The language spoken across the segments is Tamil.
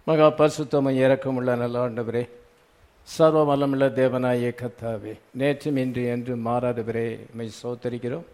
மகா பரிசுத்தமும் இறக்கமுள்ள நல்ல ஆண்டவரே சர்வ வல்லமுள்ள தேவனாயே கத்தாவே நேற்றும் இன்று என்று மாறாதவரே மை சோத்தரிக்கிறோம்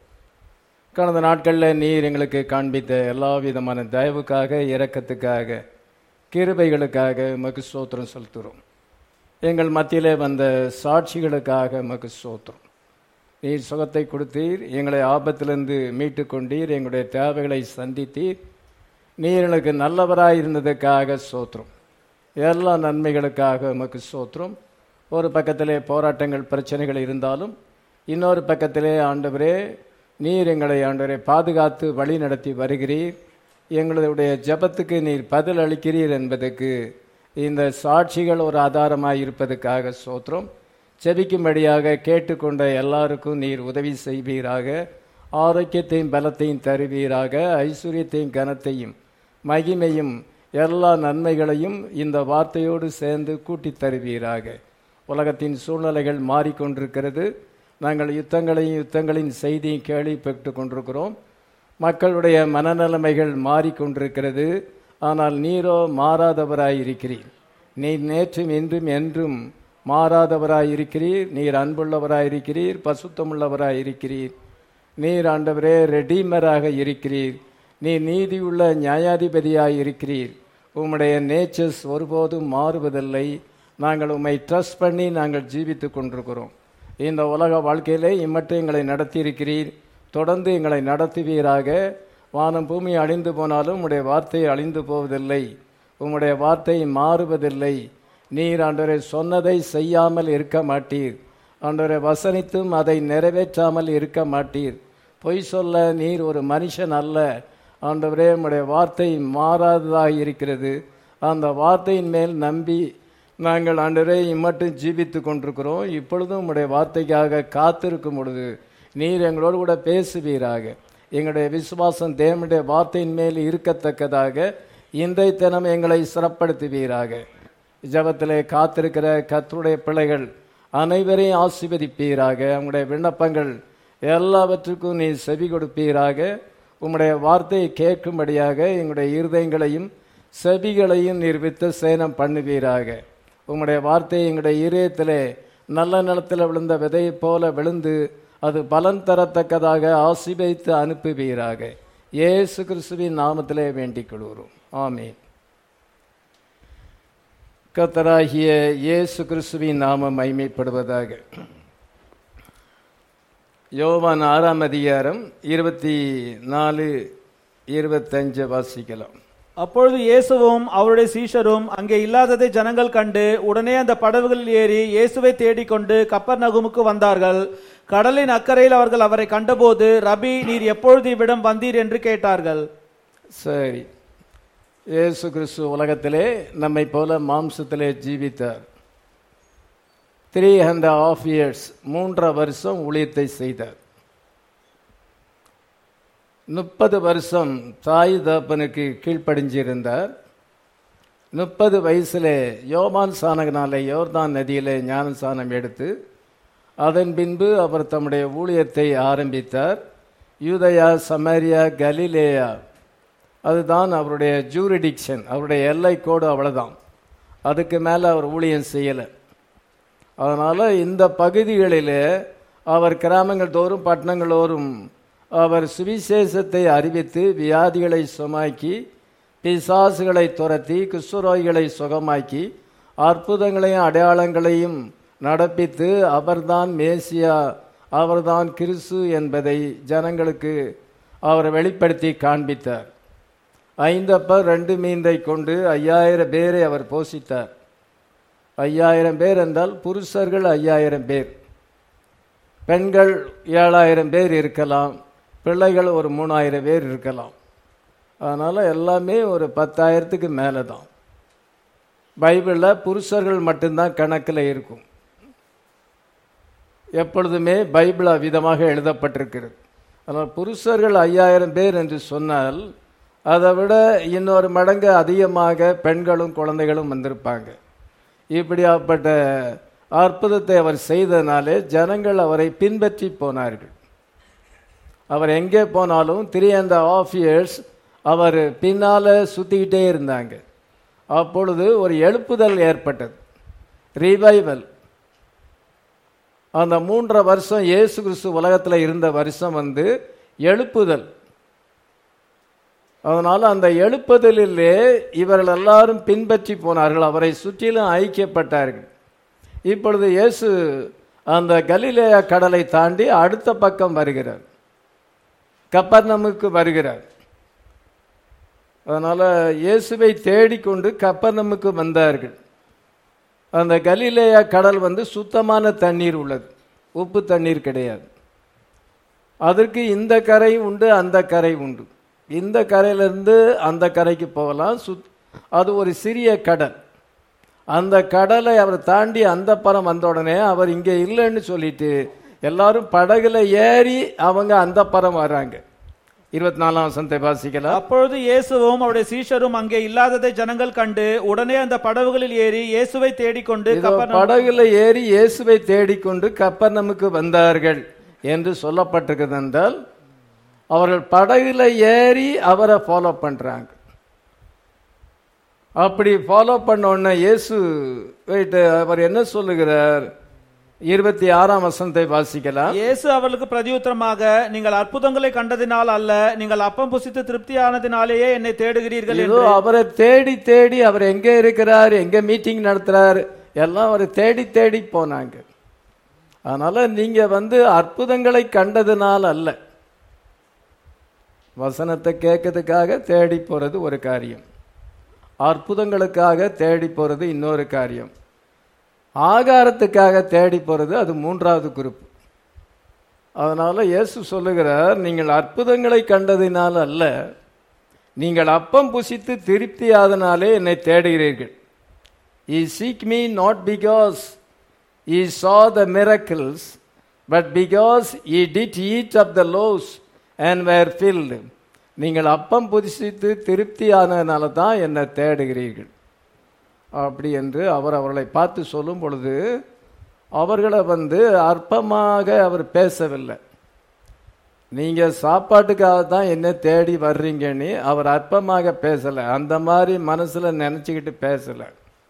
கடந்த நாட்களில் நீர் எங்களுக்கு காண்பித்த எல்லா விதமான தயவுக்காக இரக்கத்துக்காக கிருபைகளுக்காக மகு சோத்திரம் செலுத்துகிறோம் எங்கள் மத்தியிலே வந்த சாட்சிகளுக்காக மகு சோத்திரம் நீர் சுகத்தை கொடுத்தீர் எங்களை ஆபத்திலிருந்து மீட்டு கொண்டீர் எங்களுடைய தேவைகளை சந்தித்தீர் நீர் எனக்கு நல்லவராய் இருந்ததுக்காக சோத்திரம் எல்லா நன்மைகளுக்காக உமக்கு சோத்திரம் ஒரு பக்கத்திலே போராட்டங்கள் பிரச்சனைகள் இருந்தாலும் இன்னொரு பக்கத்திலே ஆண்டவரே நீர் எங்களை ஆண்டவரை பாதுகாத்து வழி நடத்தி வருகிறீர் எங்களுடைய ஜெபத்துக்கு நீர் பதில் அளிக்கிறீர் என்பதற்கு இந்த சாட்சிகள் ஒரு ஆதாரமாக இருப்பதற்காக சோத்திரம் செபிக்கும்படியாக கேட்டுக்கொண்ட எல்லாருக்கும் நீர் உதவி செய்வீராக ஆரோக்கியத்தையும் பலத்தையும் தருவீராக ஐஸ்வர்யத்தையும் கனத்தையும் மகிமையும் எல்லா நன்மைகளையும் இந்த வார்த்தையோடு சேர்ந்து கூட்டித் தருவீராக உலகத்தின் சூழ்நிலைகள் மாறிக்கொண்டிருக்கிறது நாங்கள் யுத்தங்களையும் யுத்தங்களின் செய்தியும் கேள்விப்பட்டு கொண்டிருக்கிறோம் மக்களுடைய மனநிலைமைகள் மாறிக்கொண்டிருக்கிறது ஆனால் நீரோ மாறாதவராயிருக்கிறீர் நீர் நேற்றும் இன்றும் என்றும் மாறாதவராயிருக்கிறீர் நீர் அன்புள்ளவராயிருக்கிறீர் பசுத்தமுள்ளவராயிருக்கிறீர் நீர் ஆண்டவரே ரெடீமராக இருக்கிறீர் நீர் நீதியுள்ள நியாயாதிபதியாய் இருக்கிறீர் உம்முடைய நேச்சர்ஸ் ஒருபோதும் மாறுவதில்லை நாங்கள் உம்மை ட்ரஸ்ட் பண்ணி நாங்கள் ஜீவித்து கொண்டிருக்கிறோம் இந்த உலக வாழ்க்கையிலே இம்மட்டும் எங்களை நடத்தியிருக்கிறீர் தொடர்ந்து எங்களை நடத்துவீராக வானம் பூமி அழிந்து போனாலும் உம்முடைய வார்த்தை அழிந்து போவதில்லை உம்முடைய வார்த்தை மாறுவதில்லை நீர் ஆண்டவரை சொன்னதை செய்யாமல் இருக்க மாட்டீர் ஆண்டவரை வசனித்தும் அதை நிறைவேற்றாமல் இருக்க மாட்டீர் பொய் சொல்ல நீர் ஒரு மனுஷன் அல்ல ஆண்டவரே உம்முடைய வார்த்தை மாறாததாக இருக்கிறது அந்த வார்த்தையின் மேல் நம்பி நாங்கள் ஆண்டவரே இம்மட்டும் ஜீவித்து கொண்டிருக்கிறோம் இப்பொழுதும் உம்முடைய வார்த்தைக்காக காத்திருக்கும் பொழுது நீர் எங்களோடு கூட பேசுவீராக எங்களுடைய விசுவாசம் தேவனுடைய வார்த்தையின் மேல் இருக்கத்தக்கதாக இன்றைய தினம் எங்களை சிறப்படுத்துவீராக ஜபத்திலே காத்திருக்கிற கத்தருடைய பிள்ளைகள் அனைவரையும் ஆசீர்வதிப்பீராக உங்களுடைய விண்ணப்பங்கள் எல்லாவற்றுக்கும் நீ செவி கொடுப்பீராக உம்முடைய வார்த்தையை கேட்கும்படியாக எங்களுடைய இருதயங்களையும் செவிகளையும் நீர் வித்து சேனம் பண்ணுவீராக உம்முடைய வார்த்தை எங்களுடைய இதயத்திலே நல்ல நிலத்தில் விழுந்த விதையைப் போல விழுந்து அது பலன் தரத்தக்கதாக ஆசிர்வதித்து அனுப்புவீராக இயேசு கிறிஸ்துவின் நாமத்திலே வேண்டிக் கொள்கிறோம் ஆமீன் கத்தராகிய இயேசு கிறிஸ்துவின் நாமம் மைமைப்படுவதாக யோவான் ஆறாம் அதிகாரம் இருபத்தி நாலு இருபத்தஞ்சு வாசிக்கலாம் அப்பொழுது இயேசுவும் அவருடைய சீஷரும் அங்கே இல்லாததை ஜனங்கள் கண்டு உடனே அந்த படகுகளில் ஏறி இயேசுவை தேடிக்கொண்டு கப்பர் நகுமுக்கு வந்தார்கள் கடலின் அக்கறையில் அவர்கள் அவரை கண்டபோது ரபி நீர் எப்பொழுது இவ்விடம் வந்தீர் என்று கேட்டார்கள் சரி இயேசு கிறிஸ்து உலகத்திலே நம்மை போல மாம்சத்திலே ஜீவித்தார் த்ரீ ஹண்ட்ரட் ஆஃப் இயர்ஸ் மூன்றரை வருஷம் ஊழியத்தை செய்தார் முப்பது வருஷம் தாய் தகப்பனுக்கு கீழ்ப்படிஞ்சிருந்தார் முப்பது வயசில் யோபான் சானகனாலே யோர்தான் நதியிலே ஞான சானம் எடுத்து அதன் பின்பு அவர் தம்முடைய ஊழியத்தை ஆரம்பித்தார் யூதயா சமரியா கலிலேயா அதுதான் அவருடைய ஜூரிடிக்ஷன் அவருடைய எல்லை கோடு அவ்வளோதான் அதுக்கு மேலே அவர் ஊழியம் செய்யலை அதனால் இந்த பகுதிகளில் அவர் கிராமங்கள் தோறும் பட்டணங்கள் தோறும் அவர் சுவிசேஷத்தை அறிவித்து வியாதிகளை சுமாக்கி பிசாசுகளை துரத்தி குஷ்டரோகிகளை சுகமாக்கி அற்புதங்களையும் அடையாளங்களையும் நடப்பித்து அவர்தான் மேசியா அவர்தான் கிறிஸ்து என்பதை ஜனங்களுக்கு அவர் வெளிப்படுத்தி காண்பித்தார் ஐந்தப்ப ரெண்டு மீந்தை கொண்டு ஐயாயிரம் பேரை அவர் போஷித்தார் ஐயாயிரம் பேர் என்றால் புருஷர்கள் ஐயாயிரம் பேர் பெண்கள் ஏழாயிரம் பேர் இருக்கலாம் பிள்ளைகள் ஒரு மூணாயிரம் பேர் இருக்கலாம் அதனால் எல்லாமே ஒரு பத்தாயிரத்துக்கு மேலே தான் பைபிளில் புருஷர்கள் மட்டும்தான் கணக்கில் இருக்கும் எப்பொழுதுமே பைபிள் விதமாக எழுதப்பட்டிருக்கிறது ஆனால் புருஷர்கள் ஐயாயிரம் பேர் என்று சொன்னால் அதை விட இன்னொரு மடங்கு அதிகமாக பெண்களும் குழந்தைகளும் வந்திருப்பாங்க இப்படியாப்பட்ட அற்புதத்தை அவர் செய்தனாலே ஜனங்கள் அவரை பின்பற்றி போனார்கள் அவர் எங்கே போனாலும் த்ரீ அண்ட் ஆஃப் இயர்ஸ் அவர் பின்னால் சுற்றிக்கிட்டே இருந்தாங்க அப்பொழுது ஒரு எழுப்புதல் ஏற்பட்டது ரிவைவல் அந்த மூன்றரை வருஷம் இயேசு கிறிஸ்து உலகத்தில் இருந்த வருஷம் வந்து எழுப்புதல் அதனால அந்த எழுப்புதலிலே இவர்கள் எல்லாரும் பின்பற்றி போனார்கள் அவரை சுற்றிலும் ஐக்கியப்பட்டார்கள் இப்பொழுது இயேசு அந்த கலிலேய கடலை தாண்டி அடுத்த பக்கம் வருகிறார் கப்பர்நமுக்கு வருகிறார் அதனால இயேசுவை தேடிக்கொண்டு கப்பர்நமுக்கு வந்தார்கள் அந்த கலிலேய கடல் வந்து சுத்தமான தண்ணீர் உள்ளது உப்பு தண்ணீர் கிடையாது அதற்கு இந்த கரை உண்டு அந்த கரை உண்டு இந்த கரையிலிருந்து அந்த கரைக்கு போகலாம் சுத் அது ஒரு சிறிய கடல் அந்த கடலை அவர் தாண்டி அந்த பரம் வந்த உடனே அவர் இங்கே இல்லைன்னு சொல்லிட்டு எல்லாரும் படகுல ஏறி அவங்க அந்த பரம் வர்றாங்க இருபத்தி நாலாம் வசனத்தை வாசிக்கலாம் அப்பொழுது இயேசுவும் அவருடைய சீஷரும் அங்கே இல்லாததை ஜனங்கள் கண்டு உடனே அந்த படவுகளில் ஏறி இயேசுவை தேடிக்கொண்டு இதோ கப்பர்நகூம் படகுல ஏறி இயேசுவை தேடிக்கொண்டு கப்பர்நமுக்கு வந்தார்கள் என்று சொல்லப்பட்டிருக்கிறது என்றால் அவர்கள் படகுல ஏறி அவரை ஃபாலோ பண்றாங்க அப்படி ஃபாலோ பண்ண உடனே இயேசு wait, அவர் என்ன சொல்லுகிறார் இருபத்தி ஆறாம் வசனத்தை வாசிக்கலாம் இயேசு அவர்களுக்கு பிரதியுத்தரமாக நீங்கள் அற்புதங்களை கண்டதினால் அல்ல நீங்கள் அப்பம் புசித்து திருப்தியானதினாலேயே என்னை தேடுகிறீர்கள் ஏதோ என்று அவரை தேடி தேடி அவர் எங்க இருக்கிறார் எங்க மீட்டிங் நடத்துறார் எல்லாம் அவரை தேடி தேடி போனாங்க அதனால நீங்க வந்து அற்புதங்களை கண்டதுனால அல்ல வசனத்தை கேட்கறதுக்காக தேடி போறது ஒரு காரியம் அற்புதங்களுக்காக தேடி போறது இன்னொரு காரியம் ஆகாரத்துக்காக தேடி போறது அது மூன்றாவது குரூப் அதனால இயேசு சொல்லுகிறார் நீங்கள் அற்புதங்களை கண்டதினால் அல்ல நீங்கள் அப்பம் புசித்து திருப்தியாதனாலே என்னை தேடுகிறீர்கள் Ye seek me not because ye saw the miracles, but because ye did eat of the loaves and were filled. நீங்கள் அப்பம் புதிசித்து திருப்தியானதுனால தான் என்னை தேடுகிறீர்கள் அப்படி என்று அவர் அவர்களை பார்த்து சொல்லும் பொழுது அவர்களை வந்து அற்பமாக அவர் பேசவில்லை நீங்க சாப்பாட்டுக்காக தான் என்ன தேடி வர்றீங்கன்னு அவர் அற்பமாக பேசல அந்த மாதிரி மனசுல நினைச்சுக்கிட்டு பேசல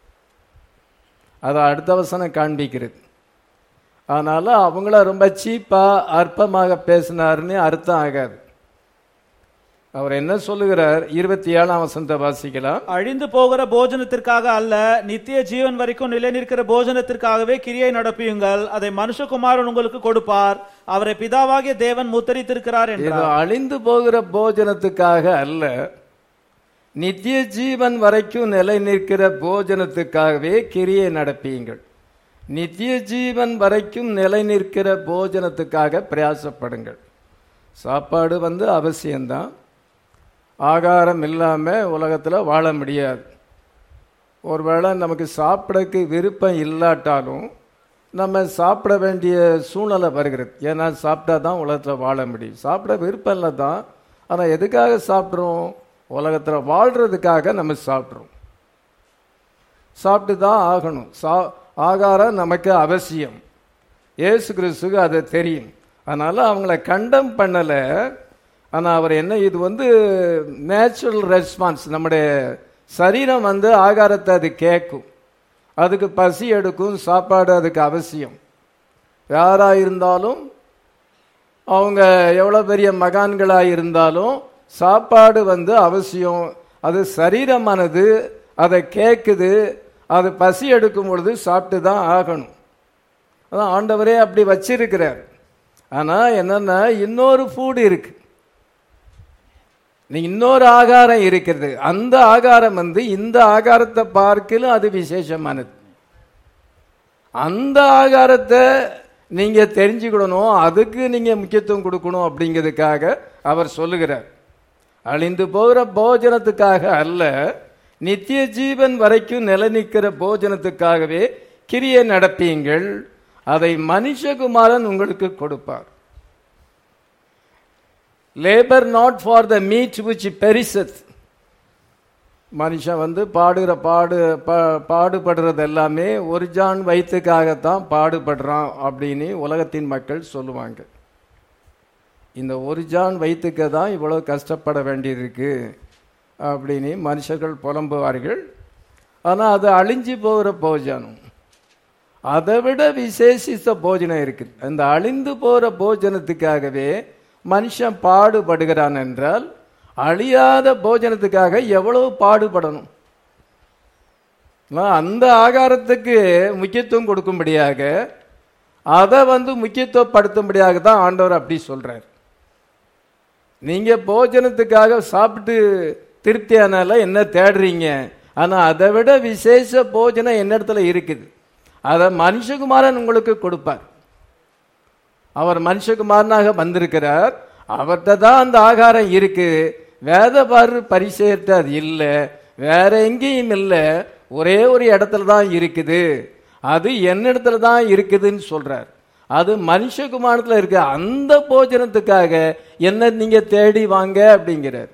அதை அடுத்த வசனம் காண்பிக்கிறது அதனால அவங்கள ரொம்ப சீப்பா அற்பமாக பேசினாருன்னு அர்த்தம் ஆகாது அவர் என்ன சொல்லுகிறார் இருபத்தி ஏழாம் வசனத்தை வாசிக்கலாம் அழிந்து போகிற போஜனத்திற்காக அல்ல நித்திய ஜீவன் வரைக்கும் நிலைநிற்கிற போஜனத்திற்காகவே கிரியை நடப்பியுங்கள் அதை மனுஷகுமாரன் உங்களுக்கு கொடுப்பார் அவரை பிதாவாகிய தேவன் முத்தரித்திருக்கிறார் இது என்றார் அழிந்து போகிற போஜனத்துக்காக அல்ல நித்திய ஜீவன் வரைக்கும் நிலை நிற்கிற போஜனத்துக்காகவே கிரியை நடப்பியுங்கள் நித்திய ஜீவன் வரைக்கும் நிலை நிற்கிற போஜனத்துக்காக பிரயாசப்படுங்கள் சாப்பாடு வந்து அவசியம்தான் ஆகாரம் இல்லாமல் உலகத்தில் வாழ முடியாது ஒருவேளை நமக்கு சாப்பிடக்கு விருப்பம் இல்லாட்டாலும் நம்ம சாப்பிட வேண்டிய சூழ்நிலை வருகிறது ஏன்னா சாப்பிட்டா தான் உலகத்தில் வாழ முடியும் சாப்பிட விருப்பம் இல்லை தான் ஆனால் எதுக்காக சாப்பிட்றோம் உலகத்தில் வாழ்கிறதுக்காக நம்ம சாப்பிட்றோம் சாப்பிட்டு தான் ஆகணும் சா ஆகாரம் நமக்கு அவசியம் இயேசு கிறிஸ்துக்கு அது தெரியும் அதனால் அவங்கள கண்டம் பண்ணலை ஆனால் அவர் என்ன இது வந்து நேச்சுரல் ரெஸ்பான்ஸ் நம்முடைய சரீரம் வந்து ஆகாரத்தை அது கேட்கும் அதுக்கு பசி எடுக்கும் சாப்பாடு அதுக்கு அவசியம் யாராக இருந்தாலும் அவங்க எவ்வளோ பெரிய மகான்களாக இருந்தாலும் சாப்பாடு வந்து அவசியம் அது சரீரமானது அதை கேட்குது அது பசி எடுக்கும் பொழுது சாப்பிட்டு தான் ஆகணும் அதான் ஆண்டவரே அப்படி வச்சிருக்கிறார் ஆனால் என்னன்னா இன்னொரு ஃபுட் இருக்கு நீ இன்னொரு ஆகாரம் இருக்கிறது அந்த ஆகாரம் வந்து இந்த ஆகாரத்தை பார்க்கலும் அது விசேஷமானது அந்த ஆகாரத்தை நீங்க தெரிஞ்சுக்கிடணும் அதுக்கு நீங்க முக்கியத்துவம் கொடுக்கணும் அப்படிங்கிறதுக்காக அவர் சொல்லுகிறார் அழிந்து போகிற போஜனத்துக்காக அல்ல நித்திய ஜீவன் வரைக்கும் நிலை நிற்கிற போஜனத்துக்காகவே கிரியை நடப்பீங்கள் அதை மனுஷகுமாரன் உங்களுக்கு கொடுப்பார் labour not for the meat which perisheth மனுஷன் வந்து பாடுகிற பாடு பா- பாடுபடுறது எல்லாமே ஒரு ஜான் வயிற்றுக்காகத்தான் பாடுபடுறான் அப்படின்னு உலகத்தின் மக்கள் சொல்லுவாங்க இந்த ஒரு ஜான் வயிற்றுக்கு தான் இவ்வளோ கஷ்டப்பட வேண்டியிருக்கு அப்படின்னு மனுஷர்கள் புலம்புவார்கள் ஆனா அது அழிஞ்சு போகிற போஜனம் அதை விட விசேஷித்த போஜனம் இருக்குது அந்த அழிந்து போற போஜனத்துக்காகவே மனுஷன் பாடுபடுகிறான் என்றால் அழியாத போஜனத்துக்காக எவ்வளவு பாடுபடணும் நான் அந்த ஆகாரத்துக்கு முக்கியத்துவம் கொடுக்கும்படியாக அதை வந்து முக்கியத்துவப்படுத்தும்படியாக தான் ஆண்டவர் அப்படி சொல்றார் நீங்க போஜனத்துக்காக சாப்பிட்டு திருப்தியானால என்ன தேடுறீங்க ஆனா அதை விட விசேஷ போஜனம் என்னிடத்துல இருக்குது அதை மனுஷகுமாரன் உங்களுக்கு கொடுப்பார் அவர் மனுஷகுமாரனாக வந்திருக்கிறார் அவர்கிட்ட தான் அந்த ஆகாரம் இருக்கு வேத பாரு பரிசெயர்த்து அது இல்லை வேற எங்கேயும் இல்லை ஒரே ஒரு இடத்துல தான் இருக்குது அது என்னிடத்துல தான் இருக்குதுன்னு சொல்றார் அது மனுஷகுமாரத்தில் இருக்கு அந்த போஜனத்துக்காக என்ன நீங்க தேடி வாங்க அப்படிங்கிறார்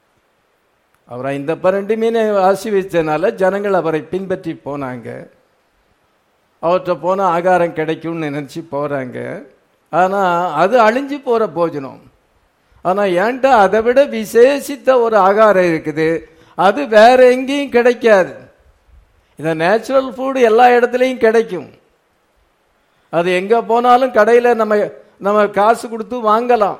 அவரை இந்த பன்னெண்டு மீனை ஆசீர்வதிச்சதுனால ஜனங்கள் அவரை பின்பற்றி போனாங்க அவர்கிட்ட போனால் ஆகாரம் கிடைக்கும்னு நினச்சி போகிறாங்க ஆனால் அது அழிஞ்சு போகிற போஜனம் ஆனால் ஏன்ட்ட அதை விட விசேஷித்த ஒரு ஆகாரம் இருக்குது அது வேற எங்கேயும் கிடைக்காது இந்த நேச்சுரல் ஃபுட் எல்லா இடத்துலையும் கிடைக்கும் அது எங்கே போனாலும் கடையில் நம்ம நம்ம காசு கொடுத்து வாங்கலாம்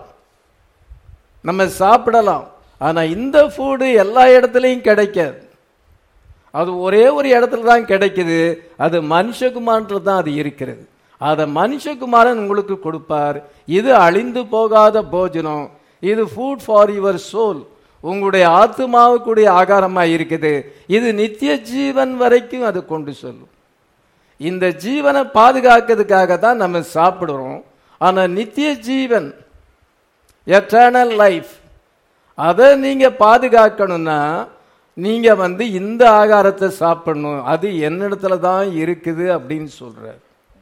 நம்ம சாப்பிடலாம் ஆனால் இந்த ஃபுட்டு எல்லா இடத்துலையும் கிடைக்காது அது ஒரே ஒரு இடத்துல தான் கிடைக்குது அது மனுஷகுமாரத்தில் தான் அது இருக்கிறது அதை மனுஷகுமாரன் உங்களுக்கு கொடுப்பார் இது அழிந்து போகாத போஜனம் இது ஃபுட் ஃபார் யுவர் சோல் உங்களுடைய ஆத்மாவுக்குடைய ஆகாரமாக இருக்குது இது நித்திய ஜீவன் வரைக்கும் அது கொண்டு சொல்லும் இந்த ஜீவனை பாதுகாக்கிறதுக்காக தான் நம்ம சாப்பிடுறோம் ஆனால் நித்திய ஜீவன் எட்டர்னல் லைஃப் அதை நீங்க பாதுகாக்கணும்னா நீங்க வந்து இந்த ஆகாரத்தை சாப்பிடணும் அது என்னிடத்துல தான் இருக்குது அப்படின்னு சொல்றார்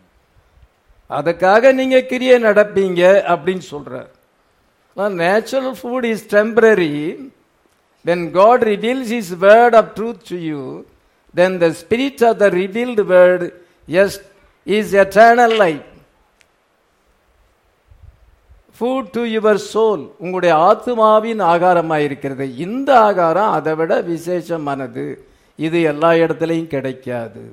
அதுக்காக நீங்க கிரியை நடப்பீங்க அப்படின்னு சொல்றார் natural food is temporary when God reveals his word of truth to you then the spirit of the revealed word as is eternal life food to your soul உங்களுடைய ஆத்மாவின் ஆகாரமாக இருக்கிறது இந்த ஆகாரம் அதை விட விசேஷமானது இது எல்லா இடத்துலையும் கிடைக்காது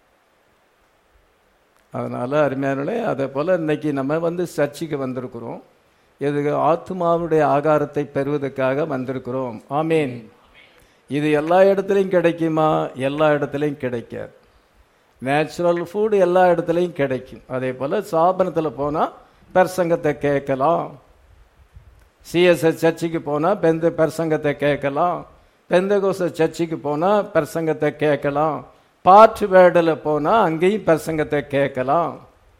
அதனால அருமையானே அதே போல இன்னைக்கு நம்ம வந்து சர்ச்சுக்கு வந்திருக்கிறோம் எது ஆத்மாவுடைய ஆகாரத்தை பெறுவதற்காக வந்திருக்கிறோம் ஆமீன் இது எல்லா இடத்துலையும் கிடைக்குமா எல்லா இடத்துலையும் கிடைக்காது நேச்சுரல் ஃபுட் எல்லா இடத்துலையும் கிடைக்கும் அதே போல சாபனத்தில் போனால் பிரசங்கத்தை கேட்கலாம் சிஎஸ்எஸ் சர்ச்சுக்கு போனால் பெந்த பிரசங்கத்தை கேட்கலாம் பெந்தகோச சர்ச்சுக்கு போனால் பிரசங்கத்தை கேட்கலாம் பாட்டு வேர்டில் போனால் அங்கேயும் பிரசங்கத்தை கேட்கலாம்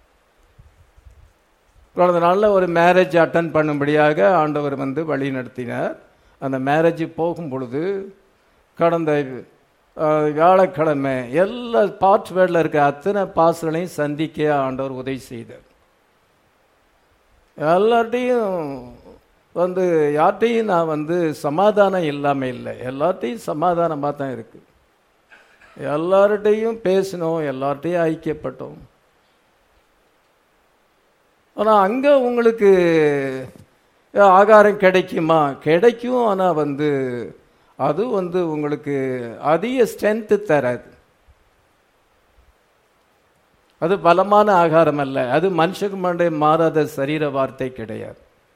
கடந்த நாளில் ஒரு மேரேஜ் அட்டன் பண்ணும்படியாக ஆண்டவர் வந்து வழி நடத்தினார் அந்த மேரேஜ் போகும் பொழுது கடந்த அஹ், வியாழக்கிழமை எல்லா பாட் வேர்டில் இருக்க அத்தனை பாசலையும் சந்திக்க ஆண்டவர் உதவி செய்தார் எல்லார்ட்டையும் வந்து யார்கிட்டையும் நான் வந்து சமாதானம் இல்லாமல் இல்லை எல்லார்ட்டையும் சமாதானமாக தான் இருக்கு எல்லார்கிட்டையும் பேசினோம் எல்லார்ட்டையும் ஐக்கியப்பட்டோம் ஆனால் அங்கே உங்களுக்கு ஆகாரம் கிடைக்குமா கிடைக்கும் ஆனால் வந்து அது வந்து உங்களுக்கு அதிக ஸ்ட்ரென்த்து தராது அது பலமான ஆகாரம் அல்ல அது மனுஷகுமாருடைய மாறாத சரீர வார்த்தை கிடையாது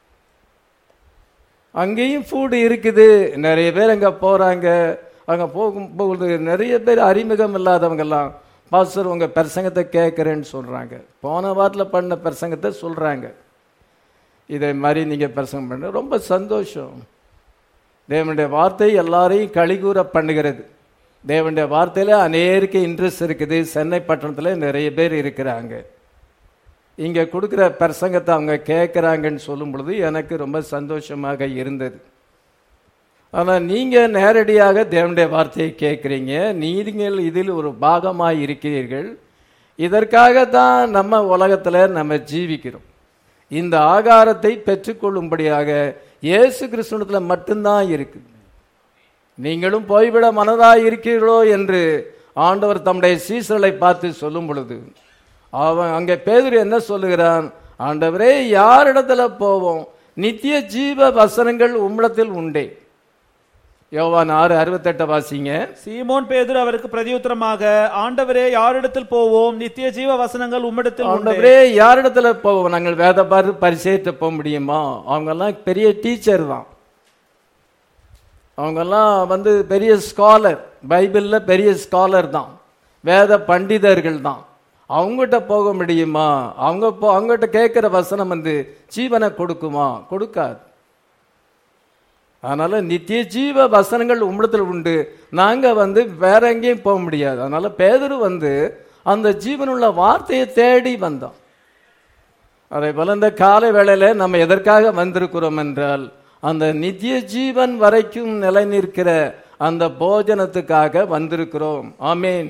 அங்கேயும் ஃபுட் இருக்குது நிறைய பேர் அங்கே போகிறாங்க அங்கே போகும்போது நிறைய பேர் அறிமுகம் இல்லாதவங்கெல்லாம் பாஸ்டர் உங்கள் பிரசங்கத்தை கேட்குறேன்னு சொல்கிறாங்க போன வாரத்தில் பண்ண பிரசங்கத்தை சொல்கிறாங்க இதை மாதிரி நீங்கள் பிரசங்கம் பண்ண ரொம்ப சந்தோஷம் தேவனுடைய வார்த்தை எல்லாரையும் கழிகூற பண்ணுகிறது தேவனுடைய வார்த்தையில் அநேருக்கு இன்ட்ரெஸ்ட் இருக்குது சென்னை பட்டணத்தில் நிறைய பேர் இருக்கிறாங்க இங்கே கொடுக்குற பிரசங்கத்தை அவங்க கேட்குறாங்கன்னு சொல்லும் பொழுது எனக்கு ரொம்ப சந்தோஷமாக இருந்தது ஆனால் நீங்கள் நேரடியாக தேவனுடைய வார்த்தையை கேட்குறீங்க நீங்கள் இதில் ஒரு பாகமாக இருக்கிறீர்கள் இதற்காக தான் நம்ம உலகத்தில் நம்ம ஜீவிக்கிறோம் இந்த ஆகாரத்தை பெற்றுக்கொள்ளும்படியாக இயேசு கிறிஸ்துவத்தில் மட்டும்தான் இருக்குது நீங்களும் போய்விட மனதாய் இருக்கிறீர்களோ என்று ஆண்டவர் தம்முடைய சீசர்களை பார்த்து சொல்லும் பொழுது அவன் அங்கே பேதுரு என்ன சொல்லுகிறான் ஆண்டவரே யாரிடத்துல போவோம் நித்திய ஜீவ வசனங்கள் உம்மிடத்தில் உண்டே யோவான் ஆறு அறுபத்தெட்டை வாசிங்க சீமோன் பேதுரு அவருக்கு பிரதியுத்தரமாக ஆண்டவரே யாரிடத்தில் போவோம் நித்திய ஜீவ வசனங்கள் உம்மிடத்தில் உண்டு ஆண்டவரே யாரிடத்துல போவோம் நாங்கள் வேத பாரு பரிசேற்ற போக முடியுமா அவங்கெல்லாம் பெரிய டீச்சர் தான் அவங்கெல்லாம் வந்து பெரிய ஸ்காலர் பைபிள்ல பெரிய ஸ்காலர் தான் வேத பண்டிதர்கள் தான் அவங்ககிட்ட போக முடியுமா அவங்க போ அவங்ககிட்ட கேட்கிற வசனம் வந்து ஜீவனை கொடுக்குமா கொடுக்காது அதனால நித்திய ஜீவ வசனங்கள் உம்மிடத்தில் உண்டு நாங்க வந்து வேற எங்கேயும் போக முடியாது அதனால பேதுரு வந்து அந்த ஜீவனுள்ள வார்த்தையை தேடி வந்தோம் அதே போல இந்த காலை வேளையில நம்ம எதற்காக வந்திருக்கிறோம் என்றால் அந்த நித்திய ஜீவன் வரைக்கும் நிலை நிற்கிற அந்த போஜனத்துக்காக வந்திருக்கிறோம் ஆமேன்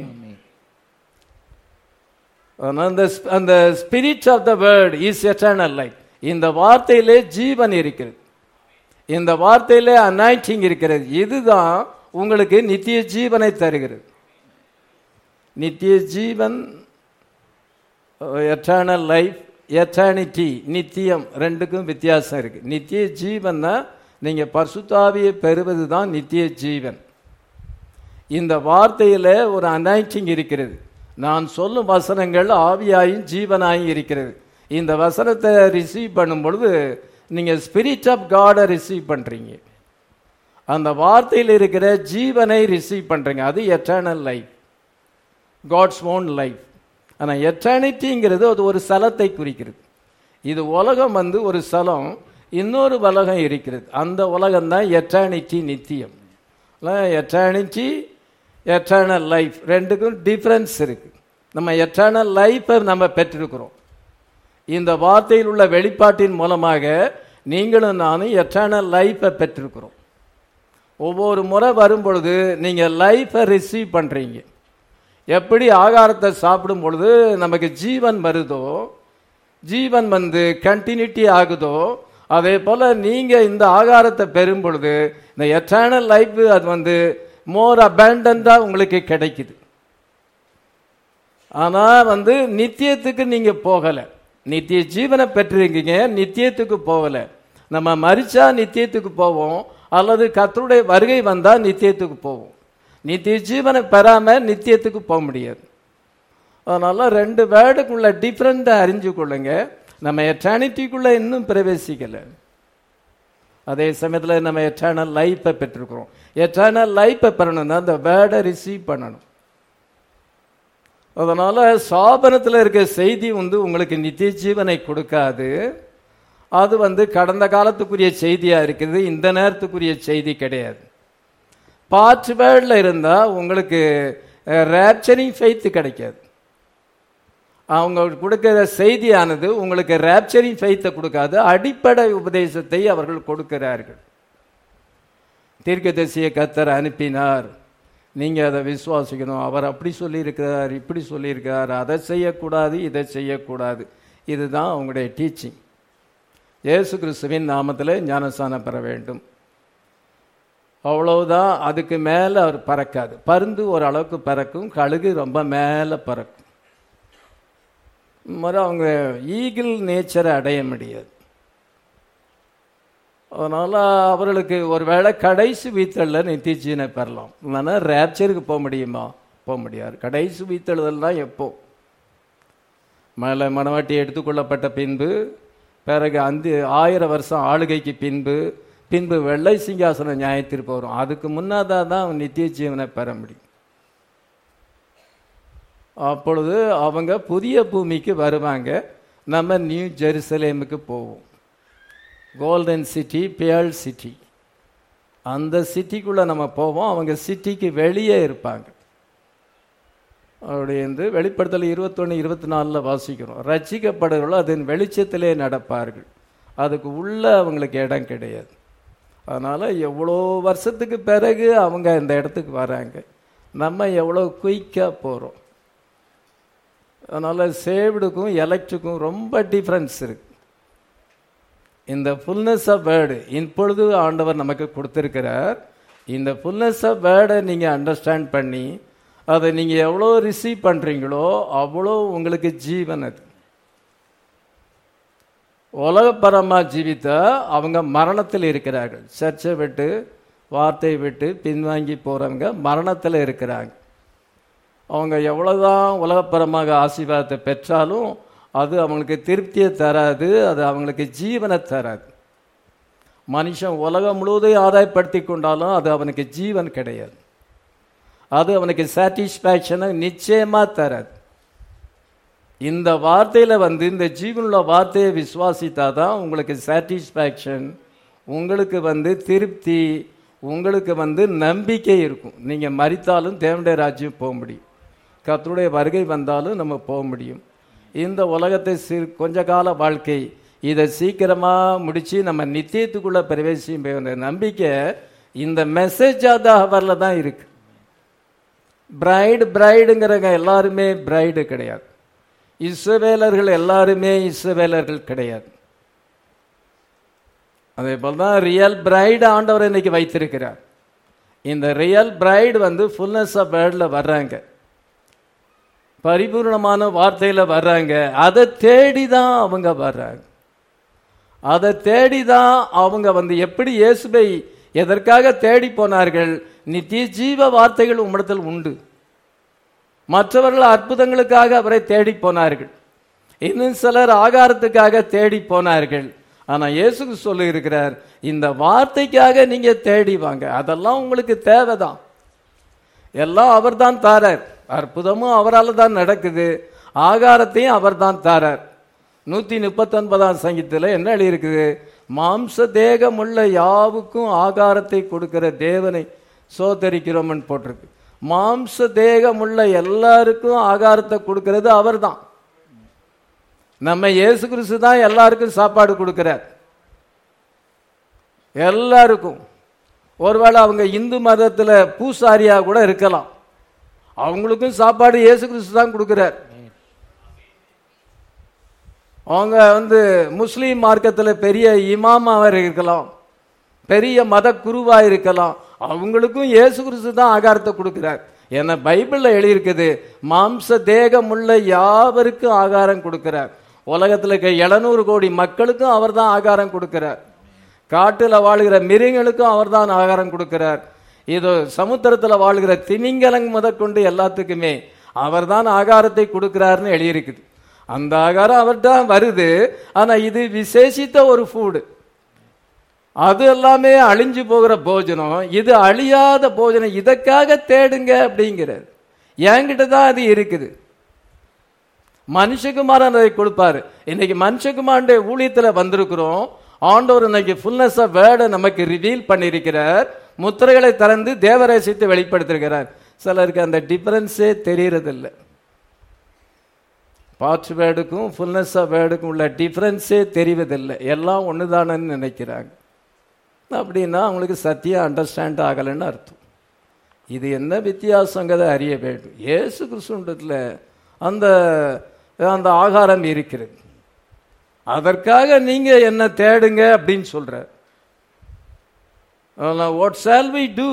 அதனால அந்த sp- அந்த spirit of the word is eternal life இந்த வார்த்தையிலே ஜீவன் இருக்கிறது இந்த வார்த்தையிலே அனாய்டிங் இருக்கிறது இதுதான் உங்களுக்கு நித்திய ஜீவனை தருகிறது நித்திய ஜீவன் எட்டர்னல் லைஃப் எட்டர்னிட்டி நித்தியம் ரெண்டுக்கும் வித்தியாசம் இருக்கு நித்திய ஜீவன்னா நீங்க பரிசுத்தாவியை பெறுவது தான் நித்திய ஜீவன் இந்த வார்த்தையில ஒரு அனாய்டிங் இருக்கிறது நான் சொல்லும் வசனங்கள் ஆவியாயும் ஜீவனாயும் இருக்கிறது இந்த வசனத்தை ரிசீவ் பண்ணும் பொழுது நீங்க ஸ்பிரிட் ஆஃப் காடை ரிசீவ் பண்றீங்க அந்த வார்த்தையில் இருக்கிற ஜீவனை ரிசீவ் பண்றீங்க அது eternal life God's own life ஆனால் எட்டர்னிட்டிங்கிறது அது ஒரு ஸ்தலத்தை குறிக்கிறது இது உலகம் வந்து ஒரு ஸ்தலம் இன்னொரு உலகம் இருக்கிறது அந்த உலகம் தான் எட்டர்னிட்டி நித்தியம் எட்டர்னிட்டி எட்டர்னல் லைஃப் ரெண்டுக்கும் டிஃப்ரென்ஸ் இருக்கு நம்ம எட்டர்னல் லைஃப்பை நம்ம பெற்றிருக்கிறோம் இந்த வார்த்தையில் உள்ள வெளிப்பாட்டின் மூலமாக நீங்களும் நானும் எட்டர்னல் லைஃப்பை பெற்றிருக்கிறோம் ஒவ்வொரு முறை வரும்பொழுது நீங்கள் லைஃப்பை ரிசீவ் பண்ணுறீங்க எப்படி ஆகாரத்தை சாப்பிடும் பொழுது நமக்கு ஜீவன் வருதோ ஜீவன் வந்து கண்டினியூட்டி ஆகுதோ அதே போல நீங்க இந்த ஆகாரத்தை பெறும் பொழுது இந்த எட்டர்னல் லைஃப் அது வந்து மோர் அபேண்டண்டா உங்களுக்கு கிடைக்குது ஆனா வந்து நித்தியத்துக்கு நீங்க போகல நித்திய ஜீவனை பெற்றிருக்கீங்க நித்தியத்துக்கு போகல நம்ம மரிச்சா நித்தியத்துக்கு போவோம் அல்லது கர்த்தருடைய வருகை வந்தா நித்தியத்துக்கு போவோம் நித்திய ஜீவனை பெறாம நித்தியத்துக்கு போக முடியாது அதனால ரெண்டு வேர்டுக்குள்ள டிஃப்ரெண்ட்டை அறிஞ்சு கொள்ளுங்க நம்ம எட்டர்னிட்டிக்குள்ள இன்னும் பிரவேசிக்கல அதே சமயத்தில் நம்ம எட்டர்னல் லைஃப்பை பெற்றிருக்கிறோம் எட்டர்னல் லைஃப்பை பெறணும்னா அந்த வேர்டை ரிசீவ் பண்ணணும் அதனால சாபனத்தில் இருக்க செய்தி வந்து உங்களுக்கு நித்திய ஜீவனை கொடுக்காது அது வந்து கடந்த காலத்துக்குரிய செய்தியா இருக்குது இந்த நேரத்துக்குரிய செய்தி கிடையாது பார்ட் வேர்டில் இருந்தால் உங்களுக்கு ரேப்சரிங் ஃபெய்த் கிடைக்காது அவங்க கொடுக்கிற செய்தியானது உங்களுக்கு ரேப்சரிங் ஃபெய்த்தை கொடுக்காது அடிப்படை உபதேசத்தை அவர்கள் கொடுக்கிறார்கள் தீர்க்கதரிசியை கத்தர் அனுப்பினார் நீங்க அதை விசுவாசிக்கணும் அவர் அப்படி சொல்லியிருக்கிறார் இப்படி சொல்லியிருக்கிறார் அதை செய்யக்கூடாது இதை செய்யக்கூடாது இதுதான் அவங்களுடைய டீச்சிங் இயேசு கிறிஸ்துவின் நாமத்தில் ஞானஸ்தானம் பெற வேண்டும் அவ்வளவுதான் அதுக்கு மேலே அவர் பறக்காது பருந்து ஓரளவுக்கு பறக்கும் கழுகு ரொம்ப மேலே பறக்கும் மாதிரி அவங்க ஈகிள் நேச்சரை அடைய முடியாது அதனால அவர்களுக்கு ஒருவேளை கடைசி வீத்தலில் நித்தியஜீனை பெறலாம் இல்லைன்னா ரேப்சருக்கு போக முடியுமா போக முடியாது கடைசி வீத்தெழுதல் தான் எப்போ மேலே மனவாட்டி எடுத்துக்கொள்ளப்பட்ட பின்பு பிறகு அந்த ஆயிரம் வருஷம் ஆளுகைக்கு பின்பு பின்பு வெள்ளை சிங்காசனம் நியாயத்திற்கு வரும் அதுக்கு முன்னாதான் தான் அவன் நித்திய ஜீவனை பெற முடியும் அப்பொழுது அவங்க புதிய பூமிக்கு வருவாங்க நம்ம நியூ ஜெருசலேமுக்கு போவோம் கோல்டன் சிட்டி பியல் சிட்டி அந்த சிட்டிக்குள்ளே நம்ம போவோம் அவங்க சிட்டிக்கு வெளியே இருப்பாங்க அப்படி வந்து வெளிப்படுத்தல் இருபத்தொன்று இருபத்தி நாலில் வாசிக்கிறோம் ரட்சிக்கப்படுகிறவர்கள் அதன் வெளிச்சத்திலே நடப்பார்கள் அதுக்கு உள்ள அவங்களுக்கு இடம் கிடையாது அதனால் எவ்வளோ வருஷத்துக்கு பிறகு அவங்க இந்த இடத்துக்கு வராங்க நம்ம எவ்வளோ குயிக்காக போகிறோம் அதனால் சேவ்டுக்கும் எலக்ட்ருக்கும் ரொம்ப டிஃப்ரென்ஸ் இருக்கு இந்த ஃபுல்னஸ் ஆஃப் வேர்டு இப்பொழுது ஆண்டவர் நமக்கு கொடுத்துருக்கிறார் இந்த ஃபுல்னஸ் ஆஃப் வேர்டை நீங்கள் அண்டர்ஸ்டாண்ட் பண்ணி அதை நீங்கள் எவ்வளோ ரிசீவ் பண்ணுறீங்களோ அவ்வளோ உங்களுக்கு ஜீவன் அது உலகப்பரமாக ஜீவித்தா அவங்க மரணத்தில் இருக்கிறார்கள் சர்ச்சை விட்டு வார்த்தையை விட்டு பின்வாங்கி போகிறவங்க மரணத்தில் இருக்கிறாங்க அவங்க எவ்வளோதான் உலகப்பரமாக ஆசீர்வாதத்தை பெற்றாலும் அது அவங்களுக்கு திருப்தியை தராது அது அவங்களுக்கு ஜீவனை தராது மனுஷன் உலகம் முழுவதையும் ஆதாயப்படுத்தி கொண்டாலும் அது அவனுக்கு ஜீவன் கிடையாது அது அவனுக்கு சாட்டிஸ்ஃபேக்ஷனை நிச்சயமாக தராது இந்த வார்த்தையில் வந்து இந்த ஜீவனுள்ள வார்த்தையை விசுவாசித்தா தான் உங்களுக்கு சாட்டிஸ்ஃபேக்ஷன் உங்களுக்கு வந்து திருப்தி உங்களுக்கு வந்து நம்பிக்கை இருக்கும் நீங்கள் மறித்தாலும் தேவனுடைய ராஜ்யம் போக முடியும் கர்த்தருடைய வருகை வந்தாலும் நம்ம போக முடியும் இந்த உலகத்தை சி கொஞ்ச கால வாழ்க்கை இதை சீக்கிரமாக முடித்து நம்ம நித்தியத்துக்குள்ளே பிரவேசிக்கும் நம்பிக்கை இந்த மெசேஜ் ஆத ஹவரில் தான் இருக்கு பிரைடு பிரைடுங்கிறவங்க எல்லாருமே பிரைடு கிடையாது இஸ்ரவேலர்கள் எல்லாருமே இஸ்ரவேலர்கள் கிடையாது அதே போல் தான் ரியல் பிரைடு ஆண்டவர் இன்னைக்கு வைத்திருக்கிறார் இந்த ரியல் பிரைடு வந்து ஃபுல்னஸ் ஆஃப் வேர்டில் வர்றாங்க பரிபூர்ணமான வார்த்தையில் வர்றாங்க அதை தேடி தான் அவங்க வர்றாங்க அதை தேடி தான் அவங்க வந்து எப்படி இயேசுவை எதற்காக தேடி போனார்கள் நித்திய ஜீவ வார்த்தைகள் உம்மிடத்தில் உண்டு மற்றவர்கள் அற்புதங்களுக்காக அவரை தேடி போனார்கள் இன்னும் சிலர் ஆகாரத்துக்காக தேடி போனார்கள் ஆனா இயேசுக்கு சொல்லி இருக்கிறார் இந்த வார்த்தைக்காக நீங்க தேடி வாங்க அதெல்லாம் உங்களுக்கு தேவைதான் எல்லாம் அவர்தான் தாரார் அற்புதமும் அவரால் தான் நடக்குது ஆகாரத்தையும் அவர்தான் தாரார் நூத்தி முப்பத்தொன்பதாம் சங்கீதத்தில் என்ன எழுதியிருக்குது மாம்ச தேகமுள்ள யாவுக்கும் ஆகாரத்தை கொடுக்கிற தேவனை சோதரிக்கிறோம்னு போட்டிருக்கு மாம்ச தேகமுள்ள எல்லாருக்கும் ஆகாரத்தை கொடுக்கிறது அவர்தான் நம்ம இயேசு கிறிஸ்து தான் எல்லாருக்கும் சாப்பாடு கொடுக்கிறார் எல்லாருக்கும் ஒருவேளை அவங்க இந்து மதத்துல பூசாரியா கூட இருக்கலாம் அவங்களுக்கும் சாப்பாடு இயேசு கிறிஸ்து தான் கொடுக்கிறார் அவங்க வந்து முஸ்லீம் மார்க்கத்தில் பெரிய இமாமாவர் இருக்கலாம் பெரிய மத குருவா இருக்கலாம் அவங்களுக்கும் இயேசு கிறிஸ்து தான் ஆகாரத்தை கொடுக்கிறார் ஏன்னா பைபிள்ல எழுதியிருக்குது மாம்ச தேகமுள்ள யாவருக்கும் ஆகாரம் கொடுக்கிறார் உலகத்தில் இருக்க எழுநூறு கோடி மக்களுக்கும் அவர் தான் ஆகாரம் கொடுக்கிறார் காட்டுல வாழ்கிற மிருகங்களுக்கும் அவர் தான் ஆகாரம் கொடுக்கிறார் இது சமுத்திரத்தில் வாழ்கிற திமிங்கலங் முதற்கொண்டு எல்லாத்துக்குமே அவர் தான் ஆகாரத்தை கொடுக்கிறார்னு எழுதியிருக்குது அந்த ஆகாரம் அவர்கிட்ட வருது ஆனா இது விசேஷித்த ஒரு ஃபுட் அது எல்லாமே அழிஞ்சு போகிற போஜனம் இது அழியாத போஜனம் இதற்காக தேடுங்க அப்படிங்கிறார் என்கிட்ட தான் அது இருக்குது மனுஷகுமாரன் அதை கொடுப்பாரு இன்னைக்கு மனுஷகுமாரனுடைய ஊழியத்துல வந்திருக்கிறோம் ஆண்டவர் இன்னைக்கு ஃபுல்னஸ் ஆஃப் வேர்டை நமக்கு ரிவீல் பண்ணியிருக்கிறார் முத்திரைகளை திறந்து தேவரசித்து வெளிப்படுத்திருக்கிறார் சிலருக்கு அந்த டிஃபரன்ஸே தெரியறதில்லை பார்ட்ஸ் வேர்டுக்கும் ஃபுல்னஸ் ஆஃப் வேர்டுக்கும் உள்ள டிஃப்ரென்ஸே தெரிவதில்லை எல்லாம் ஒன்று நினைக்கிறாங்க அப்படின்னா அவங்களுக்கு சத்தியம் அண்டர்ஸ்டாண்ட் ஆகலைன்னு அர்த்தம் இது என்ன வித்தியாசங்கிறத அறிய வேண்டும் இயேசு கிறிஸ்துவத்தில் அந்த அந்த ஆகாரம் இருக்கிறது அதற்காக நீங்க என்ன தேடுங்க அப்படின்னு சொல்ற வாட் ஷால் வி டூ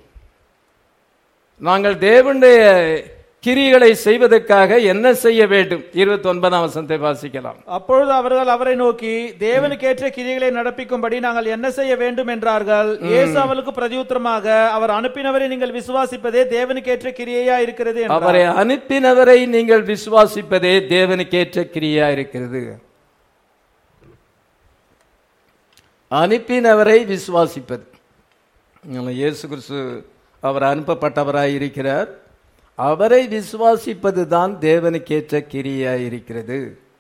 நாங்கள் தேவனுடைய கிரிகளை செய்வதற்காக என்ன செய்ய வேண்டும் இருபத்தி ஒன்பதாம் வசனத்தை வாசிக்கலாம் அப்பொழுது அவர்கள் அவரை நோக்கி தேவனுக்கேற்ற கிரியைகளை நடப்பிக்கும்படி நாங்கள் என்ன செய்ய வேண்டும் என்றார்கள் இயேசு அவளுக்கு பிரதியுத்தரமாக அவர் அனுப்பினவரை நீங்கள் விசுவாசிப்பதே தேவனுக்கேற்ற கிரியையா இருக்கிறது என்றார். அவரை அனுப்பினவரை நீங்கள் விசுவாசிப்பதே தேவனுக்கேற்ற கிரியா இருக்கிறது அனுப்பினவரை விசுவாசிப்பது நம்ம இயேசு கிறிஸ்து அவர் அனுப்பப்பட்டவராய் இருக்கிறார் அவரை விசுவாசிப்பது தான் தேவனுக்கேற்ற கிரியாய் இருக்கிறது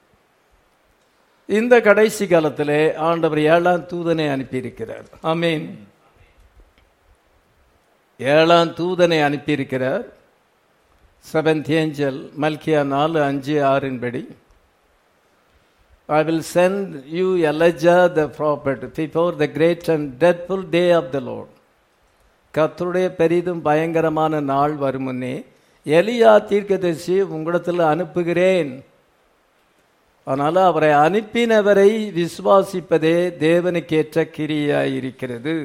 இந்த கடைசி காலத்திலே ஆண்டவர் ஏழாம் தூதனை அனுப்பியிருக்கிறார் ஆமீன் ஏழாம் தூதனை அனுப்பியிருக்கிறார் செவன்த் ஏஞ்சல் மல்கியா நாலு அஞ்சு ஆறின் படி I will send you Elijah the prophet before the great and dreadful day of the Lord. கர்த்தருடைய பெரிதும் பயங்கரமான நாள் வரும் முன்னே எலியா தீர்க்கதரிசி உங்களிடத்தில் அனுப்புகிறேன் அதனால அவரை அனுப்பினவரை விசுவாசிப்பதே தேவனுக்கேற்ற கிரியாய் இருக்கிறது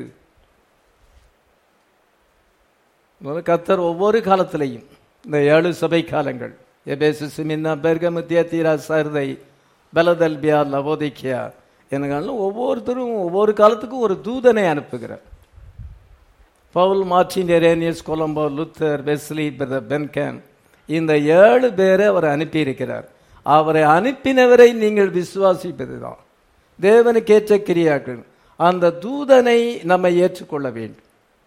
கத்தர் ஒவ்வொரு காலத்திலையும் இந்த ஏழு சபை காலங்கள் எபேசு சிமின்னா பெர்கமுத்தியா தீரா சர்தை பலதல்பியா லவோதிக்கியா எனக்கு ஒவ்வொருத்தரும் ஒவ்வொரு காலத்துக்கும் ஒரு தூதனை அனுப்புகிறார் Paul Martin Irenaeus Columba Luther Wesley brother Branham இந்த ஏழு பேரை அவர் அனுப்பியிருக்கிறார் அவரை அனுப்பினவரை நீங்கள் விசுவாசிப்பதுதான் தேவனுக்கேற்ற கிரியாக்கள் அந்த தூதனை நம்ம ஏற்றுக்கொள்ள வேண்டும்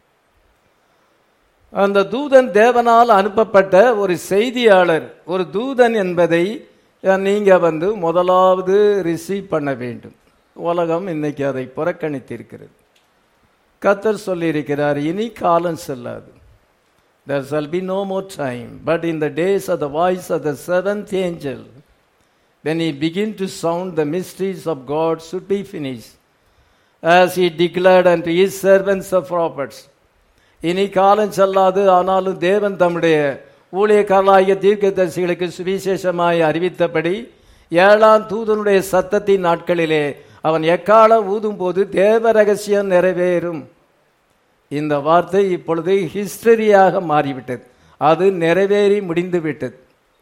அந்த தூதன் தேவனால் அனுப்பப்பட்ட ஒரு செய்தியாளர் ஒரு தூதன் என்பதை நீங்க வந்து முதலாவது ரிசீவ் பண்ண வேண்டும் உலகம் இன்னைக்கு அதை புறக்கணித்திருக்கிறது கத்தர் சொல்லியிருக்கிறார் இனி காலம் செல்லாது there shall be no more time but in the days of the voice of the seventh angel when he begin to sound the mysteries of god should be finished as he declared unto his servants the prophets இனி காலம் செல்லாது ஆனாலும் தேவன் தம்முடைய ஊழியக்காரலாகிய தீர்க்கதரிசிகளுக்கு சுவிசேஷமாய் அறிவித்தபடி ஏழாம் தூதனுடைய சத்தத்தின் நாட்களிலே அவன் எக்காலம் ஊதும் போது தேவ ரகசியம் நிறைவேறும் இந்த வார்த்தை இப்பொழுது ஹிஸ்டரியாக மாறிவிட்டது அது நிறைவேறி முடிந்து விட்டது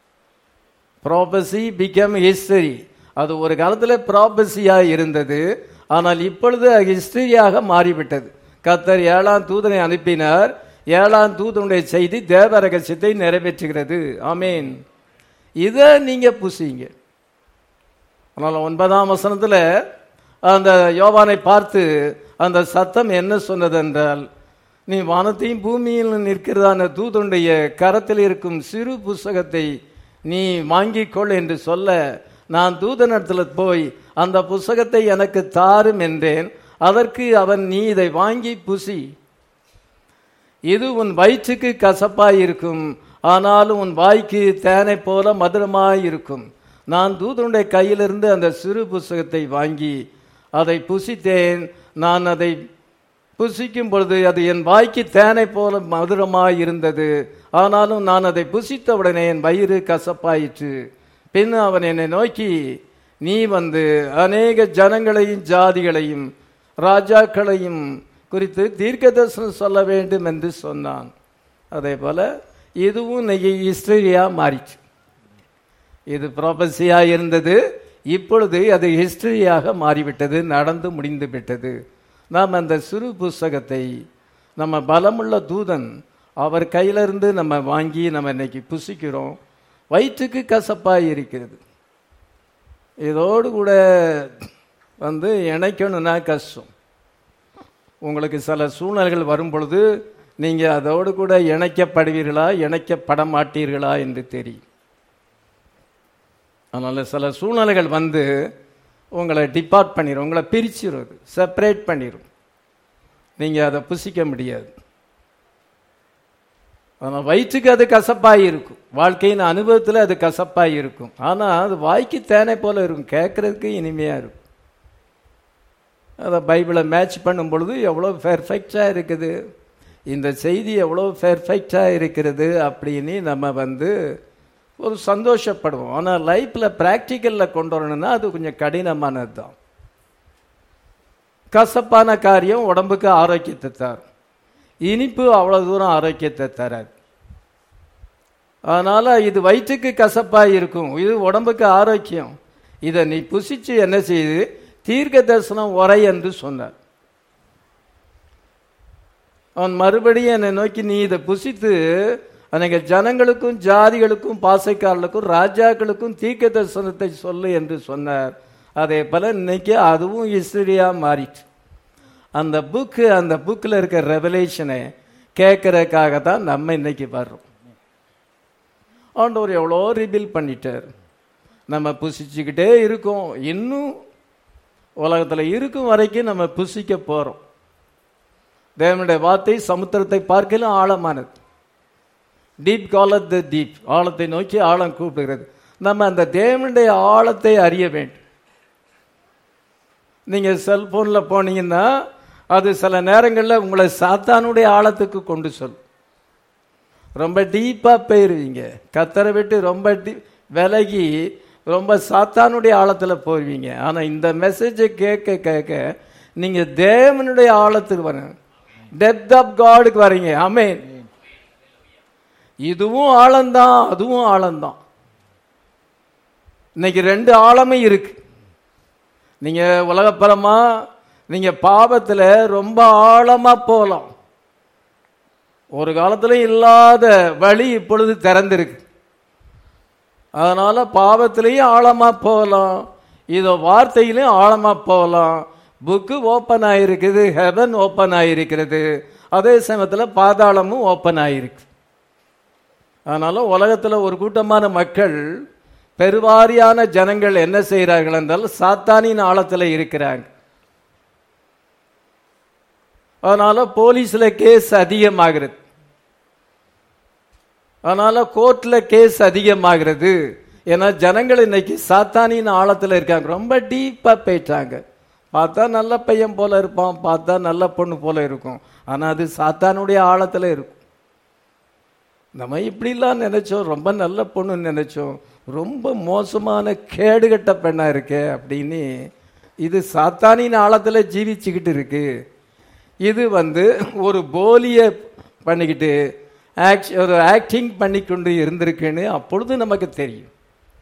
ப்ராபசி பிகம் ஹிஸ்டரி அது ஒரு காலத்தில் ப்ராபசியாக இருந்தது ஆனால் இப்பொழுது ஹிஸ்டரியாக மாறிவிட்டது கத்தர் ஏழாம் தூதனை அனுப்பினார் ஏழாம் தூதனுடைய செய்தி தேவ ரகசியத்தை நிறைவேற்றுகிறது ஆமேன் இதை நீங்க புசிங்க ஆனால் ஒன்பதாம் வசனத்துல அந்த யோவானை பார்த்து அந்த சத்தம் என்ன சொன்னது என்றால் நீ வானத்தையும் பூமியில் நிற்கிறதான தூதனுடைய கரத்தில் இருக்கும் சிறு புஸ்தகத்தை நீ வாங்கிக் கொள் என்று சொல்ல நான் தூதனிடத்தில் போய் அந்த புஸ்தகத்தை எனக்கு தாரும் என்றேன் அதற்கு அவன் நீ இதை வாங்கி புசி இது உன் வயிற்றுக்கு கசப்பாய் இருக்கும் ஆனாலும் உன் வாய்க்கு தேனை போல மதுரமாய் இருக்கும் நான் தூதனுடைய கையிலிருந்து அந்த சிறு புஸ்தகத்தை வாங்கி அதை புசித்தேன் நான் அதை புசிக்கும் பொழுது அது என் வாய்க்கு தேனை போல மதுரமாய் இருந்தது ஆனாலும் நான் அதை புசித்தவுடனே என் வயிறு கசப்பாயிற்று பின் அவன் என்னை நோக்கி நீ வந்து அநேக ஜனங்களையும் ஜாதிகளையும் ராஜாக்களையும் குறித்து தீர்க்க தரிசனம் சொல்ல வேண்டும் என்று சொன்னான் அதே போல இதுவும் இன்னைக்கு ஹிஸ்டரியா மாறிச்சு இது ப்ராபஸியா இருந்தது இப்பொழுது அது ஹிஸ்டரியாக மாறிவிட்டது நடந்து முடிந்து விட்டது நாம் அந்த சிறு புஸ்தகத்தை நம்ம பலமுள்ள தூதன் அவர் கையிலிருந்து நம்ம வாங்கி நம்ம இன்னைக்கு புசிக்கிறோம் வயிற்றுக்கு கசப்பாக இருக்கிறது இதோடு கூட வந்து இணைக்கணும்னா கஷ்டம் உங்களுக்கு சில சூழ்நிலைகள் வரும் பொழுது நீங்கள் அதோடு கூட இணைக்கப்படுவீர்களா இணைக்கப்பட மாட்டீர்களா என்று தெரியும் அதனால் சில சூழ்நிலைகள் வந்து உங்களை டிபார்ட் பண்ணிடும் உங்களை பிரிச்சிடும் அது செப்பரேட் பண்ணிடும் நீங்கள் அதை புசிக்க முடியாது ஆனால் வயிற்றுக்கு அது கசப்பாக இருக்கும் வாழ்க்கையின் அனுபவத்தில் அது கசப்பாக இருக்கும் ஆனால் அது வாய்க்கு தேனை போல இருக்கும் கேட்கறதுக்கு இனிமையாக இருக்கும் அதை பைபிளை மேட்ச் பண்ணும் பொழுது எவ்வளோ பெர்ஃபெக்டாக இருக்குது இந்த செய்தி எவ்வளோ பெர்ஃபெக்டாக இருக்கிறது அப்படின்னு நம்ம வந்து ஒரு சந்தோஷப்படுவோம் ஆனால் லைஃப்பில் ப்ராக்டிக்கலில் கொண்டு வரணும்னா அது கொஞ்சம் கடினமானது தான் கசப்பான காரியம் உடம்புக்கு ஆரோக்கியத்தை தரும் இனிப்பு அவ்வளோ தூரம் ஆரோக்கியத்தை தராது அதனால் இது வயிற்றுக்கு கசப்பாக இருக்கும் இது உடம்புக்கு ஆரோக்கியம் இதை நீ புசிச்சு என்ன செய்யுது தீர்க்க தரிசனம் உரை என்று சொன்னார் அவன் மறுபடியும் என்னை நோக்கி நீ இதை புசித்து அன்னைக்கு ஜனங்களுக்கும் ஜாதிகளுக்கும் பாசைக்காரர்களுக்கும் ராஜாக்களுக்கும் தீர்க்க தரிசனத்தை சொல்லு என்று சொன்னார் அதே போல இன்னைக்கு அதுவும் ஹிஸ்டரியா மாறிச்சு அந்த புக்கு அந்த புக்கில் இருக்க ரெவலேஷனை கேட்கறதுக்காக தான் நம்ம இன்னைக்கு வர்றோம் ஆண்டவர் எவ்வளோ ரிபீல் பண்ணிட்டார் நம்ம புசிச்சுக்கிட்டே இருக்கோம் இன்னும் உலகத்தில் இருக்கும் வரைக்கும் நம்ம புசிக்க போகிறோம் தேவனுடைய வார்த்தை சமுத்திரத்தை பார்க்கலும் ஆழமானது டீப் காலர் த டீப் ஆழத்தை நோக்கி ஆழம் கூப்பிடுகிறது நம்ம அந்த தேவனுடைய ஆழத்தை அறிய வேண்டும் நீங்கள் செல்போனில் போனீங்கன்னா அது சில நேரங்களில் உங்களை சாத்தானுடைய ஆழத்துக்கு கொண்டு சொல்லும் ரொம்ப டீப்பாக போயிருவீங்க கத்தரை விட்டு ரொம்ப டீ விலகி ரொம்ப சாத்தானுடைய ஆழத்தில் போயிருவீங்க ஆனால் இந்த மெசேஜை கேட்க கேட்க நீங்கள் தேவனுடைய ஆழத்துக்கு வரணும் டெப்த் ஆஃப் காடுக்கு வரீங்க ஆமேன் இதுவும் ஆழம்தான் அதுவும் ஆழம்தான் இன்னைக்கு ரெண்டு ஆழமும் இருக்கு நீங்க உலகப்பரமா நீங்க பாவத்தில் ரொம்ப ஆழமா போகலாம் ஒரு காலத்துல இல்லாத வழி இப்பொழுது திறந்திருக்கு அதனால பாவத்திலையும் ஆழமா போகலாம் இதோ வார்த்தையிலையும் ஆழமா போகலாம் புக்கு ஓப்பன் ஆயிருக்குது ஹெவன் ஓப்பன் ஆயிருக்கிறது அதே சமயத்தில் பாதாளமும் ஓப்பன் ஆயிருக்கு அதனால உலகத்துல ஒரு கூட்டமான மக்கள் பெருவாரியான ஜனங்கள் என்ன செய்கிறார்கள் என்றால் சாத்தானின் ஆழத்துல இருக்கிறாங்க அதனால போலீஸ்ல கேஸ் அதிகமாகிறது அதனால கோர்ட்ல கேஸ் அதிகமாகிறது ஏன்னா ஜனங்கள் இன்னைக்கு சாத்தானின் ஆழத்துல இருக்காங்க ரொம்ப டீப்பா போயிட்டாங்க பார்த்தா நல்ல பையன் போல இருப்பான் பார்த்தா நல்ல பொண்ணு போல இருக்கும் ஆனா அது சாத்தானுடைய ஆழத்துல இருக்கும் நம்ம இப்படிலாம் நினைச்சோம் ரொம்ப நல்ல பொண்ணுன்னு நினைச்சோம் ரொம்ப மோசமான கேடுகட்ட பெண்ணா இருக்கே அப்படின்னு இது சாத்தானின் ஆழத்துல ஜீவிச்சுக்கிட்டு இருக்கு இது வந்து ஒரு போலிய பண்ணிக்கிட்டு ஆக்ட் ஒரு ஆக்டிங் பண்ணிக்கொண்டு இருந்திருக்குன்னு அப்பொழுது நமக்கு தெரியும்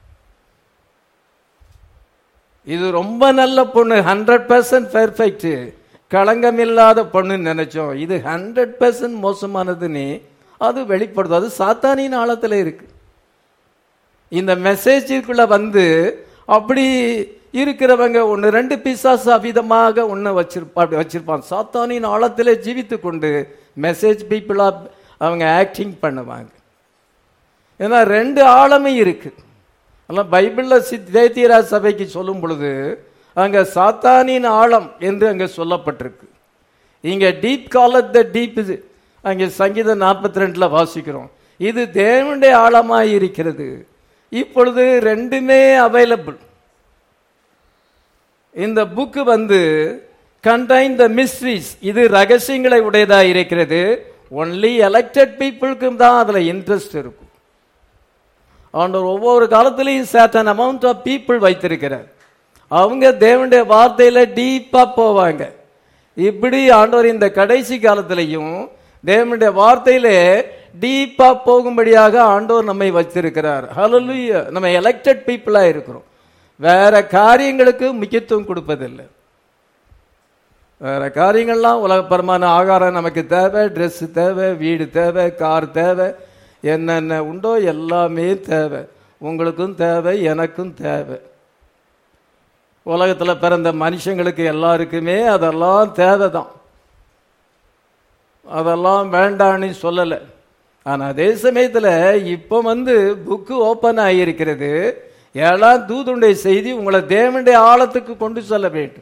இது ரொம்ப நல்ல பொண்ணு ஹண்ட்ரட் பர்சன்ட் பெர்ஃபெக்ட் களங்கமில்லாத பொண்ணுன்னு நினைச்சோம் இது ஹண்ட்ரட் பர்சன்ட் மோசமானதுன்னு அது வெளிப்படுது அது சாத்தானின் ஆழத்துல இருக்கு இந்த மெசேஜுக்குள்ள வந்து அப்படி இருக்கிறவங்க ஒன்று ரெண்டு பிசாசு அவிதமாக ஒன்று வச்சிருப்பா அப்படி வச்சிருப்பான் சாத்தானின் ஆழத்திலே ஜீவித்து கொண்டு மெசேஜ் பீப்புளா அவங்க ஆக்டிங் பண்ணுவாங்க ஏன்னா ரெண்டு ஆழமே இருக்கு ஆனால் பைபிளில் சித் தேத்தியரா சபைக்கு சொல்லும் பொழுது அங்க சாத்தானின் ஆழம் என்று அங்க சொல்லப்பட்டிருக்கு இங்க டீப் காலத் த டீப் இது அங்கே சங்கீதம் நாற்பத்தி ரெண்டுல வாசிக்கிறோம் இது தேவனுடைய ஆழமாய் இருக்கிறது இப்பொழுது ரெண்டுமே அவைலபிள் இந்த புக்கு வந்து கண்டைன் த மிஸ்ட்ரிஸ் இது ரகசியங்களை உடையதா இருக்கிறது ஒன்லி எலெக்டட் பீப்புளுக்கும் தான் அதுல இன்ட்ரெஸ்ட் இருக்கும் ஆண்டவர் ஒவ்வொரு காலத்திலையும் சேட்டன் அமௌண்ட் ஆஃப் பீப்புள் வைத்திருக்கிறார் அவங்க தேவனுடைய வார்த்தையில டீப்பா போவாங்க இப்படி ஆண்டவர் இந்த கடைசி காலத்திலையும் தேவனுடைய வார்த்தையிலே டீப்பா போகும்படியாக ஆண்டவர் நம்மை வச்சிருக்கிறார் ஹalleluya நம்ம எலெக்டட் பீப்புளா இருக்கிறோம் வேற காரியங்களுக்கு முக்கியத்துவம் கொடுப்பதில்லை வேற காரியங்கள்லாம் உலகப்பரமான ஆகாரம் நமக்கு தேவை ட்ரெஸ் தேவை வீடு தேவை கார் தேவை என்னென்ன உண்டோ எல்லாமே தேவை உங்களுக்கும் தேவை எனக்கும் தேவை உலகத்தில் பிறந்த மனுஷங்களுக்கு எல்லாருக்குமே அதெல்லாம் தேவை தான் அதெல்லாம் வேண்டான்னு சொல்லலை ஆனால் அதே சமயத்தில் இப்போ வந்து புக்கு ஓப்பன் ஆகியிருக்கிறது ஏழாம் தூதுடைய செய்தி உங்களை தேவனுடைய ஆழத்துக்கு கொண்டு செல்ல வேண்டும்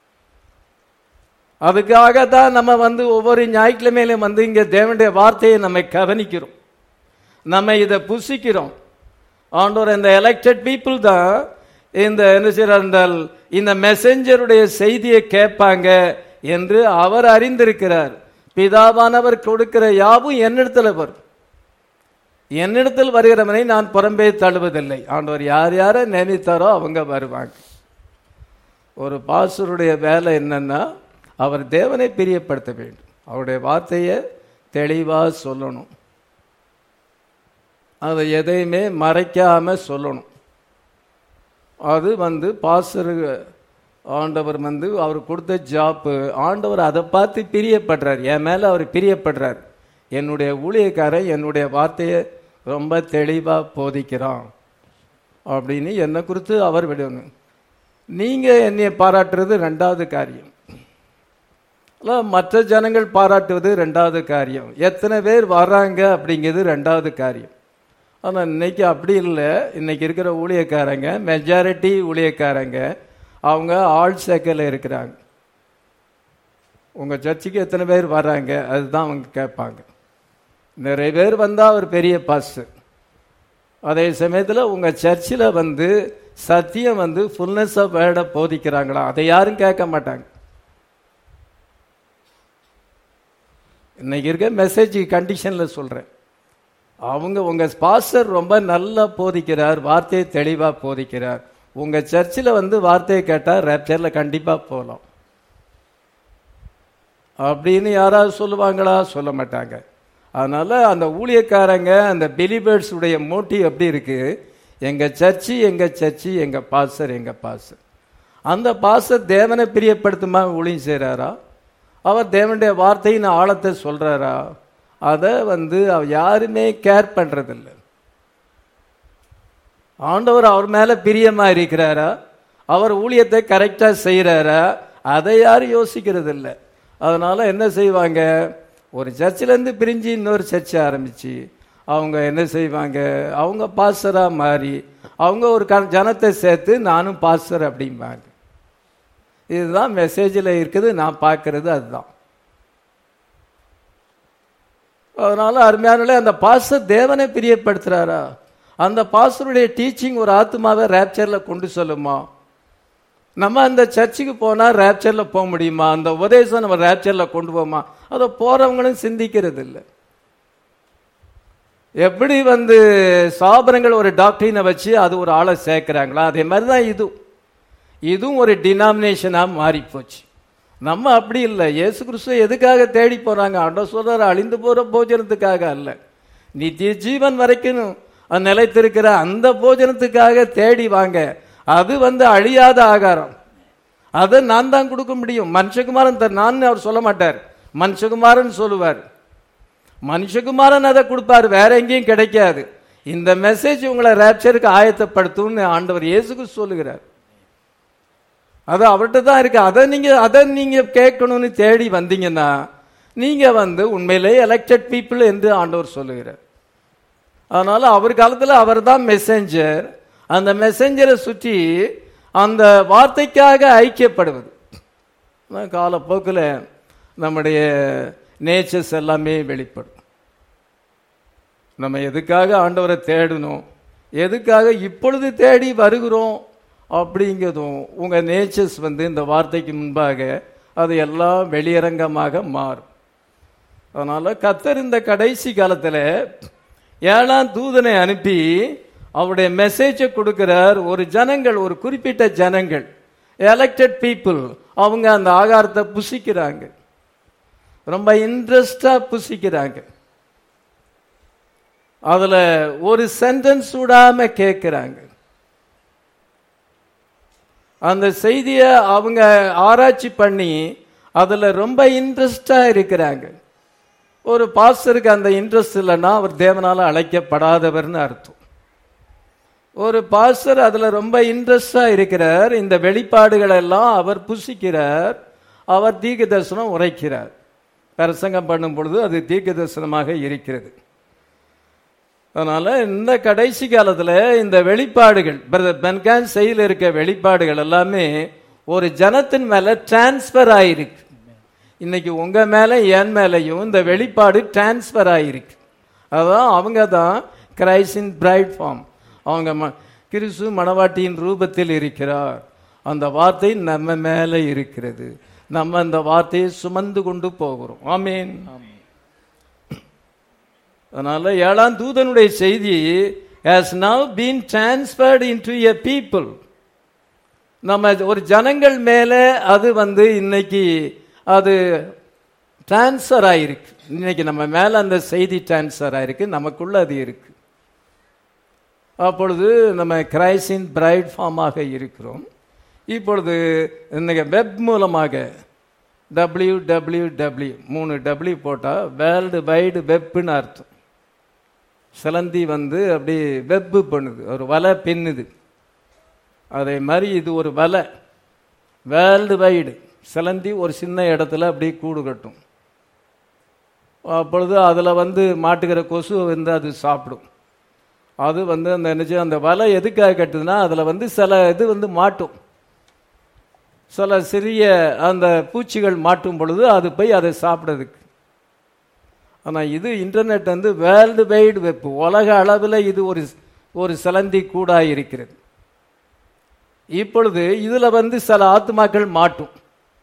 அதுக்காக தான் நம்ம வந்து ஒவ்வொரு ஞாயிற்றுக்கிழமையிலும் வந்து இங்கே தேவனுடைய வார்த்தையை நம்ம கவனிக்கிறோம் நம்ம இதை புசிக்கிறோம் ஆண்டோர் இந்த எலெக்டட் பீப்புள் தான் இந்த என்ன செய்யறார் என்றால் இந்த மெசஞ்சருடைய செய்தியை கேட்பாங்க என்று அவர் அறிந்திருக்கிறார் பிதாவானவர் கொடுக்கிற யாவும் என்னிடத்தில் வரும் என்னிடத்தில் வருகிறவனை நான் புறம்பே தழுவதில்லை ஆண்டவர் யார் யாரை நினைத்தாரோ அவங்க வருவாங்க ஒரு பாசருடைய வேலை என்னன்னா அவர் தேவனை பிரியப்படுத்த வேண்டும் அவருடைய வார்த்தையை தெளிவாக சொல்லணும் அதை எதையுமே மறைக்காம சொல்லணும் அது வந்து பாசரு ஆண்டவர் வந்து அவர் கொடுத்த ஜாப்பு ஆண்டவர் அதை பார்த்து பிரியப்படுறார் என் மேலே அவர் பிரியப்படுறார் என்னுடைய ஊழியக்காரன் என்னுடைய வார்த்தையை ரொம்ப தெளிவாக போதிக்கிறான் அப்படின்னு என்னை குறித்து அவர் விடணும் நீங்கள் என்னை பாராட்டுறது ரெண்டாவது காரியம் அல்ல, மற்ற ஜனங்கள் பாராட்டுவது ரெண்டாவது காரியம் எத்தனை பேர் வர்றாங்க அப்படிங்கிறது ரெண்டாவது காரியம் ஆனால் இன்னைக்கு அப்படி இல்லை இன்னைக்கு இருக்கிற ஊழியக்காரங்க மெஜாரிட்டி ஊழியக்காரங்க அவங்க ஆள் சேர்க்கையில் இருக்கிறாங்க உங்கள் சர்ச்சுக்கு எத்தனை பேர் வர்றாங்க அதுதான் அவங்க கேட்பாங்க நிறைய பேர் வந்தால் அவர் பெரிய பாஸ்டர் அதே சமயத்தில் உங்கள் சர்ச்சில் வந்து சத்தியம் வந்து ஃபுல்னஸ் ஆஃப் வேர்டை போதிக்கிறாங்களா அதை யாரும் கேட்க மாட்டாங்க இன்னைக்கு இருக்க மெசேஜ் கண்டிஷனில் சொல்கிறேன் அவங்க உங்கள் பாஸ்டர் ரொம்ப நல்லா போதிக்கிறார் வார்த்தையை தெளிவாக போதிக்கிறார் உங்கள் சர்ச்சில் வந்து வார்த்தையை கேட்டால் ரேப்சரில் கண்டிப்பாக போகலாம் அப்படின்னு யாராவது சொல்லுவாங்களா சொல்ல மாட்டாங்க அதனால அந்த ஊழியக்காரங்க அந்த பிலிபர்ஸ் உடைய மோட்டிவ் எப்படி இருக்கு எங்க சர்ச்சு எங்க சர்ச்சு எங்க பாஸ்டர் எங்க பாஸ்டர் அந்த பாஸ்டர் தேவனை பிரியப்படுத்துமா ஊழியம் செய்கிறாரா அவர் தேவனுடைய வார்த்தையின் ஆழத்தை சொல்றாரா அதை வந்து அவ யாருமே கேர் பண்றதில்ல ஆண்டவர் அவர் மேல பிரியமா இருக்கிறாரா அவர் ஊழியத்தை கரெக்டா செய்யறாரா அதை யாரும் யோசிக்கிறது இல்ல அதனால என்ன செய்வாங்க ஒரு சர்ச்சில் இருந்து பிரிஞ்சு இன்னொரு சர்ச்சை ஆரம்பிச்சு அவங்க என்ன செய்வாங்க அவங்க பாஸ்டரா மாறி அவங்க ஒரு க ஜனத்தை சேர்த்து நானும் பாஸ்டர் அப்படிம்பாங்க இதுதான் மெசேஜில் இருக்குது நான் பார்க்கறது அதுதான் அதனால அருமையானே அந்த பாஸ்டர் தேவனை பிரியப்படுத்துறாரா அந்த பாஸ்டருடைய டீச்சிங் ஒரு ஆத்மாவை ரேப்சர்ல கொண்டு சொல்லுமா நம்ம அந்த சர்ச்சுக்கு போனா ரேப்சர்ல போக முடியுமா அந்த உபதேசம் நம்ம ரேப்சர்ல கொண்டு போமா அதை போறவங்களும் சிந்திக்கிறது இல்லை எப்படி வந்து சாபனங்கள் ஒரு டாக்டரினை வச்சு அது ஒரு ஆளை சேர்க்கிறாங்களா அதே மாதிரி தான் இதுவும் இதுவும் ஒரு டினாமினேஷனாக மாறி போச்சு நம்ம அப்படி இல்லை இயேசு கிறிஸ்துவ எதுக்காக தேடி போறாங்க ஆண்டவர் சொல்றாரு அழிந்து போற போஜனத்துக்காக அல்ல நித்திய ஜீவன் வரைக்கும் அது நிலைத்திருக்கிற அந்த போஜனத்துக்காக தேடி வாங்க அது வந்து அழியாத ஆகாரம் அதை நான் தான் கொடுக்க முடியும் மனுஷகுமாரன் த- நான் அவர் சொல்ல மாட்டார் மனுஷகுமாரன் சொல்லுவார் மனுஷகுமாரன் அதை கொடுப்பார் வேற எங்கேயும் கிடைக்காது இந்த மெசேஜ் உங்களை ரேப்சருக்கு ஆயத்தப்படுத்தும்னு ஆண்டவர் இயேசுக்கு சொல்லுகிறார் அது அவர்கிட்ட தான் இருக்கு அதை நீங்க அதை நீங்க கேட்கணும்னு தேடி வந்தீங்கன்னா நீங்க வந்து உண்மையிலே எலெக்டட் பீப்புள் என்று ஆண்டவர் சொல்லுகிறார் அதனால அவர் காலத்துல அவர் தான் மெசேஞ்சர் அந்த மெசேஞ்சரை சுற்றி அந்த வார்த்தைக்காக ஐக்கியப்படுவது காலப்போக்கில் நம்முடைய நேச்சர்ஸ் எல்லாமே வெளிப்படும் நம்ம எதுக்காக ஆண்டவரை தேடணும் எதுக்காக இப்பொழுது தேடி வருகிறோம் அப்படிங்கிறதும் உங்க நேச்சர்ஸ் வந்து இந்த வார்த்தைக்கு முன்பாக அது எல்லாம் வெளியரங்கமாக மாறும் அதனால கத்தர் இந்த கடைசி காலத்துல ஏழாம் தூதனை அனுப்பி அவருடைய மெசேஜை கொடுக்கிறார் ஒரு ஜனங்கள் ஒரு குறிப்பிட்ட ஜனங்கள் எலெக்டட் பீப்புள் அவங்க அந்த ஆகாரத்தை புசிக்கிறாங்க ரொம்ப இன்ட்ரெஸ்டா புசிக்கிறாங்க அதுல ஒரு சென்டென்ஸ் விடாம கேட்கிறாங்க அந்த செய்தியை அவங்க ஆராய்ச்சி பண்ணி அதுல ரொம்ப இன்ட்ரெஸ்டா இருக்கிறாங்க ஒரு பாஸ்டருக்கு அந்த இன்ட்ரெஸ்ட் இல்லைன்னா அவர் தேவனால அழைக்கப்படாதவர்னு அர்த்தம் ஒரு பாஸ்டர் அதுல ரொம்ப இன்ட்ரெஸ்டா இருக்கிறார் இந்த வெளிப்பாடுகள் எல்லாம் அவர் புசிக்கிறார் அவர் தீர்க்க தரிசனம் உரைக்கிறார் பிரசங்கம் பண்ணும் பொழுது அது தீர்க்க தரிசனமாக இருக்கிறது அதனால இந்த கடைசி காலத்துல இந்த வெளிப்பாடுகள் பிரதர் பென்கான் செயல் இருக்க வெளிப்பாடுகள் எல்லாமே ஒரு ஜனத்தின் மேல டிரான்ஸ்பர் ஆயிருக்கு இன்னைக்கு உங்க மேல என் மேலையும் இந்த வெளிப்பாடு டிரான்ஸ்பர் ஆயிருக்கு அதான் அவங்க தான் கிரைசின் பிரைட் ஃபார்ம் அவங்க ம- கிறிஸ்து மணவாட்டியின் ரூபத்தில் இருக்கிறார் அந்த வார்த்தை நம்ம மேல இருக்கிறது நம்ம அந்த வார்த்தையை சுமந்து கொண்டு போகிறோம் ஆமீன் அதனால ஏழாம் தூதனுடைய செய்தி has now been transferred into a people நம்ம ஒரு ஜனங்கள் மேல அது வந்து இன்னைக்கு அது டிரான்ஸ்ஃபர் ஆயிருக்கு இன்னைக்கு நம்ம மேல அந்த செய்தி டிரான்ஸ்ஃபர் ஆயிருக்கு நமக்குள்ள அது இருக்கு அப்பொழுது நம்ம கிரைசின் பிரைட் ஃபார்மாக இருக்கிறோம் இப்பொழுது இன்னைக்கு வெப் மூலமாக டபிள்யூ டபிள்யூ டபிள்யூ மூணு டபிள்யூ போட்டால் வேர்ல்டு வைடு வெப்னு அர்த்தம் சிலந்தி வந்து அப்படி வெப்பு பண்ணுது ஒரு வலை பின்னுது அதே மாதிரி இது ஒரு வலை வேர்ல்டு வைடு சிலந்தி ஒரு சின்ன இடத்துல அப்படியே கூடு கட்டும் அப்பொழுது அதில் வந்து மாட்டுகிற கொசு வந்து அது சாப்பிடும் அது வந்து அந்த என்னச்சு அந்த வலை எதுக்காக கட்டுதுன்னா அதில் வந்து சில இது வந்து மாட்டும் சில சிறிய அந்த பூச்சிகள் மாட்டும் பொழுது அது போய் அதை சாப்பிட்றதுக்கு ஆனால் இது இன்டர்நெட் வந்து வேர்ல்டு வைடு வெப் உலக அளவில் இது ஒரு ஒரு சிலந்தி கூடாக இருக்கிறது இப்பொழுது இதுல வந்து சில ஆத்மாக்கள் மாட்டும்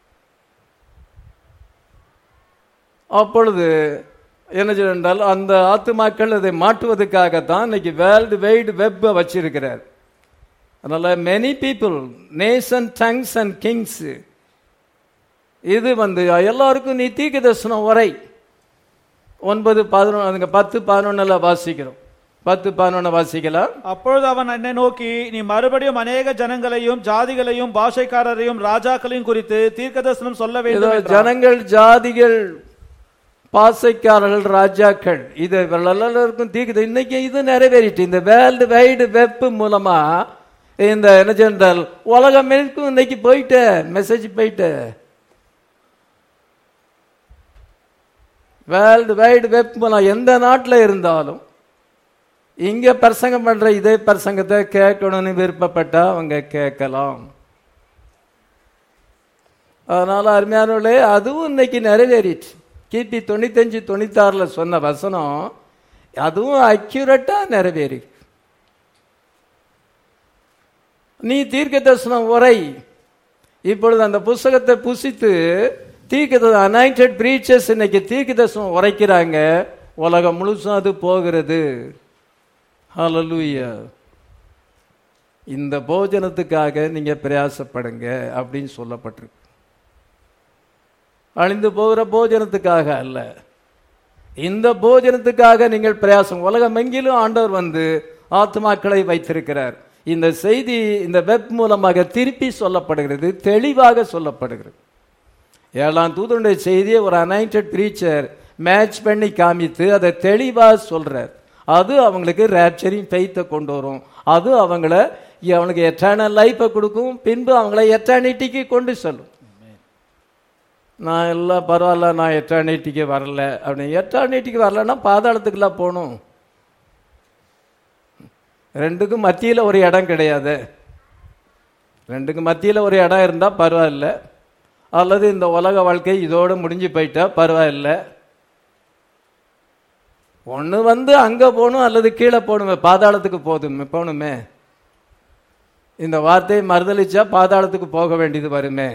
அப்பொழுது என்ன செய்ய என்றால் அந்த ஆத்துமாக்கள் அதை மாட்டுவதற்காகத்தான் இன்னைக்கு வேர்ல்டு வைடு வெப் வச்சிருக்கிறார் அதனால many people nation tongues and kings இது வந்து எல்லாருக்கும் நீ தீர்க்க தரிசனம் உரை ஒன்பது பதினொன்று பத்து பதினொன்னுல வாசிக்கிறோம் பத்து பதினொன்னு வாசிக்கலாம் அப்பொழுது அவன் என்னை நோக்கி நீ மறுபடியும் அநேக ஜனங்களையும் ஜாதிகளையும் பாஷைக்காரரையும் ராஜாக்களையும் குறித்து தீர்க்கதரிசனம் சொல்ல ஏதோ வேண்டும் என்றான். ஜனங்கள் ஜாதிகள் பாசைக்காரர்கள் ராஜாக்கள் இது எல்லாருக்கும் தீக்குது இன்னைக்கு இது நிறைவேறிட்டு இந்த வேர்ல்டு வைடு வெப் மூலமா இந்த என்ன சொன்னால் உலகம் முழுக்கும் இன்னைக்கு போயிட்ட மெசேஜ் போயிட்ட வேர்ல்டு வைடு வெப் மூலம் எந்த நாட்டில் இருந்தாலும் இங்க பிரசங்கம் பண்ற இதே பிரசங்கத்தை கேட்கணும்னு விருப்பப்பட்டா அவங்க கேட்கலாம் அதனால அருமையானவர்களே அதுவும் இன்னைக்கு நிறைவேறிச்சு கிபி தொண்ணூத்தஞ்சு தொண்ணூத்தாறுல சொன்ன வசனம் அதுவும் அக்யூரட்டா நிறைவேறி நீ தீர்க்க தரிசனம் உரை இப்பொழுது அந்த புஸ்தகத்தை புசித்து தீர்க்க அனாயிண்டட் பிரீச்சர்ஸ் இன்னைக்கு தீர்க்க தரிசனம் உரைக்கிறாங்க உலகம் முழுசும் அது போகிறது ஹalleluya இந்த போஜனத்துக்காக நீங்க பிரயாசப்படுங்க அப்படின்னு சொல்லப்பட்டிருக்கு அழிந்து போகிற போஜனத்துக்காக அல்ல இந்த போஜனத்துக்காக நீங்கள் பிரயாசம் உலகம் எங்கிலும் ஆண்டவர் வந்து ஆத்மாக்களை வைத்திருக்கிறார் இந்த செய்தி இந்த வெப் மூலமாக திருப்பி சொல்லப்படுகிறது தெளிவாக சொல்லப்படுகிறது ஏழாம் தூதனுடைய செய்தியை ஒரு அனைண்டட் பிரீச்சர் மேட்ச் பண்ணி காமித்து அதை தெளிவாக சொல்றார் அது அவங்களுக்கு ரேப்சரிங் ஃபெய்த்தை கொண்டு வரும் அது அவங்கள அவனுக்கு எட்டர்னல் லைஃப்பை கொடுக்கும் பின்பு அவங்கள எட்டர்னிட்டிக்கு கொண்டு செல்லும் நான் எல்லாம் பரவாயில்ல நான் எட்டர்னிட்டிக்கு வரல அப்படின்னு எட்டர்னிட்டிக்கு வரலன்னா பாதாளத்துக்குலாம் போகணும் ரெண்டுக்கும் மத்தியில் ஒரு இடம் கிடையாது ரெண்டுக்கும் மத்தியில் ஒரு இடம் இருந்தால் பரவாயில்ல அல்லது இந்த உலக வாழ்க்கை இதோடு முடிஞ்சு போயிட்டா பரவாயில்ல ஒன்று வந்து அங்கே போகணும் அல்லது கீழே போகணுமே பாதாளத்துக்கு போதுமே போகணுமே இந்த வார்த்தையை மறுதளிச்சா பாதாளத்துக்கு போக வேண்டியது வருமே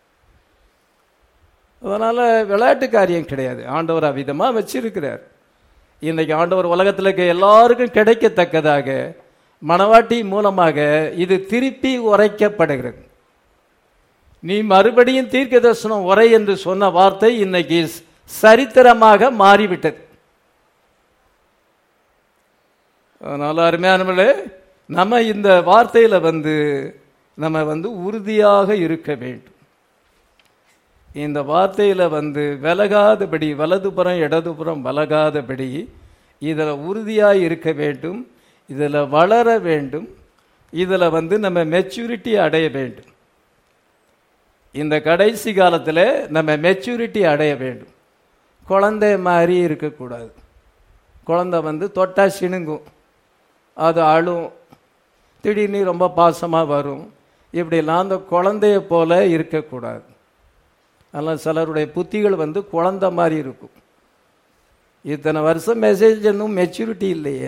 அதனால விளையாட்டு காரியம் கிடையாது ஆண்டவர் அவ்விதமா வச்சிருக்கிறார் இன்னைக்கு ஆண்டவர் உலகத்தில் இருக்க எல்லாருக்கும் கிடைக்கத்தக்கதாக மணவாட்டி மூலமாக இது திருப்பி உரைக்கப்படுகிறது நீ மறுபடியும் தீர்க்க தரிசனம் உரை என்று சொன்ன வார்த்தை இன்னைக்கு சரித்திரமாக மாறிவிட்டது அதனால அருமையானவர்களே நம்ம இந்த வார்த்தையில வந்து நம்ம வந்து உறுதியாக இருக்க வேண்டும் இந்த வார்த்தையில வந்து விலகாதபடி வலதுபுறம் இடதுபுறம் விலகாதபடி இதில் உறுதியாக இருக்க வேண்டும் இதில் வளர வேண்டும் இதில் வந்து நம்ம மெச்சூரிட்டி அடைய வேண்டும் இந்த கடைசி காலத்தில் நம்ம மெச்சூரிட்டி அடைய வேண்டும் குழந்தை மாதிரி இருக்கக்கூடாது குழந்தை வந்து தொட்டா சிணுங்கும் அது அழும் திடீர்னு ரொம்ப பாசமாக வரும் இப்படிலாம் அந்த குழந்தைய போல இருக்கக்கூடாது அதனால் சிலருடைய புத்திகள் வந்து குழந்தை மாதிரி இருக்கும் இத்தனை வருஷம் மெசேஜ் இன்னும் மெச்சூரிட்டி இல்லையே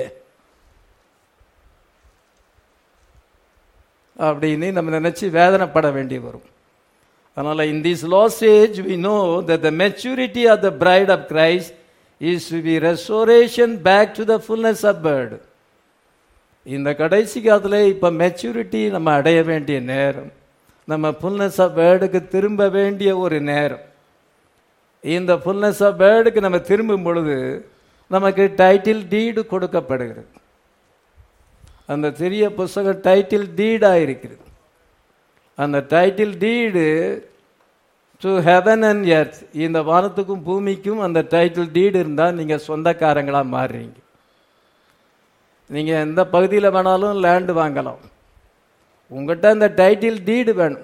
அப்படின்னு நம்ம நினைச்சு வேதனைப்பட வேண்டி வரும் அதனால in this last age we know that the maturity of the bride of Christ is to be restoration back to the fullness of word இந்த கடைசி காலத்தில் இப்போ மெச்சூரிட்டி நம்ம அடைய வேண்டிய நேரம் நம்ம ஃபுல்னஸ் ஆஃப் பேர்டுக்கு திரும்ப வேண்டிய ஒரு நேரம் இந்த ஃபுல்னஸ் ஆஃப் பேர்டுக்கு நம்ம திரும்பும் பொழுது நமக்கு டைட்டில் டீடு கொடுக்கப்படுகிறது அந்த சிறிய புஸ்தகம் டைட்டில் டீடாக இருக்கிறது அந்த title deed to heaven and earth இந்த வானத்துக்கும் பூமிக்கும் அந்த டைட்டில் டீடு இருந்தால் நீங்கள் சொந்தக்காரங்களாக மாறுறீங்க நீங்கள் எந்த பகுதியில் வேணாலும் லேண்டு வாங்கலாம் உங்கள்கிட்ட அந்த டைட்டில் டீடு வேணும்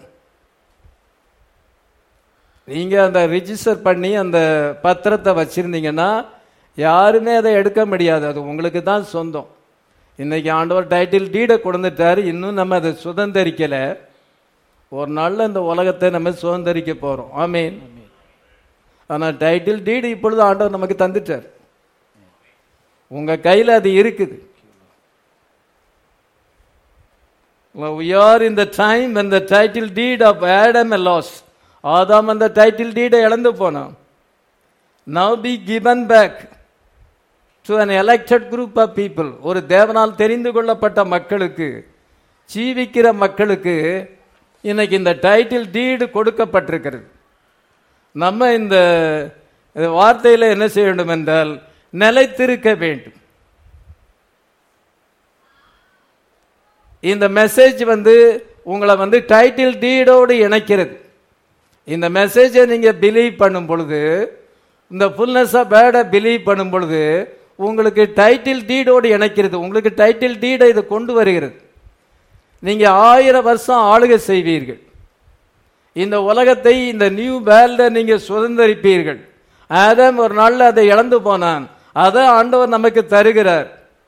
நீங்கள் அந்த ரிஜிஸ்டர் பண்ணி அந்த பத்திரத்தை வச்சுருந்தீங்கன்னா யாருமே அதை எடுக்க முடியாது அது உங்களுக்கு தான் சொந்தம் இன்னைக்கு ஆண்டவர் டைட்டில் டீடை கொடுத்துட்டாரு இன்னும் நம்ம அதை சுதந்திரிக்கலை ஒரு நாளில் இந்த உலகத்தை நம்ம சுதந்திரிக்க போகிறோம் ஆமீன் ஆனால் டைட்டில் டீடு இப்பொழுது ஆண்டவர் நமக்கு தந்துட்டார் உங்கள் கையில் அது இருக்குது We are in the time when the title deed of Adam was lost. ஆதாம் அந்த டைட்டில் டீடை இழந்து போனான் now be given back to an elected group of people ஒரு தேவனால் தெரிந்து கொள்ளப்பட்ட மக்களுக்கு ஜீவிக்கிற மக்களுக்கு இன்னைக்கு இந்த டைட்டில் டீடு கொடுக்கப்பட்டிருக்கிறது நம்ம இந்த வார்த்தையில் என்ன செய்ய வேண்டும் என்றால் நிலைத்திருக்க வேண்டும் இந்த மெசேஜ் வந்து உங்களை வந்து டைட்டில் டீடோடு இணைக்கிறது இந்த மெசேஜை நீங்க பிலீவ் பண்ணும் பொழுது இந்த ஃபுல்னஸ் ஆஃப் பேடை பிலீவ் பண்ணும் பொழுது உங்களுக்கு டைட்டில் டீடோடு இணைக்கிறது உங்களுக்கு டைட்டில் டீடை இது கொண்டு வருகிறது நீங்க ஆயிரம் வருஷம் ஆளுகை செய்வீர்கள் இந்த உலகத்தை இந்த நியூ வேர்ல்ட நீங்க சுதந்திரிப்பீர்கள் ஆதாம் ஒரு நாள்ல அதை இழந்து போனான் அதை ஆண்டவர் நமக்கு தருகிறார்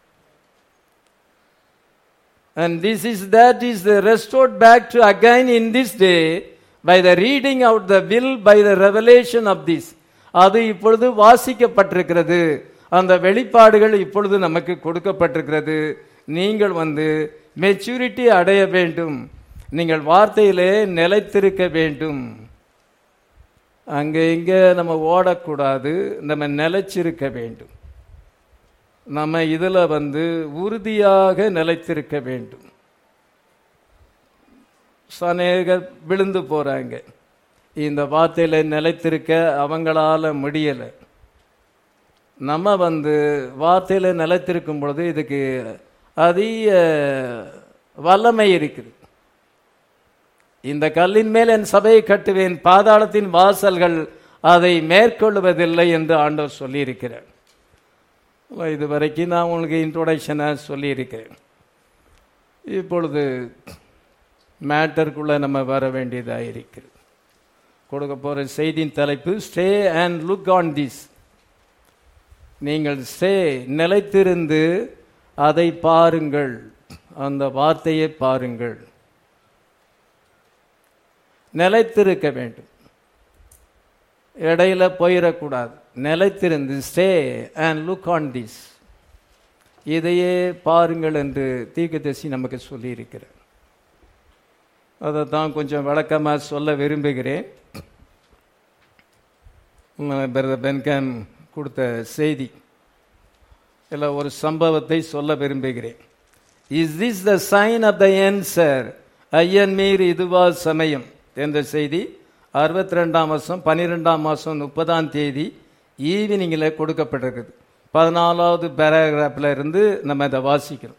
And this is that is restored back to again in this day by the reading out the will by the revelation of this. அது இப்பொழுது வாசிக்கப்பட்டிருக்கிறது அந்த வெளிப்பாடுகள் இப்பொழுது நமக்கு கொடுக்கப்பட்டிருக்கிறது நீங்கள் வந்து மெச்சூரிட்டி அடைய வேண்டும் நீங்கள் வார்த்தையிலே நிலைத்திருக்க வேண்டும் அங்கே இங்கே நம்ம ஓடக்கூடாது நம்ம நிலைச்சிருக்க வேண்டும் நம்ம இதில் வந்து உறுதியாக நிலைத்திருக்க வேண்டும் சனேகர் விழுந்து போறாங்க இந்த வார்த்தையில நிலைத்திருக்க அவங்களால முடியலை நம்ம வந்து வார்த்தையில நிலைத்திருக்கும் பொழுது இதுக்கு அதிக வல்லமை இருக்குது இந்த கல்லின் மேல் என் சபையை கட்டுவேன் பாதாளத்தின் வாசல்கள் அதை மேற்கொள்வதில்லை என்று ஆண்டவர் சொல்லியிருக்கிறார் இது வரைக்கும் நான் உங்களுக்கு இன்ட்ரோடக்ஷனாக சொல்லியிருக்கிறேன் இப்பொழுது மேட்டருக்குள்ளே நம்ம வர வேண்டியதாக இருக்கிறது கொடுக்க போகிற செய்தியின் தலைப்பு stay and look on this நீங்கள் ஸ்டே நிலைத்திருந்து அதை பாருங்கள் அந்த வார்த்தையை பாருங்கள் நிலைத்திருக்க வேண்டும் இடையில போயிடக்கூடாது நிலைத்திருந்து stay and look on this இதையே பாருங்கள் என்று தீர்க்கதரிசி நமக்கு சொல்லியிருக்கிறார் அதை தான் கொஞ்சம் விளக்கமாக சொல்ல விரும்புகிறேன் பிரதர் பென்கன் கொடுத்த செய்தி இல்லை ஒரு சம்பவத்தை சொல்ல விரும்புகிறேன் is this the sign of the end sir ஐயன் மீர் இதுவா சமயம் என்ற செய்தி அறுபத்தி ரெண்டாம் வருஷம் பன்னிரெண்டாம் மாதம் முப்பதாம் தேதி ஈவினிங்கில் கொடுக்கப்பட்டிருக்குது பதினாலாவது பேராகிராஃபில் இருந்து நம்ம இதை வாசிக்கிறோம்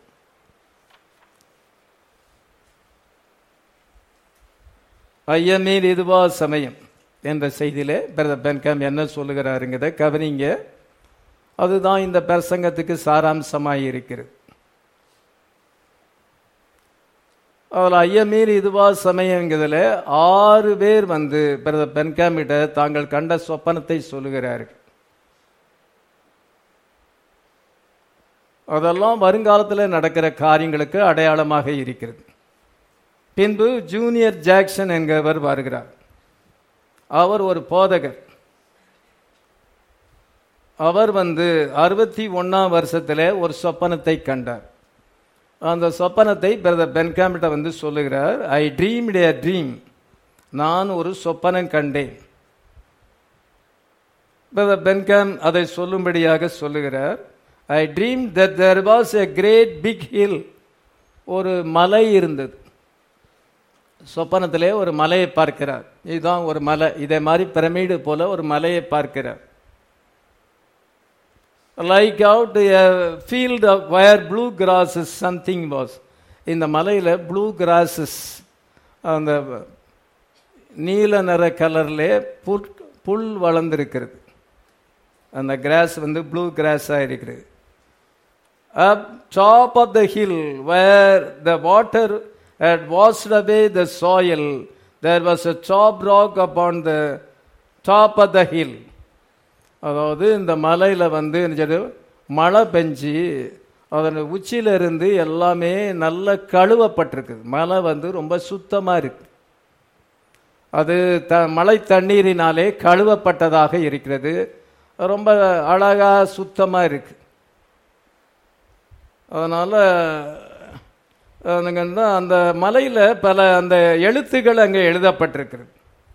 ஐயமீர் இதுவா சமயம் என்ற செய்தியிலே பிரதர் பென்காம் என்ன சொல்லுகிறாருங்கிறத கவனிங்க அதுதான் இந்த பிரசங்கத்துக்கு சாராம்சமாக இருக்கிறது அதில் ஐயமீர் இதுவா சமயங்கிறதுல ஆறு பேர் வந்து பிரதர் பென்காமிட்ட தாங்கள் கண்ட சொப்பனத்தை சொல்லுகிறார்கள் அதெல்லாம் வருங்காலத்தில் நடக்கிற காரியங்களுக்கு அடையாளமாக இருக்கிறது பின்பு ஜூனியர் ஜாக்சன் என்கிறவர் வருகிறார் அவர் ஒரு போதகர் அவர் வந்து அறுபத்தி ஒன்னாம் வருஷத்துல ஒரு சொப்பனத்தை கண்டார் அந்த சொப்பனத்தை பிரதர் பென்காமிட்ட வந்து சொல்லுகிறார் ஐ ட்ரீம் டே ட்ரீம் நான் ஒரு சொப்பனம் கண்டேன் பிரதர் பென்காம் அதை சொல்லும்படியாக சொல்லுகிறார் I dream that there was a great big hill ஒரு மலை இருந்தது சொப்பனத்திலே ஒரு மலையை பார்க்கிறார் இதுதான் ஒரு மலை இதே மாதிரி பிரமிடு போல ஒரு மலையை பார்க்கிறார் like out field of wire blue grasses something was இந்த மலையில் ப்ளூ கிராசஸ் அந்த நீல நிற கலர்லே புல் புல் வளர்ந்துருக்கிறது அந்த கிராஸ் வந்து ப்ளூ கிராஸாக இருக்கிறது up top of the hill where the water had washed away the soil, there was a top rock upon the top of the hill. அதாவது இந்த மலையில் வந்து மழை பெஞ்சு அதன் உச்சியில இருந்து எல்லாமே நல்ல கழுவப்பட்டிருக்குது மலை வந்து ரொம்ப சுத்தமாக இருக்கு அது த மழை தண்ணீரினாலே கழுவப்பட்டதாக இருக்கிறது ரொம்ப அழகா சுத்தமாக இருக்கு அதனால் அந்த மலையில் பல அந்த எழுத்துக்கள் அங்கே எழுதப்பட்டிருக்கிறது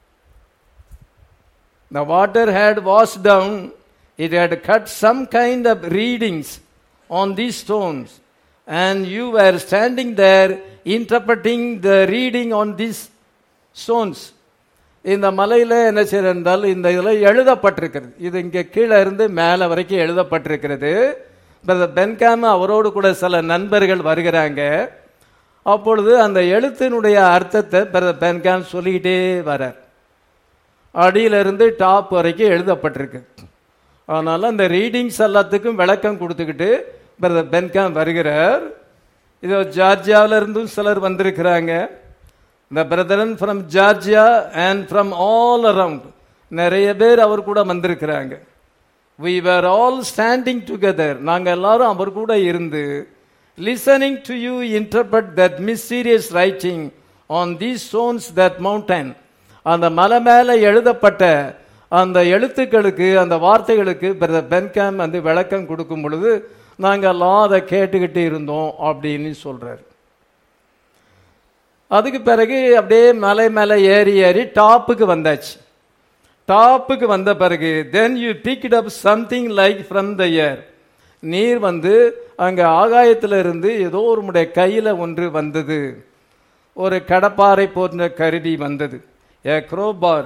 The water had washed down, it had cut some kind of readings on these stones, and you were standing there interpreting the reading on these stones. இந்த மலையில் என்ன செய்யறால் இந்த இதில் எழுதப்பட்டிருக்கிறது இது இங்கே கீழே இருந்து மேலே வரைக்கும் எழுதப்பட்டிருக்கிறது பென்காம அவரோடு கூட சில நண்பர்கள் வருகிறாங்க அப்பொழுது அந்த எழுத்தினுடைய அர்த்தத்தை பிரதர் பென்காம் சொல்லிக்கிட்டே வரார் அடியிலிருந்து டாப் வரைக்கும் எழுதப்பட்டிருக்கு அதனால அந்த ரீடிங்ஸ் எல்லாத்துக்கும் விளக்கம் கொடுத்துக்கிட்டு பிரதர் பென்காம் வருகிறார் இதோ ஜார்ஜியாவில இருந்தும் சிலர் வந்திருக்கிறாங்க இந்த brethren from Georgia and from all around நிறைய பேர் அவர் கூட வந்திருக்கிறாங்க we were all standing together நாங்க எல்லாரும் அவர் கூட இருந்து listening to you interpret that mysterious writing on these stones that mountain அந்த மலை மேல எழுதப்பட்ட அந்த எழுத்துக்களுக்கு அந்த வார்த்தைகளுக்கு பிரதர் பென்காம் வந்து விளக்கம் கொடுக்கும் பொழுது நாங்க எல்லாம் அதை கேட்டுக்கிட்டு இருந்தோம் அப்படின்னு சொல்றாரு அதுக்கு பிறகு அப்படியே மலை மேலே ஏறி ஏறி டாப்புக்கு வந்தாச்சு டாப்புக்கு வந்த பிறகு then you pick up something like from the year நீர் வந்து அங்கே ஆகாயத்தில் இருந்து ஏதோ ஒரு முடைய கையில் ஒன்று வந்தது ஒரு கடப்பாறை போன்ற கருவி வந்தது ஏ குரோபார்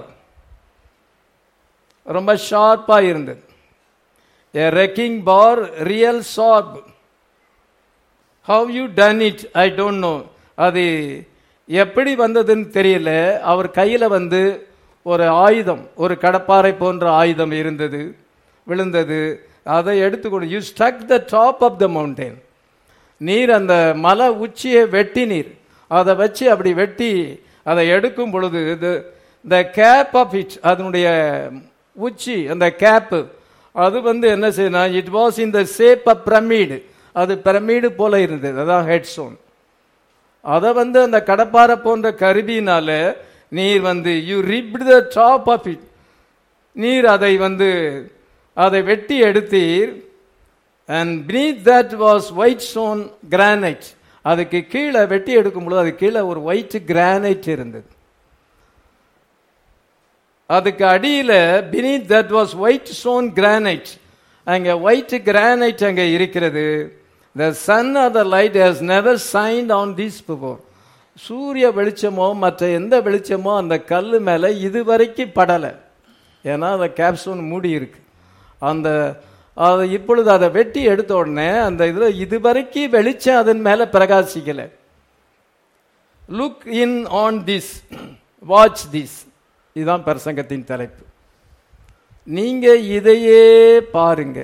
ரொம்ப ஷார்ப்பாக இருந்தது a wrecking bar real sharp how you done it I don't know அது எப்படி வந்ததுன்னு தெரியல அவர் கையில் வந்து ஒரு ஆயுதம் ஒரு கடப்பாறை போன்ற ஆயுதம் இருந்தது விழுந்தது அதை எடுத்துக்கொண்டு you stuck the top of the mountain நீர் அந்த மலை உச்சியை வெட்டி நீர் அதை வச்சு அப்படி வெட்டி அதை எடுக்கும் பொழுது த கேப் ஆஃப் இட் அதனுடைய உச்சி அந்த கேப்பு அது வந்து என்ன செய்யணும் it was in the shape of pyramid அது பிரமிடு போல இருந்தது அதான் ஹெட் ஸ்டோன் அதை வந்து அந்த கடப்பாறை போன்ற கருவியினால நீர் வந்து you ripped the top of it நீர் அதை வந்து அதை வெட்டி எடுத்தீர் and beneath that was white stone granite அதுக்கு கீழே வெட்டி எடுக்கும்போது அது கீழே ஒரு ஒயிட் கிரானைட் இருந்தது அதுக்கு அடியில beneath that was white stone granite அங்க ஒயிட் கிரானைட் அங்க இருக்கிறது the sun of the light has never shined on these before சூரிய வெளிச்சமோ மற்ற எந்த வெளிச்சமோ அந்த கல் மேலே இதுவரைக்கும் படலை ஏன்னா அந்த கேப்சூன் மூடி இருக்கு அந்த அதை இப்பொழுது அதை வெட்டி எடுத்த உடனே அந்த இதில் இதுவரைக்கும் வெளிச்சம் அதன் மேலே பிரகாசிக்கலை look in on this watch this இதுதான் பிரசங்கத்தின் தலைப்பு நீங்க இதையே பாருங்க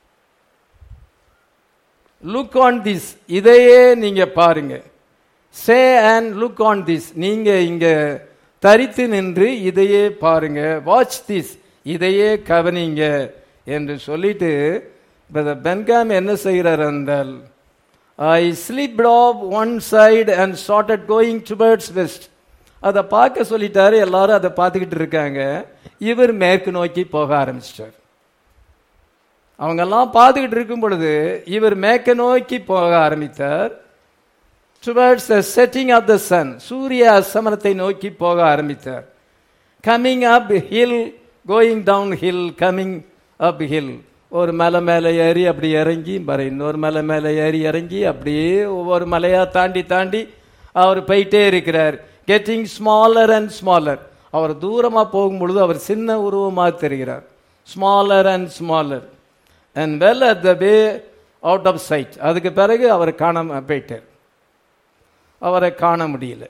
லுக் ஆன் திஸ் இதையே நீங்க பாருங்க say and look on this நீங்க இங்க தரித்து நின்று இதையே பாருங்க வாட்ச் திஸ் இதையே கவனிங்க என்று சொல்லிட்டு பிரதர் பென்காம் என்ன செய்கிறார் என்றால் I slip off one side and started going towards west அதை பார்க்க சொல்லிட்டாரு எல்லாரும் அதை பார்த்துக்கிட்டு இருக்காங்க இவர் மேற்கு நோக்கி போக ஆரம்பிச்சிட்டார் அவங்கெல்லாம் பார்த்துக்கிட்டு இருக்கும் பொழுது இவர் மேற்க நோக்கி போக ஆரம்பித்தார் towards the setting of the sun சூரிய அஸ்தமனத்தை நோக்கி போக ஆரம்பித்தார் coming up hill going down hill coming up hill ஒரு மலை மேலே ஏறி அப்படி இறங்கி வர இன்னொரு மலை மேலே ஏறி இறங்கி அப்படியே ஒவ்வொரு மலையாக தாண்டி தாண்டி அவர் போயிட்டே இருக்கிறார் கெட்டிங் ஸ்மாலர் அண்ட் ஸ்மாலர் அவர் தூரமாக போகும் பொழுது அவர் சின்ன உருவமாக தெரிகிறார் smaller and smaller and well at the way out of sight அதுக்கு பிறகு அவர் காணாம போயிட்டார் அவரை காண முடியல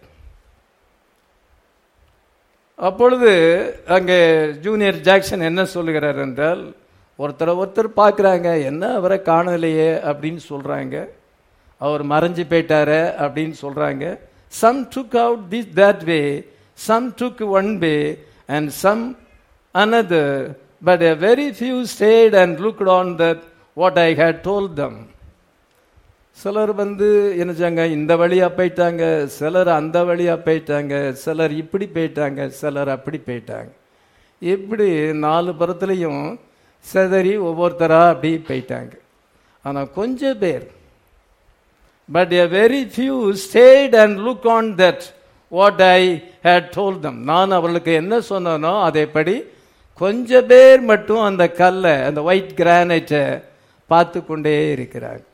அப்பொழுது அங்கே ஜூனியர் ஜாக்சன் என்ன சொல்லுகிறார் என்றால் ஒருத்தரை ஒருத்தர் பார்க்குறாங்க என்ன அவரை காணலையே அப்படின்னு சொல்கிறாங்க அவர் மறைஞ்சு போயிட்டாரு அப்படின்னு சொல்கிறாங்க some took out this that way some took one way and some another but a very few stayed and looked on that what I had told them சிலர் வந்து என்னச்சாங்க இந்த வழியா போயிட்டாங்க சிலர் அந்த வழியா போயிட்டாங்க சிலர் இப்படி போயிட்டாங்க சிலர் அப்படி போயிட்டாங்க இப்படி நாலு புறத்துலையும் செதறி ஒவ்வொருத்தரா அப்படி போயிட்டாங்க ஆனால் கொஞ்சம் பேர் but a very few stayed and look on that what I had told them நான் அவர்களுக்கு என்ன சொன்னனோ அதேபடி கொஞ்ச பேர் மட்டும் அந்த கல்லை அந்த ஒயிட் கிரானைட்டை பார்த்து கொண்டே இருக்கிறாங்க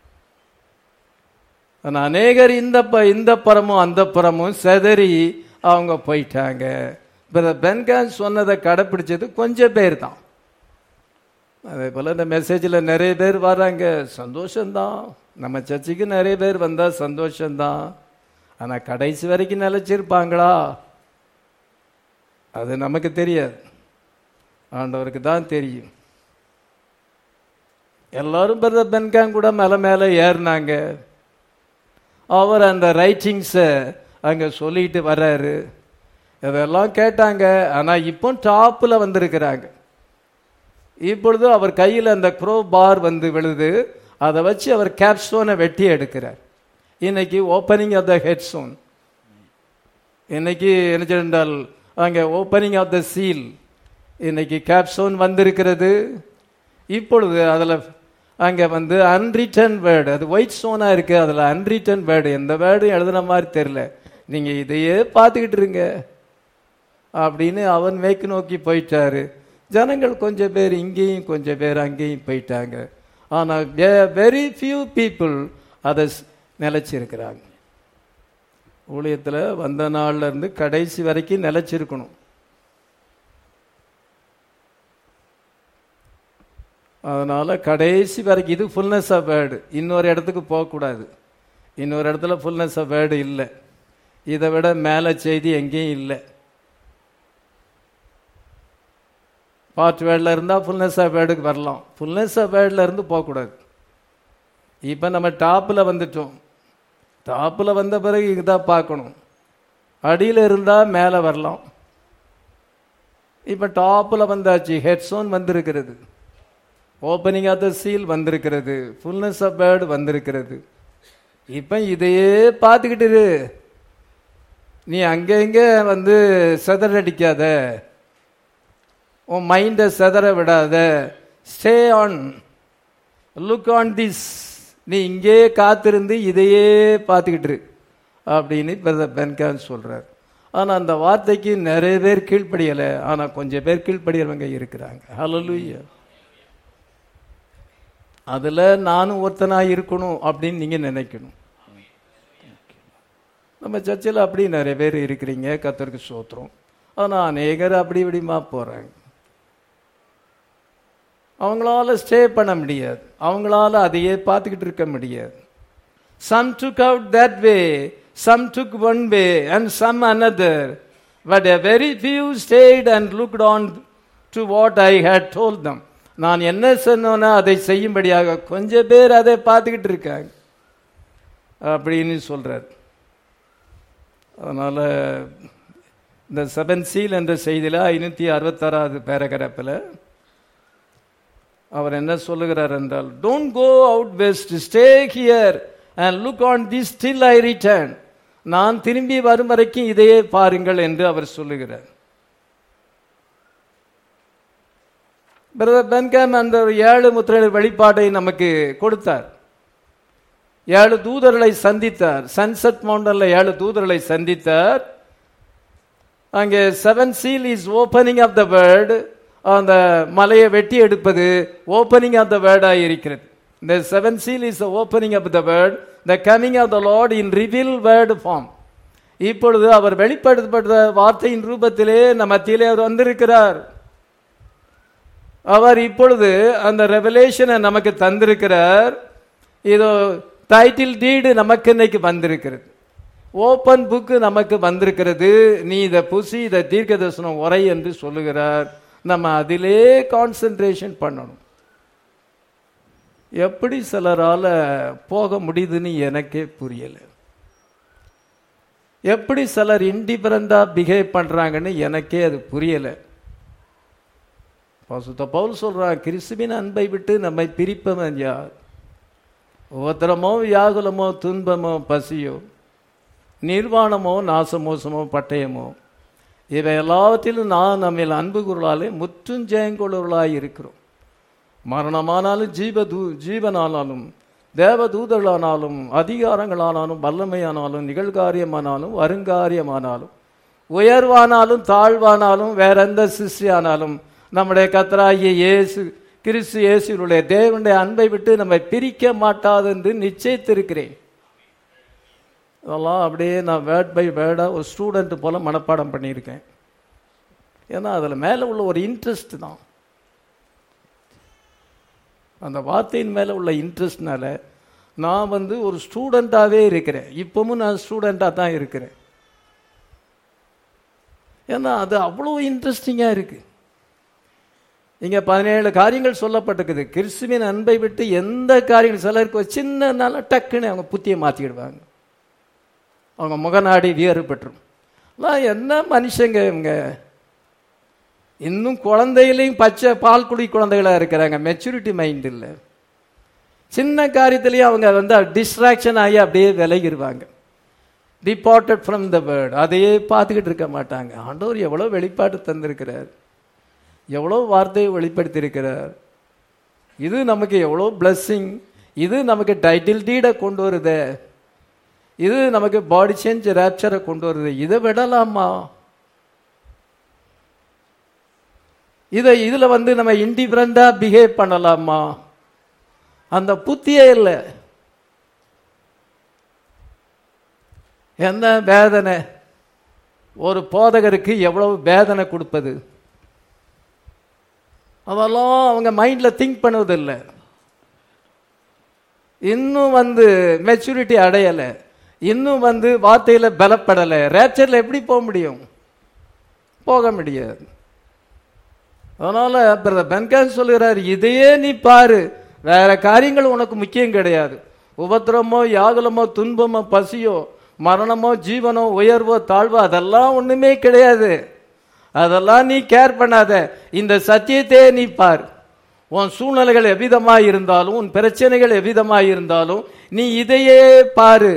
ஆனால் அநேகர் இந்த ப இந்த புறமும் அந்த புறமும் செதறி அவங்க போயிட்டாங்க இப்போ பென்கான் சொன்னதை கடைப்பிடிச்சது கொஞ்சம் பேர் தான் அதே போல் இந்த மெசேஜில் நிறைய பேர் வர்றாங்க சந்தோஷம்தான் நம்ம சர்ச்சுக்கு நிறைய பேர் வந்தால் சந்தோஷம்தான் ஆனால் கடைசி வரைக்கும் நிலச்சிருப்பாங்களா அது நமக்கு தெரியாது ஆண்டவருக்கு தான் தெரியும் எல்லாரும் பிரதர் பென்காங் கூட மேலே மேலே ஏறினாங்க அவர் அந்த ரைட்டிங்ஸை அங்கே சொல்லிட்டு வர்றாரு இதெல்லாம் கேட்டாங்க ஆனால் இப்போ டாப்பில் வந்திருக்கிறாங்க இப்பொழுது அவர் கையில் அந்த க்ரோ பார் வந்து விழுது அதை வச்சு அவர் கேப்ஸ்டோனை வெட்டி எடுக்கிறார் இன்னைக்கு ஓப்பனிங் ஆஃப் த ஹெட்ஸோன் இன்னைக்கு என்ன சொன்னால் அங்கே ஓப்பனிங் ஆஃப் த சீல் இன்னைக்கு கேப்ஸ்டோன் வந்திருக்கிறது இப்பொழுது அதில் அங்கே வந்து அன்ரிட்டன் வேர்டு அது ஒயிட் ஸ்டோனாக இருக்குது அதில் அன்ரிட்டன் வேர்டு எந்த வேர்டும் எழுதுன மாதிரி தெரில நீங்கள் இதையே பார்த்துக்கிட்டு இருங்க அப்படின்னு அவன் மேற்கு நோக்கி போயிட்டாரு ஜனங்கள் கொஞ்சம் பேர் இங்கேயும் கொஞ்சம் பேர் அங்கேயும் போயிட்டாங்க ஆனால் வெரி ஃபியூ பீப்புள் அதை நிலைச்சிருக்கிறாங்க ஊழியத்தில் வந்த நாள்ல இருந்து கடைசி வரைக்கும் நிலைச்சிருக்கணும் அதனால கடைசி வரைக்கும் இது ஃபுல்னஸ் ஆஃப் வேர்டு இன்னொரு இடத்துக்கு போகக்கூடாது இன்னொரு இடத்துல ஃபுல்னஸ் ஆஃப் வேர்டு இல்லை இதை விட மேலே செய்தி எங்கேயும் இல்லை பார்ட் வேர்டில் இருந்தால் ஃபுல்னஸ் ஆஃப் வேர்டுக்கு வரலாம் ஃபுல்னஸ் ஆஃப் வேர்டில் இருந்து போகக்கூடாது இப்போ நம்ம டாப்பில் வந்துட்டோம் டாப்பில் வந்த பிறகு இதுதான் பார்க்கணும் அடியில் இருந்தால் மேலே வரலாம் இப்போ டாப்பில் வந்தாச்சு ஹெட்ஸோன் வந்திருக்கிறது ஓப்பனிங் ஆஃப் த சீல் வந்திருக்கிறது ஃபுல்னஸ் ஆஃப் பேர்டு வந்திருக்கிறது இப்போ இதையே பார்த்துக்கிட்டு இரு நீ அங்கே இங்கே வந்து செதறடிக்காத உன் மைண்டை செதற விடாத stay on look on this நீ இங்கே காத்திருந்து இதையே பார்த்துக்கிட்டு இரு அப்படின்னு பிரதர் பென்கான் சொல்றார் ஆனால் அந்த வார்த்தைக்கு நிறைய பேர் கீழ்ப்படியலை ஆனால் கொஞ்சம் பேர் கீழ்ப்படியவங்க இருக்கிறாங்க ஹalleluya அதில் நானும் ஒருத்தனாக இருக்கணும் அப்படின்னு நீங்கள் நினைக்கணும் நம்ம சர்ச்சில் அப்படி நிறைய பேர் இருக்கிறீங்க கத்தருக்கு சோத்திரம் ஆனால் அநேகர் அப்படி இப்படிமா போகிறாங்க அவங்களால ஸ்டே பண்ண முடியாது அவங்களால அதையே பார்த்துக்கிட்டு இருக்க முடியாது some took out that way some took one way and some another but a very few stayed and looked on to what I had told them நான் என்ன சொன்னோன்னா அதை செய்யும்படியாக கொஞ்சம் பேர் அதை பார்த்துக்கிட்டு இருக்காங்க அப்படின்னு சொல்றார் அதனால இந்த செவன் சீல் என்ற செய்தியில் ஐநூற்றி அறுபத்தாறாவது பேரகிராப்பில் அவர் என்ன சொல்லுகிறார் என்றால் don't go out west stay here and look on this still I return நான் திரும்பி வரும் வரைக்கும் இதையே பாருங்கள் என்று அவர் சொல்லுகிறார் பிரதர் பென்காம் அந்த ஒரு ஏழு முத்திரை வெளிப்பாட்டை நமக்கு கொடுத்தார் ஏழு தூதர்களை சந்தித்தார் சன்செட் மவுண்டன்ல ஏழு தூதர்களை சந்தித்தார் அங்கே seven seal is opening of the word அந்த மலையை வெட்டி எடுப்பது ஓப்பனிங் ஆஃப் த வேர்டாக இருக்கிறது இந்த seven seal is opening of the word the coming of the Lord in reveal word form இப்பொழுது அவர் வெளிப்படுத்தப்பட்ட வார்த்தையின் ரூபத்திலே நம் மத்தியிலே அவர் வந்திருக்கிறார் அவர் இப்பொழுது அந்த ரெவலேஷனை நமக்கு தந்திருக்கிறார் இதோ டைட்டில் டீடு நமக்கு இன்னைக்கு வந்திருக்கிறது ஓப்பன் புக்கு நமக்கு வந்திருக்கிறது நீ இதை புசி இதை தீர்க்க தரிசனம் உரை என்று சொல்லுகிறார் நம்ம அதிலே கான்சென்ட்ரேஷன் பண்ணணும் எப்படி சிலரால போக முடியுதுன்னு எனக்கே புரியல எப்படி சிலர் இண்டிபெண்டா பிஹேவ் பண்றாங்கன்னு எனக்கே அது புரியல பசுத்த பவுல் சொல்றான் கிறிஸ்துவின் அன்பை விட்டு நம்மை பிரிப்பவன் யார் உபத்திரமோ வியாகுலமோ துன்பமோ பசியோ நிர்வாணமோ நாசமோசமோ பட்டயமோ இவை எல்லாவற்றிலும் நான் நம்மில் அன்பு குரலாலே முற்றும் ஜெயங்கொள்ளவர்களாய் இருக்கிறோம் மரணமானாலும் ஜீவ தூ ஜீவனானாலும் தேவ தூதர்களானாலும் அதிகாரங்களானாலும் வல்லமையானாலும் நிகழ்காரியமானாலும் வருங்காரியமானாலும் உயர்வானாலும் தாழ்வானாலும் வேற எந்த சிருஷ்டியானாலும் நம்முடைய கத்தராகிய இயேசு கிறிஸ்து இயேசுடைய தேவனுடைய அன்பை விட்டு நம்மை பிரிக்க மாட்டாது என்று நிச்சயித்திருக்கிறேன் அதெல்லாம் அப்படியே நான் வேர்ட் பை வேர்டாக ஒரு ஸ்டூடெண்ட் போல மனப்பாடம் பண்ணியிருக்கேன் ஏன்னா அதில் மேலே உள்ள ஒரு இன்ட்ரெஸ்ட் தான் அந்த வார்த்தையின் மேலே உள்ள இன்ட்ரெஸ்ட்னால நான் வந்து ஒரு ஸ்டூடெண்ட்டாகவே இருக்கிறேன் இப்பவும் நான் ஸ்டூடெண்ட்டாக தான் இருக்கிறேன் ஏன்னா அது அவ்வளோ இன்ட்ரெஸ்டிங்காக இருக்கு இங்க பதினேழு காரியங்கள் சொல்லப்பட்டிருக்குது கிறிஸ்துவின் அன்பை விட்டு எந்த காரியங்கள் சிலருக்கு ஒரு சின்ன நாள டக்குன்னு அவங்க புத்தியை மாத்திடுவாங்க அவங்க முகநாடி வேறுபட்டுரும் எல்லாம் என்ன மனுஷங்க இவங்க இன்னும் குழந்தையிலையும் பச்சை பால் குடி குழந்தைகளா இருக்கிறாங்க மெச்சூரிட்டி மைண்ட் இல்லை சின்ன காரியத்திலையும் அவங்க வந்து டிஸ்ட்ராக்ஷன் ஆகி அப்படியே விலகிடுவாங்க டிபார்ட்டட் ஃப்ரம் த வேர்ட் அதையே பார்த்துக்கிட்டு இருக்க மாட்டாங்க ஆண்டவர் எவ்வளோ வெளிப்பாடு தந்திருக்கிறார் எவ்வளோ வார்த்தையை வெளிப்படுத்தியிருக்கிறார் இது நமக்கு எவ்வளோ blessing இது நமக்கு டைட்டில் டீடை கொண்டு வருதே இது நமக்கு பாடி சேஞ்ச் ரேப்சரை கொண்டு வருது இதை விடலாமா இதை இதுல வந்து நம்ம இண்டிஃபரண்டா பிஹேவ் பண்ணலாமா அந்த புத்தியே இல்லை என்ன வேதனை ஒரு போதகருக்கு எவ்வளவு வேதனை கொடுப்பது அதெல்லாம் அவங்க மைண்ட்ல திங்க் பண்ணுவதில்லை இன்னும் வந்து மெச்சூரிட்டி அடையலை இன்னும் வந்து வார்த்தையில பலப்படலை ரேப்சர்ல எப்படி போக முடியும் போக முடியாது அதனால பிரதர் பென்கான் சொல்கிறார் இதையே நீ பாரு வேற காரியங்கள் உனக்கு முக்கியம் கிடையாது உபத்திரமோ யாகுலமோ துன்பமோ பசியோ மரணமோ ஜீவனோ உயர்வோ தாழ்வோ அதெல்லாம் ஒண்ணுமே கிடையாது அதெல்லாம் நீ கேர் பண்ணாத இந்த சத்தியத்தையே நீ பார் உன் சூழ்நிலைகள் எவ்விதமா இருந்தாலும் உன் பிரச்சனைகள் எவ்விதமா இருந்தாலும் நீ இதையே பாரு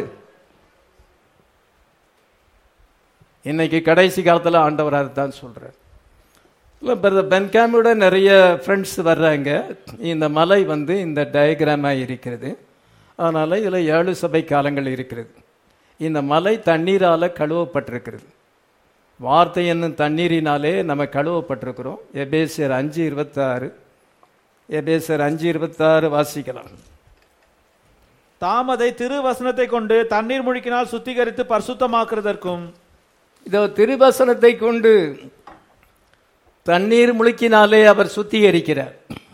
இன்னைக்கு கடைசி காலத்துல ஆண்டவர் அதைத்தான் சொல்றார் இல்லை பிரதர் பென்காமோட நிறைய ஃப்ரெண்ட்ஸ் வர்றாங்க இந்த மலை வந்து இந்த டயக்ராமாக இருக்கிறது அதனால் இதில் ஏழு சபை காலங்கள் இருக்கிறது இந்த மலை தண்ணீரால் கழுவப்பட்டிருக்கிறது வார்த்தை என்னும் தண்ணீரினாலே நம்ம கழுவப்பட்டிருக்கிறோம் எபேசியர் அஞ்சு இருபத்தாறு எபேசியர் அஞ்சு இருபத்தாறு வாசிக்கலாம் தாம் அதை திருவசனத்தை கொண்டு தண்ணீர் முழுக்கினால் சுத்திகரித்து பரிசுத்தமாக்குறதற்கும் இதோ திருவசனத்தை கொண்டு தண்ணீர் முழுக்கினாலே அவர் சுத்திகரிக்கிறார்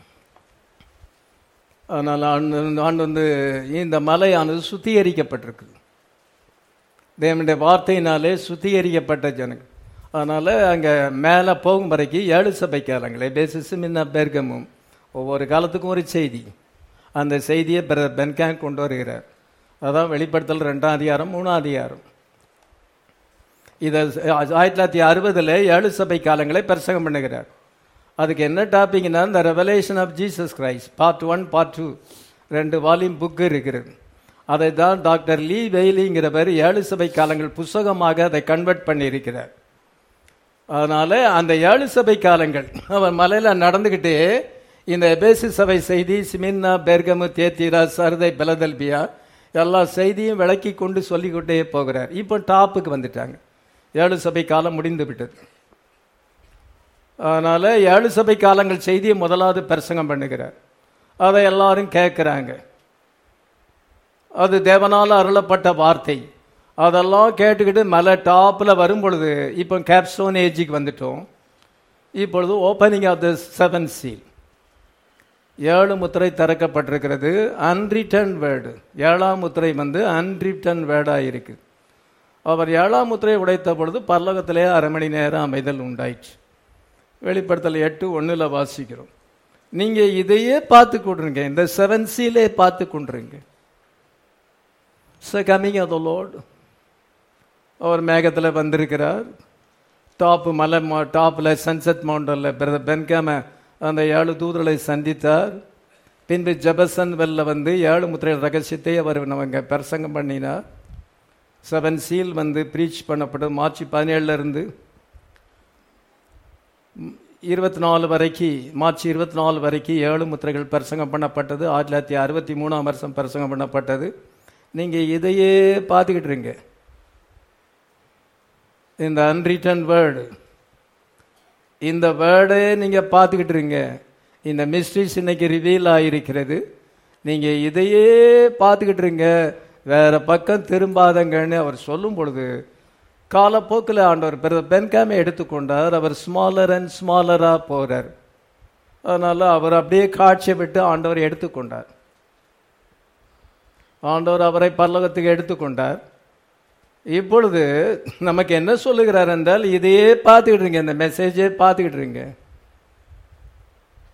அதனால் ஆண்டு ஆண்டு வந்து இந்த மலையானது சுத்திகரிக்கப்பட்டிருக்கு தேவனுடைய வார்த்தையினாலே சுத்திகரிக்கப்பட்ட ஜனங்கள் அதனால அங்க மேலே போகும் வரைக்கும் ஏழு சபை காலங்களே பேசிஸ் முன்ன பெர்கமும் ஒவ்வொரு காலத்துக்கும் ஒரு செய்தி அந்த செய்தியை பிரதர் பென்காங் கொண்டு வருகிறார் அதான் வெளிப்படுத்தல் ரெண்டாம் அதிகாரம் மூணாம் அதிகாரம் இதை ஆயிரத்தி தொள்ளாயிரத்தி அறுபதுல ஏழு சபை காலங்களை பிரசங்கம் பண்ணுகிறார் அதுக்கு என்ன டாபிக்னா இந்த revelation of Jesus Christ part one part two ரெண்டு வால்யூம் புக்கு இருக்கிறது அதை தான் டாக்டர் லீ வெயிலிங்கிறவர் ஏழு சபை காலங்கள் புஸ்தகமாக அதை கன்வெர்ட் பண்ணியிருக்கிறார் அதனால அந்த ஏழு சபை காலங்கள் அவர் மலையில நடந்துகிட்டே இந்த எபேசு சபை செய்தி சிமின்னா பெர்கமு தேத்தீரா சர்தை பெலதல்பியா எல்லா செய்தியும் விளக்கி கொண்டு சொல்லிக்கொண்டே போகிறார் இப்போ டாப்புக்கு வந்துட்டாங்க ஏழு சபை காலம் முடிந்து விட்டது அதனால ஏழு சபை காலங்கள் செய்தியை முதலாவது பிரசங்கம் பண்ணுகிறார் அதை எல்லாரும் கேட்குறாங்க அது தேவனால் அருளப்பட்ட வார்த்தை அதெல்லாம் கேட்டுக்கிட்டு மலை டாப்பில் வரும் பொழுது இப்போ கேப்ஸ்டோன் ஏஜுக்கு வந்துட்டோம் இப்பொழுது opening of the seven seal ஏழு முத்திரை திறக்கப்பட்டிருக்கிறது அன்ரிட்டன் வேர்டு ஏழாம் முத்திரை வந்து அன்ரிட்டன் வேர்டாக இருக்கு அவர் ஏழாம் முத்திரை உடைத்த பொழுது பல்லவத்திலே அரை மணி நேரம் அமைதல் உண்டாயிற்று வெளிப்படுத்தல் எட்டு ஒன்றில் வாசிக்கிறோம் நீங்கள் இதையே பார்த்து கொண்டுருங்க இந்த செவன் சீலே பார்த்து கொண்டுருங்க கமிங் ஆஃப் த லோட் அவர் மேகத்தில் வந்திருக்கிறார் டாப்பு மலை டாப்பில் சன்செட் மவுண்டனில் பிரதர் பென்காம அந்த ஏழு தூதர்களை சந்தித்தார் பின்பு ஜபசன் வெல்ல வந்து ஏழு முத்திரை ரகசியத்தை அவர் அவங்க பிரசங்கம் பண்ணினார் செவன் சீல் வந்து ப்ரீச் பண்ணப்பட்டது மார்ச் பதினேழுல இருந்து இருபத்தி நாலு வரைக்கும் மார்ச் இருபத்தி நாலு வரைக்கும் ஏழு முத்திரைகள் பிரசங்கம் பண்ணப்பட்டது ஆயிரத்தி தொள்ளாயிரத்தி அறுபத்தி மூணாம் வருஷம் பிரசங்கம் பண்ணப்பட்டது நீங்கள் இதையே பார்த்துக்கிட்டு இருங்க இந்த அன்ரிட்டன் வேர்டு இந்த வேர்டே நீங்கள் பார்த்துக்கிட்டு இருங்க இந்த மிஸ்ட்ரிஸ் இன்னைக்கு ரிவீல் ஆகிருக்கிறது நீங்கள் இதையே பார்த்துக்கிட்டு இருங்க வேற பக்கம் திரும்பாதங்கன்னு அவர் சொல்லும் பொழுது காலப்போக்கில் ஆண்டவர் பிறகு பென்காமை எடுத்துக்கொண்டார் அவர் ஸ்மாலர் அண்ட் ஸ்மாலராக போகிறார் அதனால் அவர் அப்படியே காட்சியை விட்டு ஆண்டவர் எடுத்துக்கொண்டார் ஆண்டவர் அவரை பல்லவத்துக்கு எடுத்துக்கொண்டார் இப்பொழுது நமக்கு என்ன சொல்லுகிறார் என்றால் இதையே பார்த்துக்கிட்டு இருங்க இந்த மெசேஜே பார்த்துக்கிட்டு இருங்க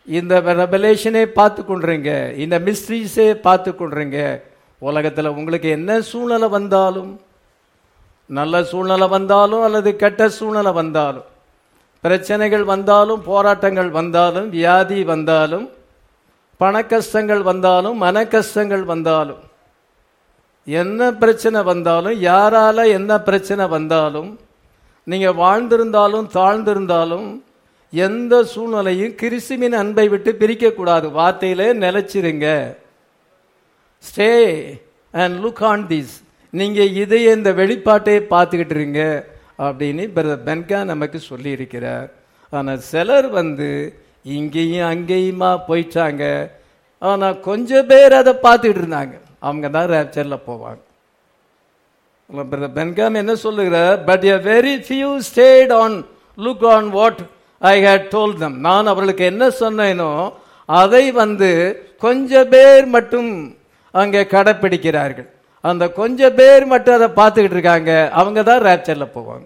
இந்த ரெவலேஷனே பார்த்து கொண்டுறீங்க இந்த மிஸ்ட்ரீஸே பார்த்து கொண்டுறீங்க உலகத்தில் உங்களுக்கு என்ன சூழ்நிலை வந்தாலும் நல்ல சூழ்நிலை வந்தாலும் அல்லது கெட்ட சூழ்நிலை வந்தாலும் பிரச்சனைகள் வந்தாலும் போராட்டங்கள் வந்தாலும் வியாதி வந்தாலும் பண கஷ்டங்கள் வந்தாலும் மன கஷ்டங்கள் வந்தாலும் என்ன பிரச்சனை வந்தாலும் யாரால என்ன பிரச்சனை வந்தாலும் நீங்க வாழ்ந்திருந்தாலும் தாழ்ந்திருந்தாலும் எந்த சூழ்நிலையும் கிறிஸ்துவின் அன்பை விட்டு பிரிக்கக்கூடாது வார்த்தையிலே நிலைச்சிருங்க stay and look on this நீங்க இதை இந்த வெளிப்பாட்டை பார்த்துக்கிட்டு இருங்க அப்படின்னு பிரதர் பென்கா நமக்கு சொல்லி இருக்கிறார் ஆனா சிலர் வந்து இங்கேயும் அங்கேயுமா போயிட்டாங்க ஆனா கொஞ்சம் பேர் அதை பார்த்துக்கிட்டு இருந்தாங்க அவங்க தான் ரேப்சர்ல போவாங்க பிரதர் பென்காம் என்ன சொல்லுகிறார் but a very few stayed on look on what I had told them நான் அவர்களுக்கு என்ன சொன்னேனோ அதை வந்து கொஞ்ச பேர் மட்டும் அங்கே கடைப்பிடிக்கிறார்கள் அந்த கொஞ்ச பேர் மட்டும் அதை பார்த்துக்கிட்டு இருக்காங்க அவங்க தான் ரேப்சர்ல போவாங்க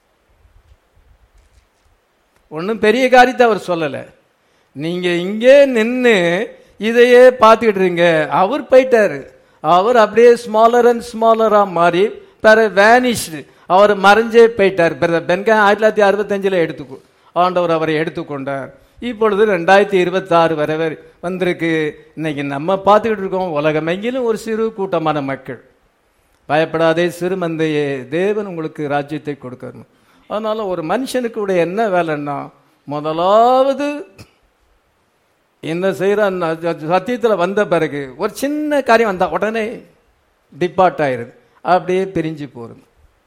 ஒன்றும் பெரிய காரியத்தை அவர் சொல்லலை நீங்க இங்கே நின்று இதையே பார்த்துக்கிட்டு இருங்க அவர் போயிட்டாரு அவர் அப்படியே ஸ்மாலர் அண்ட் ஸ்மாலரா மாறி பிற வேனிஷ்டு அவர் மறைஞ்சே போயிட்டார் பென்கா ஆயிரத்தி தொள்ளாயிரத்தி அறுபத்தஞ்சில் எடுத்துக்கோ ஆண்டவர் அவரை எடுத்துக்கொண்டார் இப்பொழுது ரெண்டாயிரத்தி இருபத்தாறு வரை வரை வந்திருக்கு இன்னைக்கு நம்ம பார்த்துக்கிட்டு இருக்கோம் உலகமெங்கிலும் ஒரு சிறு கூட்டமான மக்கள் பயப்படாதே சிறுமந்தையே தேவன் உங்களுக்கு ராஜ்யத்தை கொடுக்கணும் அதனால ஒரு மனுஷனுக்கு உடைய என்ன வேலைன்னா முதலாவது என்ன செய்யறான் சத்தியத்தில் வந்த பிறகு ஒரு சின்ன காரியம் வந்தா உடனே டிபார்ட் ஆயிருது அப்படியே பிரிஞ்சு போறது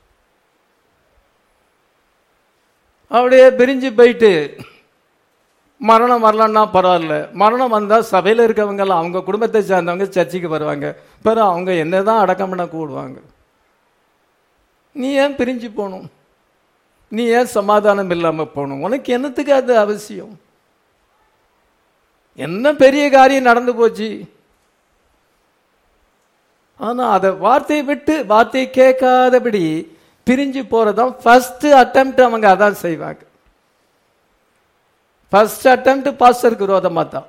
அப்படியே பிரிஞ்சு போயிட்டு மரணம் வரலன்னா பரவாயில்ல மரணம் வந்தால் சபையில் இருக்கவங்க எல்லாம் அவங்க குடும்பத்தை சேர்ந்தவங்க சர்ச்சுக்கு வருவாங்க பிறகு அவங்க என்னதான் அடக்கம் பண்ண கூடுவாங்க நீ ஏன் பிரிஞ்சு போகணும் நீ ஏன் சமாதானம் இல்லாமல் போகணும் உனக்கு என்னத்துக்கு அது அவசியம் என்ன பெரிய காரியம் நடந்து போச்சு ஆனா அதை வார்த்தையை விட்டு வார்த்தையை கேட்காதபடி பிரிஞ்சு போறதான் ஃபர்ஸ்ட் அட்டம்ப்ட் அவங்க அதான் செய்வாங்க ஃபர்ஸ்ட் அட்டம்ப்ட் பாஸ்டருக்கு விரோதமா தான்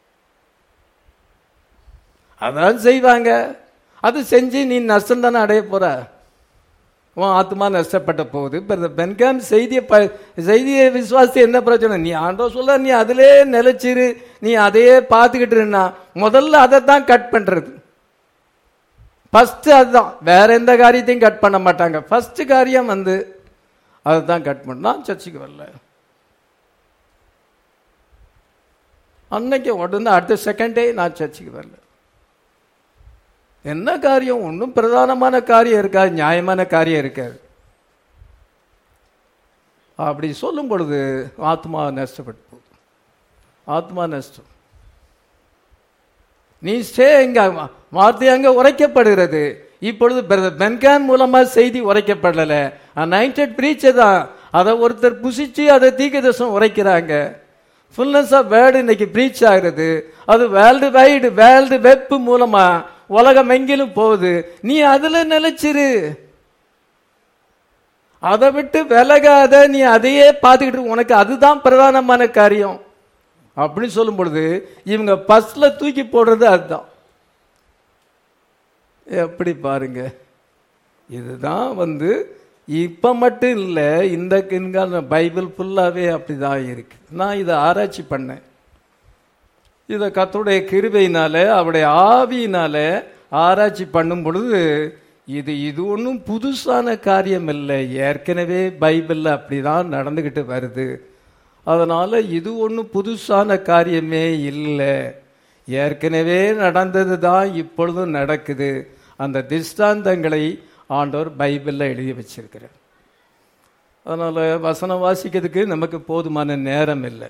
அதான் செய்வாங்க அது செஞ்சு நீ நஷ்டம் தானே அடைய போற உன் ஆத்மா நஷ்டப்பட்ட போகுது பென்காம் செய்தியை ப செய்தியை விசுவாசி என்ன பிரச்சனை நீ ஆண்டோ சொல்ல நீ அதிலே நிலைச்சிரு நீ அதையே பார்த்துக்கிட்டு இருந்தா முதல்ல அதை தான் கட் பண்றது ஃபர்ஸ்ட் அதுதான் வேற எந்த காரியத்தையும் கட் பண்ண மாட்டாங்க ஃபர்ஸ்ட் காரியம் வந்து அதை தான் கட் பண்ண நான் சர்ச்சுக்கு வரல அன்னைக்கு உடனே அடுத்த செகண்டே நான் சர்ச்சுக்கு வரல என்ன காரியம் ஒன்றும் பிரதானமான காரியம் இருக்காது நியாயமான காரியம் இருக்காது அப்படி சொல்லும் பொழுது ஆத்மா நஷ்டப்பட்டு போகுது ஆத்மா நஷ்டம் நீ ஸ்டே எங்க வார்த்தை அங்க உரைக்கப்படுகிறது இப்பொழுது பென்கான் மூலமா செய்தி உரைக்கப்படல நைன்டட் பிரீச் தான் அதை ஒருத்தர் புசிச்சு அதை தீக்கதர்சனம் உரைக்கிறாங்க ஃபுல்னஸ் ஆஃப் வேர்டு இன்னைக்கு பிரீச் ஆகிறது அது வேர்ல்டு வைடு வேர்ல்டு வெப் மூலமா உலகம் எங்கிலும் போகுது நீ அதுல நிலைச்சிரு அதை விட்டு விலகாத நீ அதையே பார்த்துக்கிட்டு உனக்கு அதுதான் பிரதானமான காரியம் அப்படின்னு சொல்லும் பொழுது இவங்க பஸ்ல தூக்கி போடுறது அதுதான் எப்படி பாருங்க இதுதான் வந்து இப்ப மட்டும் இல்லை இந்த கிண்கால பைபிள் ஃபுல்லாவே அப்படிதான் இருக்கு நான் இதை ஆராய்ச்சி பண்ணேன் இதை கத்தருடைய கிருபையினால அவருடைய ஆவியினால ஆராய்ச்சி பண்ணும் பொழுது இது இது ஒன்றும் புதுசான காரியம் இல்லை ஏற்கனவே பைபிளில் அப்படிதான் நடந்துக்கிட்டு வருது அதனால இது ஒன்றும் புதுசான காரியமே இல்லை ஏற்கனவே நடந்தது தான் இப்பொழுதும் நடக்குது அந்த திஷ்டாந்தங்களை ஆண்டவர் பைபிளில் எழுதி வச்சிருக்கிறார் அதனால வசனம் வாசிக்கிறதுக்கு நமக்கு போதுமான நேரம் இல்லை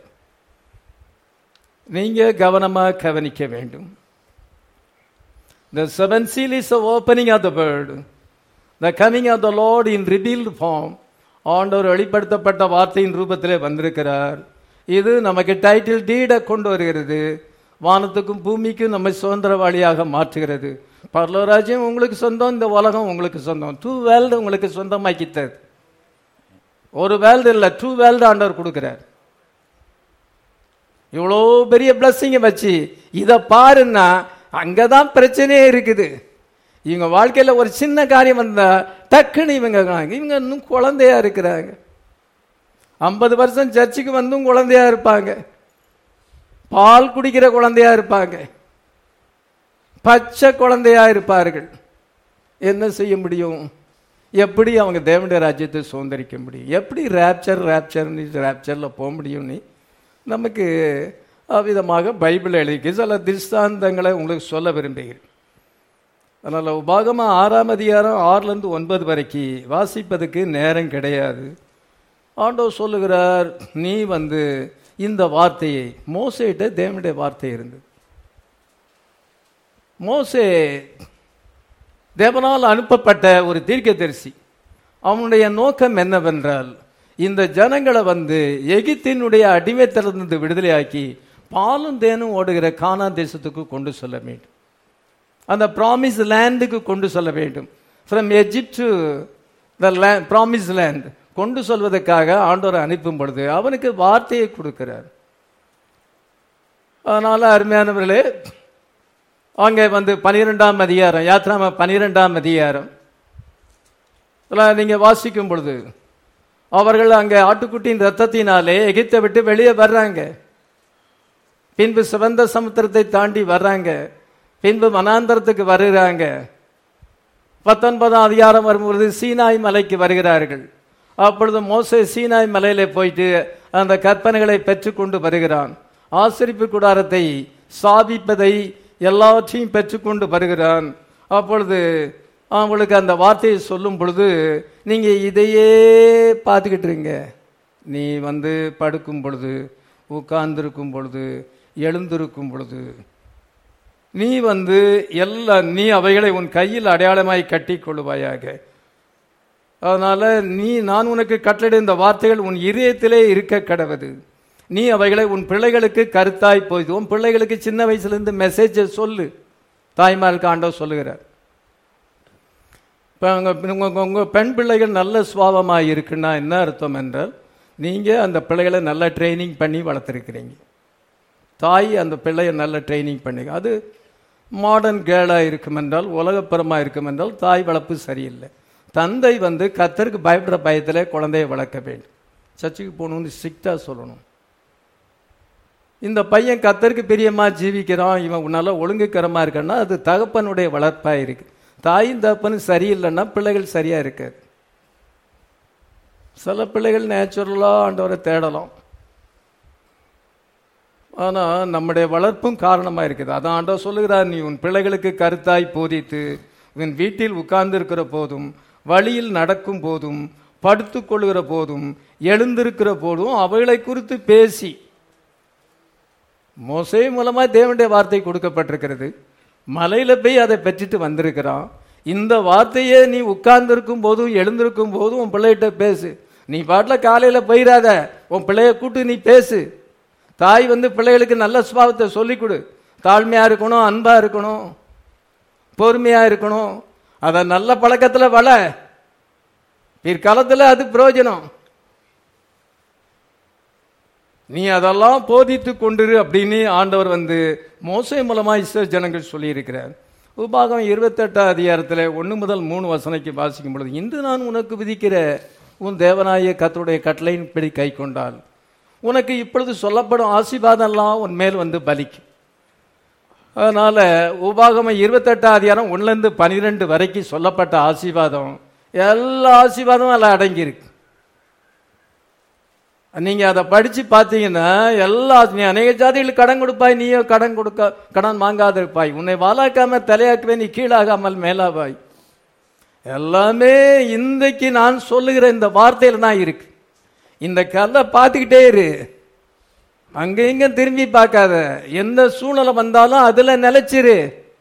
நீங்க கவனமா கவனிக்க வேண்டும் The seven seal is the opening of the word. The coming of the Lord in revealed form. ஆண்டவர் வெளிப்படுத்தப்பட்ட வார்த்தையின் ரூபத்திலே வந்திருக்கிறார் இது நமக்கு டைட்டில் டீடை கொண்டு வருகிறது வானத்துக்கும் பூமிக்கும் நம்மை சுதந்திரவாளியாக மாற்றுகிறது பரலோராஜ்யம் உங்களுக்கு சொந்தம் இந்த உலகம் உங்களுக்கு சொந்தம் டூ வேல்டு உங்களுக்கு சொந்தமாக்கித்தது ஒரு வேல்டு இல்லை டூ வேல்டு ஆண்டவர் கொடுக்கிறார் இவ்வளோ பெரிய பிளஸ்ஸிங்கை வச்சு இதை பாருன்னா அங்கதான் பிரச்சனையே இருக்குது இவங்க வாழ்க்கையில ஒரு சின்ன காரியம் வந்தா டக்குன்னு இவங்க இவங்க இன்னும் குழந்தையா இருக்கிறாங்க ஐம்பது வருஷம் சர்ச்சுக்கு வந்தும் குழந்தையா இருப்பாங்க பால் குடிக்கிற குழந்தையா இருப்பாங்க பச்சை குழந்தையா இருப்பார்கள் என்ன செய்ய முடியும் எப்படி அவங்க தேவனுடைய ராஜ்யத்தை சுதந்திரிக்க முடியும் எப்படி ரேப்சர் ரேப்சர்னு ரேப்சரில் போக முடியும்னு நமக்கு அவ்விதமாக பைபிள் எழுதிக்கு சில திருஷ்டாந்தங்களை உங்களுக்கு சொல்ல விரும்புகிறேன் அதனால் உபாகமாக ஆறாம் அதிகாரம் ஆறுலேருந்து ஒன்பது வரைக்கும் வாசிப்பதுக்கு நேரம் கிடையாது ஆண்டவர் சொல்லுகிறார் நீ வந்து இந்த வார்த்தையை மோசேட்ட தேவனுடைய வார்த்தை இருந்தது மோசே தேவனால் அனுப்பப்பட்ட ஒரு தீர்க்கதரிசி அவனுடைய நோக்கம் என்னவென்றால் இந்த ஜனங்களை வந்து எகிப்தினுடைய அடிமைத்தலிருந்து விடுதலையாக்கி பாலும் தேனும் ஓடுகிற கானா தேசத்துக்கு கொண்டு செல்ல வேண்டும் அந்த ப்ராமிஸ் லேண்டுக்கு கொண்டு செல்ல வேண்டும் from Egypt to the promise land கொண்டு சொல்வதற்காக ஆண்டோரை அனுப்பும் பொழுது அவனுக்கு வார்த்தையை கொடுக்கிறார் அதனால அருமையானவர்களே அங்கே வந்து பனிரெண்டாம் அதிகாரம் யாத்ராம பனிரெண்டாம் அதிகாரம் இதில் நீங்க வாசிக்கும் பொழுது அவர்கள் அங்கே ஆட்டுக்குட்டியின் ரத்தத்தினாலே எகிப்தை விட்டு வெளியே வர்றாங்க பின்பு சிவந்த சமுத்திரத்தை தாண்டி வர்றாங்க பின்பு மனாந்தரத்துக்கு வருகிறாங்க பத்தொன்பதாம் அதிகாரம் வரும்பொழுது சீனாய் மலைக்கு வருகிறார்கள் அப்பொழுது மோசே சீனாய் மலையில போயிட்டு அந்த கற்பனைகளை பெற்றுக்கொண்டு வருகிறான் ஆசிரிப்பு கூடாரத்தை சாபிப்பதை எல்லாவற்றையும் பெற்றுக்கொண்டு வருகிறான் அப்பொழுது அவங்களுக்கு அந்த வார்த்தையை சொல்லும் பொழுது நீங்க இதையே பார்த்துக்கிட்டு இருங்க நீ வந்து படுக்கும் பொழுது உட்கார்ந்திருக்கும் பொழுது எழுந்திருக்கும் பொழுது நீ வந்து எல்லா நீ அவைகளை உன் கையில் அடையாளமாய் கட்டி கொள்ளுவாயாக அதனால நீ நான் உனக்கு கட்டளை இந்த வார்த்தைகள் உன் இதயத்திலே இருக்க கடவுது நீ அவைகளை உன் பிள்ளைகளுக்கு கருத்தாய் போய் உன் பிள்ளைகளுக்கு சின்ன வயசுல இருந்து மெசேஜை சொல்லு தாய்மாருக்கு ஆண்டவர் சொல்லுகிறார் இப்போ உங்கள் உங்கள் உங்கள் பெண் பிள்ளைகள் நல்ல சுவாபமாக இருக்குன்னா என்ன அர்த்தம் என்றால் நீங்கள் அந்த பிள்ளைகளை நல்லா ட்ரைனிங் பண்ணி வளர்த்துருக்கிறீங்க தாய் அந்த பிள்ளையை நல்ல ட்ரைனிங் பண்ணி அது மாடர்ன் கேர்ளாக இருக்கும் என்றால் உலகப்புறமாக இருக்கும் என்றால் தாய் வளர்ப்பு சரியில்லை தந்தை வந்து கத்தருக்கு பயப்படுற பயத்தில் குழந்தையை வளர்க்க வேண்டும் சர்ச்சுக்கு போகணும்னு ஸ்ட்ரிக்டாக சொல்லணும் இந்த பையன் கத்தருக்கு பிரியமா ஜீவிக்கிறான் இவன் உன்னால ஒழுங்குக்கரமா இருக்கன்னா அது தகப்பனுடைய வளர்ப்பா இருக்கு தாயும் தகப்பனும் சரியில்லைன்னா பிள்ளைகள் சரியா இருக்காது சில பிள்ளைகள் நேச்சுரலா ஆண்டவரை தேடலாம் ஆனா நம்முடைய வளர்ப்பும் காரணமா இருக்குது அதான் ஆண்டவர் சொல்லுகிறார் நீ உன் பிள்ளைகளுக்கு கருத்தாய் போதித்து உன் வீட்டில் உட்கார்ந்து இருக்கிற போதும் வழியில் நடக்கும் போதும் படுத்துக் கொள்கிற போதும் எழுந்திருக்கிற போதும் அவைகளை குறித்து பேசி மோசே மூலமா தேவனுடைய வார்த்தை கொடுக்கப்பட்டிருக்கிறது மலையில போய் அதை பெற்றுட்டு வந்திருக்கிறான் இந்த வார்த்தையே நீ உட்கார்ந்து இருக்கும் போதும் எழுந்திருக்கும் போதும் உன் பிள்ளைகிட்ட பேசு நீ பாட்டுல காலையில போயிடாத உன் பிள்ளைய கூட்டு நீ பேசு தாய் வந்து பிள்ளைகளுக்கு நல்ல சுபாவத்தை சொல்லிக் கொடு தாழ்மையா இருக்கணும் அன்பா இருக்கணும் பொறுமையா இருக்கணும் அத நல்ல பழக்கத்துல வள பிற்காலத்துல அது பிரயோஜனம் நீ அதெல்லாம் போதித்து கொண்டிரு அப்படின்னு ஆண்டவர் வந்து மோசை மூலமா இஸ்ரேல் ஜனங்கள் சொல்லியிருக்கிறார் உபாகம் இருபத்தெட்டாம் அதிகாரத்தில் ஒன்று முதல் மூணு வசனைக்கு வாசிக்கும் பொழுது இன்று நான் உனக்கு விதிக்கிற உன் தேவனாய கத்தருடைய கட்டளையின்படி கை கொண்டால் உனக்கு இப்பொழுது சொல்லப்படும் ஆசீர்வாதம்லாம் உன் மேல் வந்து பலிக்கும் அதனால உபாகம இருபத்தெட்டாம் அதிகாரம் ஒன்னுலேருந்து பனிரெண்டு வரைக்கும் சொல்லப்பட்ட ஆசீர்வாதம் எல்லா ஆசீர்வாதமும் அதில் அடங்கியிருக்கு நீங்க அதை படிச்சு பார்த்தீங்கன்னா எல்லா நீ அநேக ஜாதிகளுக்கு கடன் கொடுப்பாய் நீயோ கடன் கொடுக்க கடன் வாங்காத இருப்பாய் உன்னை வாழாக்காம தலையாக்கவே நீ கீழாகாமல் மேலாவாய் எல்லாமே இன்றைக்கு நான் சொல்லுகிற இந்த வார்த்தையில தான் இருக்கு இந்த கதை பார்த்துக்கிட்டே இரு அங்க இங்க திரும்பி பார்க்காத எந்த சூழ்நிலை வந்தாலும் அதுல நிலைச்சிரு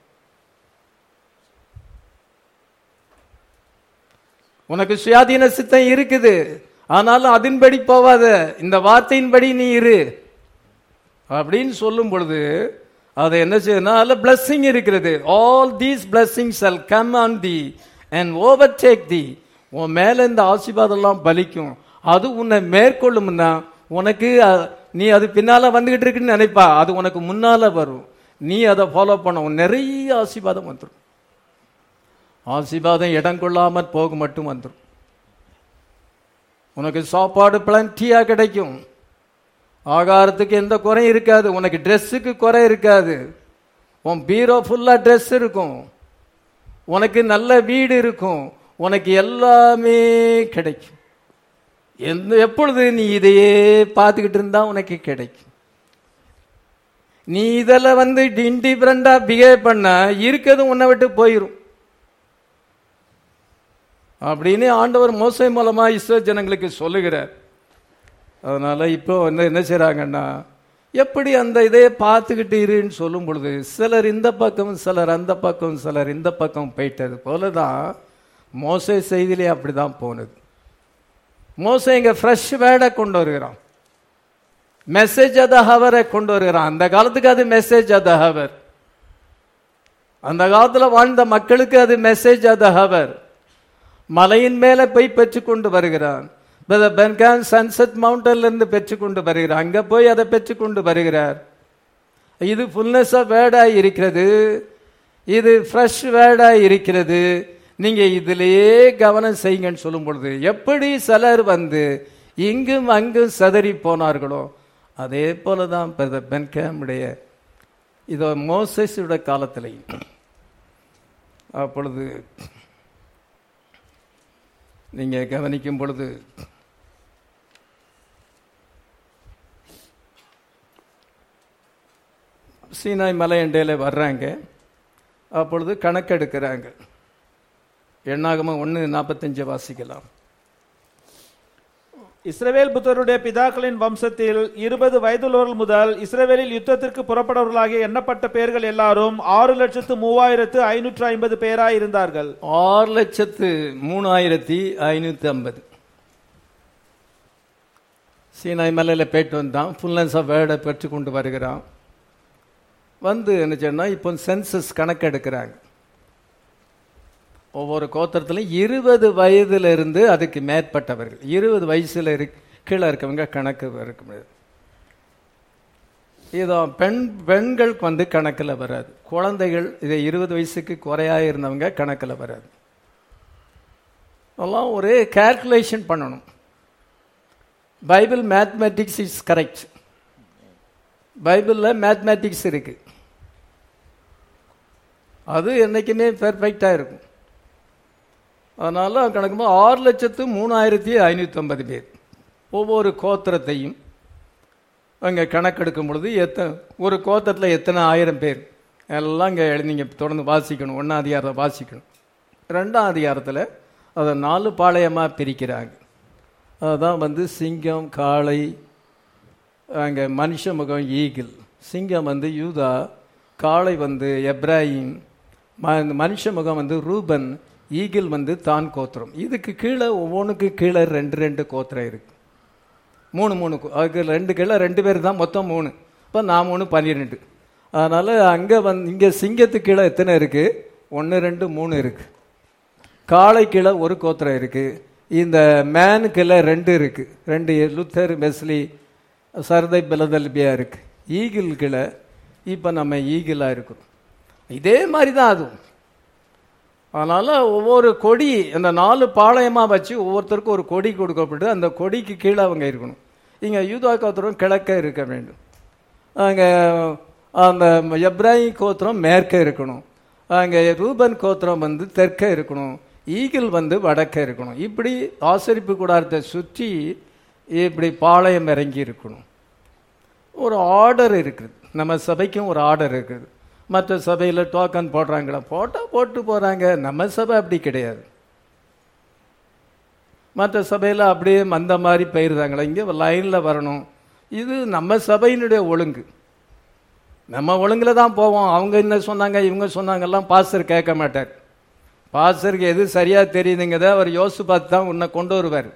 உனக்கு சுயாதீன சித்தம் இருக்குது ஆனாலும் அதன்படி போவாத இந்த வார்த்தையின்படி நீ இரு அப்படின்னு சொல்லும் பொழுது அதை என்ன செய்யணும் அதில் பிளஸ்ஸிங் இருக்கிறது all these blessings shall come on thee and overtake thee உன் மேல இந்த ஆசீர்வாதம் எல்லாம் பலிக்கும் அது உன்னை மேற்கொள்ளும்னா உனக்கு அ- நீ அது பின்னால வந்துகிட்டு இருக்குன்னு நினைப்பா அது உனக்கு முன்னால வரும் நீ அதை ஃபாலோ பண்ண உன் நிறைய ஆசீர்வாதம் வந்துடும் ஆசீர்வாதம் இடம் கொள்ளாமற் போக மட்டும் வந்துடும் உனக்கு சாப்பாடு பிளண்டியா கிடைக்கும் ஆகாரத்துக்கு எந்த குறையும் இருக்காது உனக்கு ட்ரெஸ்ஸுக்கு குறை இருக்காது உன் பீரோ ஃபுல்லா ட்ரெஸ் இருக்கும் உனக்கு நல்ல வீடு இருக்கும் உனக்கு எல்லாமே கிடைக்கும் எந்த எப்பொழுது நீ இதையே பார்த்துக்கிட்டு இருந்தா உனக்கு கிடைக்கும் நீ இதில் வந்து இன்டிஃபரண்டா பிஹேவ் பண்ண இருக்கிறது உன்னை விட்டு போயிடும் அப்படின்னு ஆண்டவர் மோசை மூலமா இஸ்ரோ ஜனங்களுக்கு சொல்லுகிறார் அதனால இப்போ வந்து என்ன செய்றாங்கன்னா எப்படி அந்த இதையே பார்த்துக்கிட்டு இருன்னு சொல்லும் பொழுது சிலர் இந்த பக்கம் சிலர் அந்த பக்கம் சிலர் இந்த பக்கம் போயிட்டது போல தான் மோசை செய்தியிலே அப்படிதான் போனது மோசை இங்க ஃப்ரெஷ் வேர்டை கொண்டு வருகிறான் மெசேஜ் அத ஹவரை கொண்டு வருகிறான் அந்த காலத்துக்கு அது மெசேஜ் அத ஹவர் அந்த காலத்துல வாழ்ந்த மக்களுக்கு அது மெசேஜ் அத ஹவர் மலையின் மேல போய் பெற்றுக்கொண்டு வருகிறான் பென்கான் சன்செட் மவுண்டன்ல இருந்து பெற்றுக்கொண்டு வருகிறார் அங்க போய் அதை பெற்றுக்கொண்டு வருகிறார் இது ஃபுல்னஸ் ஆஃப் வேர்டா இருக்கிறது இது ஃப்ரெஷ் வேர்டா இருக்கிறது நீங்க இதிலேயே கவனம் செய்யுங்கன்னு சொல்லும் பொழுது எப்படி சிலர் வந்து இங்கும் அங்கும் சதறி போனார்களோ அதே போலதான் பிரதர் பென்காமுடைய இதோ மோசஸோட காலத்திலையும் அப்பொழுது நீங்க கவனிக்கும் பொழுது சீனாய் மலையண்டையில் வர்றாங்க அப்பொழுது கணக்கெடுக்கிறாங்க எண்ணாகமம் ஒன்று நாற்பத்தஞ்சு வாசிக்கலாம் இஸ்ரவேல் புத்தருடைய பிதாக்களின் வம்சத்தில் இருபது வயதுள்ளவர்கள் முதல் இஸ்ரவேலில் யுத்தத்திற்கு புறப்படவர்களாகிய எண்ணப்பட்ட பேர்கள் எல்லாரும் ஆறு லட்சத்து மூவாயிரத்து ஐநூற்று ஐம்பது பேராய் இருந்தார்கள் ஆறு லட்சத்து மூணாயிரத்தி ஐநூற்றி ஐம்பது சீனாய் மலையில் போயிட்டு வந்தான் ஃபுல்னஸ் ஆஃப் வேர்டை பெற்று கொண்டு வருகிறான் வந்து என்ன சொன்னால் இப்போ சென்சஸ் கணக்கெடுக்கிறாங்க ஒவ்வொரு கோத்திரத்திலும் இருபது வயதுல இருந்து அதுக்கு மேற்பட்டவர்கள் இருபது வயசுல இரு கீழே இருக்கவங்க கணக்கு இருக்க முடியாது இதோ பெண் பெண்களுக்கு வந்து கணக்கில் வராது குழந்தைகள் இதை இருபது வயசுக்கு குறையா இருந்தவங்க கணக்கில் வராது எல்லாம் ஒரே கால்குலேஷன் பண்ணணும் பைபிள் மேத்மெட்டிக்ஸ் இஸ் கரெக்ட் பைபிளில் மேத்மெட்டிக்ஸ் இருக்கு அது என்னைக்குமே பெர்ஃபெக்டாக இருக்கும் அதனால கணக்கும்போது ஆறு லட்சத்து மூணாயிரத்தி ஐநூற்றி ஐம்பது பேர் ஒவ்வொரு கோத்திரத்தையும் அங்கே கணக்கெடுக்கும் பொழுது எத்தனை ஒரு கோத்திரத்தில் எத்தனை ஆயிரம் பேர் எல்லாம் இங்கே நீங்கள் தொடர்ந்து வாசிக்கணும் ஒன்றாம் அதிகாரத்தை வாசிக்கணும் ரெண்டாம் அதிகாரத்தில் அதை நாலு பாளையமாக பிரிக்கிறாங்க அதுதான் வந்து சிங்கம் காளை அங்கே மனுஷ முகம் ஈகிள் சிங்கம் வந்து யூதா காளை வந்து எப்ராஹிம் ம- மனுஷ முகம் வந்து ரூபன் ஈகிள் வந்து தான் கோத்திரம் இதுக்கு கீழே ஒவ்வொன்றுக்கு கீழே ரெண்டு ரெண்டு கோத்திரம் இருக்கு மூணு மூணு கோ- அதுக்கு ரெண்டு கீழே ரெண்டு பேர் தான் மொத்தம் மூணு இப்போ நான் மூணு பன்னிரெண்டு அதனால் அங்கே வந்து இங்கே சிங்கத்துக்கு கீழே எத்தனை இருக்கு ஒன்று ரெண்டு மூணு இருக்கு காளை கீழே ஒரு கோத்திரம் இருக்கு இந்த மேனு கீழே ரெண்டு இருக்கு ரெண்டு லுத்தர் மெஸ்லி சர்தை பிலதல்பியா இருக்கு ஈகிள் கீழே இப்போ நம்ம ஈகிளாக இருக்கிறோம் இதே மாதிரி தான் அதுவும் அதனால ஒவ்வொரு கொடி அந்த நாலு பாளையமா வச்சு ஒவ்வொருத்தருக்கும் ஒரு கொடி கொடுக்கப்பட்டு அந்த கொடிக்கு கீழே அவங்க இருக்கணும் இங்க யூதா கோத்திரம் கிழக்க இருக்க வேண்டும் அங்க அந்த எப்ராஹிம் கோத்திரம் மேற்க இருக்கணும் அங்க ரூபன் கோத்திரம் வந்து தெற்க இருக்கணும் ஈகிள் வந்து வடக்க இருக்கணும் இப்படி ஆசரிப்பு கூடாரத்தை சுற்றி இப்படி பாளையம் இறங்கி இருக்கணும் ஒரு ஆர்டர் இருக்குது நம்ம சபைக்கும் ஒரு ஆர்டர் இருக்குது மற்ற சபையில் டோக்கன் போடுறாங்களா போட்டால் போட்டு போகிறாங்க நம்ம சபை அப்படி கிடையாது மற்ற சபையில் அப்படியே மந்த மாதிரி போயிருந்தாங்களா இங்கே லைனில் வரணும் இது நம்ம சபையினுடைய ஒழுங்கு நம்ம ஒழுங்கில் தான் போவோம் அவங்க என்ன சொன்னாங்க இவங்க சொன்னாங்கெல்லாம் பாஸ்டர் கேட்க மாட்டார் பாஸ்டருக்கு எது சரியாக தெரியுதுங்கிறத அவர் யோசிச்சு பார்த்து தான் உன்னை கொண்டு வருவார்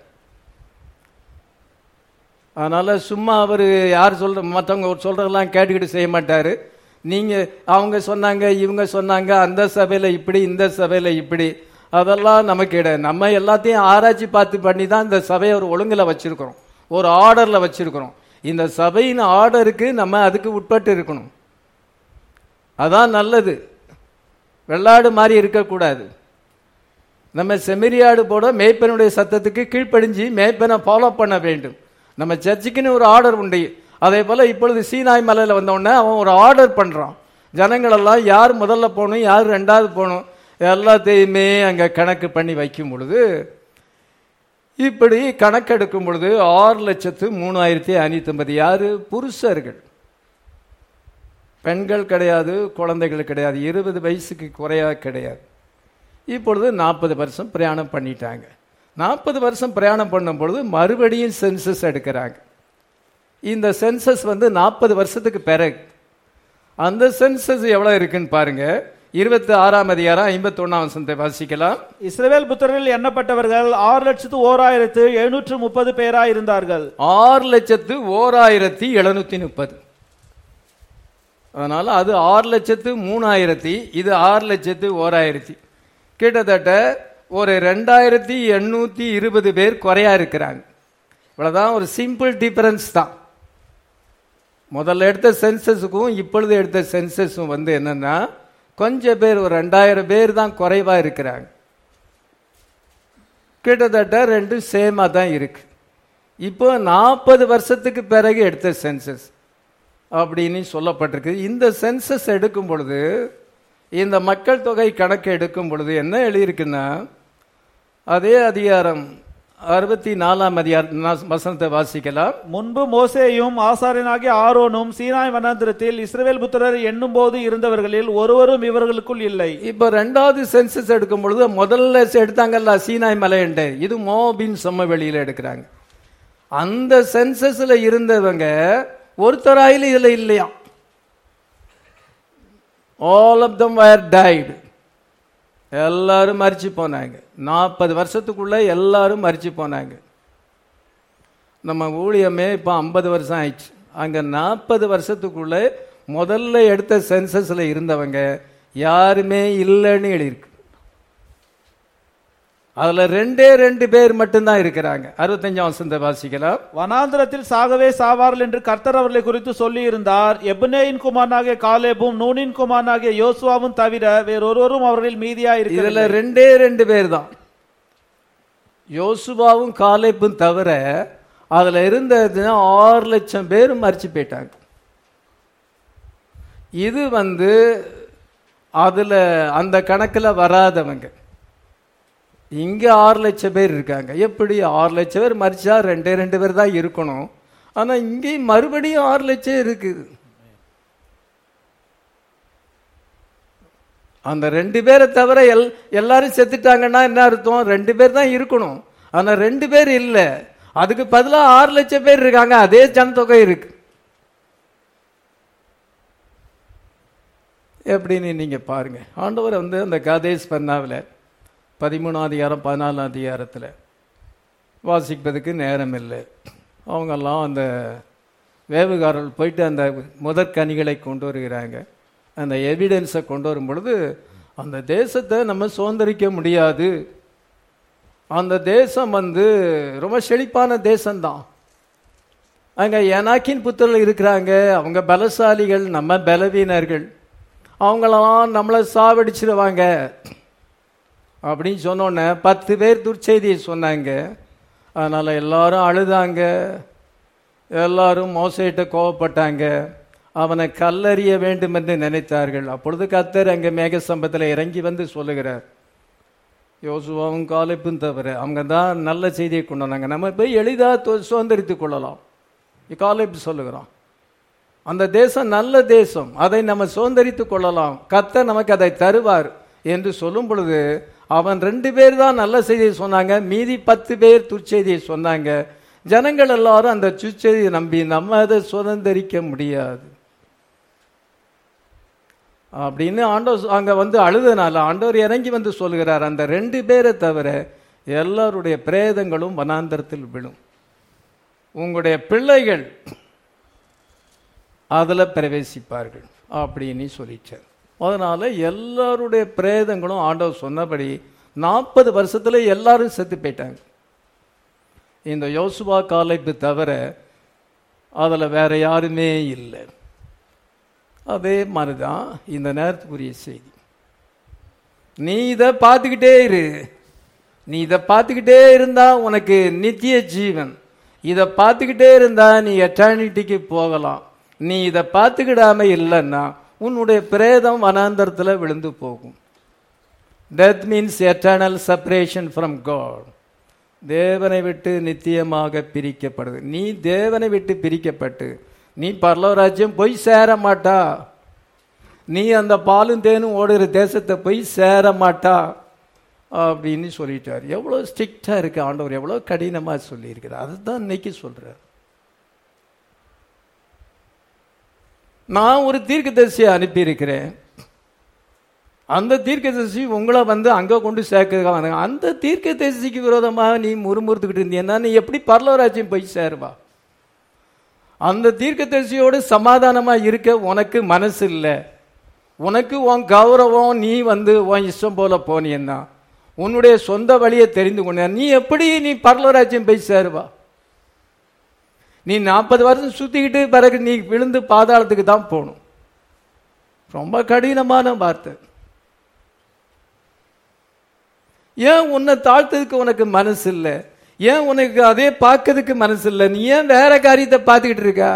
அதனால சும்மா அவர் யார் சொல்ற மற்றவங்க சொல்றதெல்லாம் கேட்டுக்கிட்டு செய்ய மாட்டாரு நீங்க அவங்க சொன்னாங்க இவங்க சொன்னாங்க அந்த சபையில இப்படி இந்த சபையில இப்படி அதெல்லாம் நமக்கு இட நம்ம எல்லாத்தையும் ஆராய்ச்சி பார்த்து பண்ணி தான் இந்த சபையை ஒரு ஒழுங்குல வச்சிருக்கிறோம் ஒரு ஆர்டர்ல வச்சிருக்கிறோம் இந்த சபையின் ஆர்டருக்கு நம்ம அதுக்கு உட்பட்டு இருக்கணும் அதான் நல்லது வெள்ளாடு மாதிரி இருக்கக்கூடாது நம்ம செம்மறியாடு போட மேய்ப்பனுடைய சத்தத்துக்கு கீழ்ப்படிஞ்சு மேய்ப்பனை ஃபாலோ பண்ண வேண்டும் நம்ம சர்ச்சுக்குன்னு ஒரு ஆர்டர் உண்டு அதே போல இப்பொழுது சீனாய் மலையில் வந்தோடனே அவன் ஒரு ஆர்டர் பண்றான் ஜனங்களெல்லாம் யார் முதல்ல போகணும் யார் ரெண்டாவது போகணும் எல்லாத்தையுமே அங்கே கணக்கு பண்ணி வைக்கும் பொழுது இப்படி கணக்கெடுக்கும் பொழுது ஆறு லட்சத்து மூணாயிரத்தி ஐநூத்தி யாரு புருஷர்கள் பெண்கள் கிடையாது குழந்தைகள் கிடையாது இருபது வயசுக்கு குறையா கிடையாது இப்பொழுது நாற்பது வருஷம் பிரயாணம் பண்ணிட்டாங்க நாற்பது வருஷம் பிரயாணம் பண்ணும் பொழுது மறுபடியும் சென்சஸ் எடுக்கிறாங்க இந்த சென்சஸ் வந்து நாற்பது வருஷத்துக்கு பிறகு அந்த சென்சஸ் எவ்வளவு இருக்குன்னு பாருங்க இருபத்தி ஆறாம் அதிகாரம் ஐம்பத்தி ஒன்னாம் வசனத்தை வாசிக்கலாம் இஸ்ரவேல் புத்திரரில் எண்ணப்பட்டவர்கள் ஆறு லட்சத்து ஓராயிரத்து எழுநூற்று முப்பது பேராய் இருந்தார்கள் ஆறு லட்சத்து ஓர் ஆயிரத்தி எழுநூத்தி முப்பது அதனால அது ஆறு லட்சத்து மூணாயிரத்தி இது ஆறு லட்சத்து ஓராயிரத்தி கிட்டத்தட்ட ஒரு ரெண்டாயிரத்தி எண்ணூத்தி இருபது பேர் குறையா இருக்கிறாங்க இவ்வளவுதான் ஒரு சிம்பிள் டிஃபரன்ஸ் தான் முதல்ல எடுத்த சென்சஸுக்கும் இப்பொழுது எடுத்த சென்சஸும் வந்து என்னன்னா கொஞ்சம் பேர் ஒரு ரெண்டாயிரம் பேர் தான் குறைவா இருக்கிறாங்க கிட்டத்தட்ட ரெண்டும் சேமா தான் இருக்கு இப்போ நாற்பது வருஷத்துக்கு பிறகு எடுத்த சென்சஸ் அப்படின்னு சொல்லப்பட்டிருக்கு இந்த சென்சஸ் எடுக்கும் பொழுது இந்த மக்கள் தொகை கணக்கு எடுக்கும் பொழுது என்ன எழுதியிருக்குன்னா அதே அதிகாரம் அறுபத்தி நாலாம் அதிகாரம் நா- வசனத்தை வாசிக்கலாம் முன்பு மோசேயும் ஆசாரியனாகிய ஆரோனும் சீனாய் வனாந்திரத்தில் இஸ்ரவேல் புத்திரர் எண்ணும் போது இருந்தவர்களில் ஒருவரும் இவர்களுக்குள் இல்லை இப்போ ரெண்டாவது சென்சஸ் எடுக்கும் பொழுது முதல்ல எடுத்தாங்கல்ல சீனாய் மலையண்டை இது மோபின் சமவெளியில எடுக்கிறாங்க அந்த சென்சஸ்ல இருந்தவங்க ஒருத்தராயிலும் இதுல இல்லையா all of them were died எல்லாரும் மரிச்சு போனாங்க நாற்பது வருஷத்துக்குள்ள எல்லாரும் மரிச்சு போனாங்க நம்ம ஊழியமே இப்போ ஐம்பது வருஷம் ஆயிடுச்சு அங்க நாற்பது வருஷத்துக்குள்ள முதல்ல எடுத்த சென்சஸ்ல இருந்தவங்க யாருமே இல்லைன்னு எழுதியிருக்கு அதுல ரெண்டே ரெண்டு பேர் மட்டும்தான் இருக்கிறாங்க அறுபத்தஞ்சாம் வசந்த வாசிக்கலாம் வனாந்திரத்தில் சாகவே சாவார்கள் என்று கர்த்தர் அவர்களை குறித்து சொல்லி இருந்தார் எப்னேயின் குமாரனாகிய காலேபும் நூனின் குமாரனாகிய யோசுவாவும் தவிர வேறொருவரும் அவர்களில் மீதியா இதுல இருக்கிற ரெண்டே ரெண்டு பேர் தான் யோசுவாவும் காலேப்பும் தவிர அதுல இருந்த ஆறு லட்சம் பேர் மறிச்சு போயிட்டாங்க இது வந்து அதுல அந்த கணக்குல வராதவங்க இங்க ஆறு லட்சம் பேர் இருக்காங்க எப்படி ஆறு லட்சம் பேர் மறிச்சா ரெண்டே ரெண்டு பேர் தான் இருக்கணும் ஆனா இங்கேயும் மறுபடியும் ஆறு லட்சம் இருக்குது அந்த ரெண்டு பேரை தவிர எல் எல்லாரும் செத்துட்டாங்கன்னா என்ன அர்த்தம் ரெண்டு பேர் தான் இருக்கணும் ஆனா ரெண்டு பேர் இல்ல அதுக்கு பதிலா ஆறு லட்சம் பேர் இருக்காங்க அதே ஜனத்தொகை இருக்கு எப்படின்னு நீங்க பாருங்க ஆண்டவர் வந்து அந்த கதேஸ் பண்ணாவில் பதிமூணாம் அதிகாரம் பதினாலாம் அதிகாரத்தில் வாசிப்பதுக்கு நேரம் இல்லை அவங்கெல்லாம் அந்த வேவுகாரர்கள் போயிட்டு அந்த முதற்கனிகளை கொண்டு வருகிறாங்க அந்த எவிடன்ஸை கொண்டு வரும் பொழுது அந்த தேசத்தை நம்ம சுதந்திரிக்க முடியாது அந்த தேசம் வந்து ரொம்ப செழிப்பான தேசம்தான் அங்க எனாக்கின் புத்தர்கள் இருக்கிறாங்க அவங்க பலசாலிகள் நம்ம பலவீனர்கள் அவங்களெல்லாம் நம்மளை சாவடிச்சிருவாங்க அப்படின்னு சொன்னோன்னே பத்து பேர் துர்ச்செய்தியை சொன்னாங்க அதனால எல்லாரும் அழுதாங்க எல்லாரும் மோசையிட்ட கோவப்பட்டாங்க அவனை கல்லறிய வேண்டும் என்று நினைத்தார்கள் அப்பொழுது கத்தர் அங்கே மேகசம்பத்தில் இறங்கி வந்து சொல்லுகிறார் யோசுவாவும் காலைப்பும் தவிர அவங்க தான் நல்ல செய்தியை கொண்டு வந்தாங்க நம்ம போய் எளிதாக சுதந்திரித்துக் கொள்ளலாம் காலைப்பு சொல்லுகிறான் அந்த தேசம் நல்ல தேசம் அதை நம்ம சுதந்திரித்துக் கொள்ளலாம் கத்தர் நமக்கு அதை தருவார் என்று சொல்லும் பொழுது அவன் ரெண்டு பேர் தான் நல்ல செய்தியை சொன்னாங்க மீதி பத்து பேர் துர்ச்செய்தியை சொன்னாங்க ஜனங்கள் எல்லாரும் அந்த துர்ச்செய்தியை நம்பி நம்ம அதை சுதந்திரிக்க முடியாது அப்படின்னு ஆண்டவர் அங்க வந்து அழுதனால ஆண்டவர் இறங்கி வந்து சொல்கிறார் அந்த ரெண்டு பேரை தவிர எல்லாருடைய பிரேதங்களும் வனாந்தரத்தில் விழும் உங்களுடைய பிள்ளைகள் அதுல பிரவேசிப்பார்கள் அப்படின்னு சொல்லிச்சார் அதனால எல்லாருடைய பிரேதங்களும் ஆண்டவர் சொன்னபடி நாற்பது வருஷத்துல எல்லாரும் செத்து போயிட்டாங்க இந்த யோசுவா காலைப்பு தவிர அதில் வேற யாருமே இல்லை அதே மாதிரி தான் இந்த நேரத்துக்குரிய செய்தி நீ இதை பார்த்துக்கிட்டே இரு நீ இதை பார்த்துக்கிட்டே இருந்தா உனக்கு நித்திய ஜீவன் இதை பார்த்துக்கிட்டே இருந்தா நீ எட்டர்னிட்டிக்கு போகலாம் நீ இதை பார்த்துக்கிடாம இல்லைன்னா உன்னுடைய பிரேதம் வனாந்தரத்தில் விழுந்து போகும் death means eternal separation from God தேவனை விட்டு நித்தியமாக பிரிக்கப்படுது நீ தேவனை விட்டு பிரிக்கப்பட்டு நீ பரலோராஜ்யம் போய் சேர மாட்டா நீ அந்த பாலும் தேனும் ஓடுகிற தேசத்தை போய் சேர மாட்டா அப்படின்னு சொல்லிட்டார் எவ்வளோ ஸ்ட்ரிக்டாக இருக்கு ஆண்டவர் எவ்வளோ கடினமாக சொல்லியிருக்கிறார் அதுதான் இன்னைக்கு சொல்றார் நான் ஒரு தீர்க்கதரிசியை அனுப்பியிருக்கிறேன் அந்த தீர்க்கதரிசி உங்களை வந்து அங்கே கொண்டு சேர்க்க வந்தாங்க அந்த தீர்க்கதரிசிக்கு விரோதமாக நீ முறுமுறுத்துக்கிட்டு இருந்தீங்கன்னா நீ எப்படி பரலோராஜ்யம் போய் சேருவா அந்த தீர்க்கதரிசியோடு சமாதானமா இருக்க உனக்கு மனசு இல்லை உனக்கு உன் கௌரவம் நீ வந்து உன் இஷ்டம் போல போனீன்னா உன்னுடைய சொந்த வழியை தெரிந்து கொண்ட நீ எப்படி நீ பரலோராஜ்யம் போய் சேருவா நீ நாற்பது வருஷம் சுத்திக்கிட்டு பிறகு நீ விழுந்து பாதாளத்துக்கு தான் போகணும் ரொம்ப கடினமான வார்த்தை ஏன் உன்னை தாழ்த்ததுக்கு உனக்கு மனசு இல்லை ஏன் உனக்கு அதே பார்க்கறதுக்கு மனசு இல்லை நீ ஏன் வேற காரியத்தை பார்த்துக்கிட்டு இருக்கா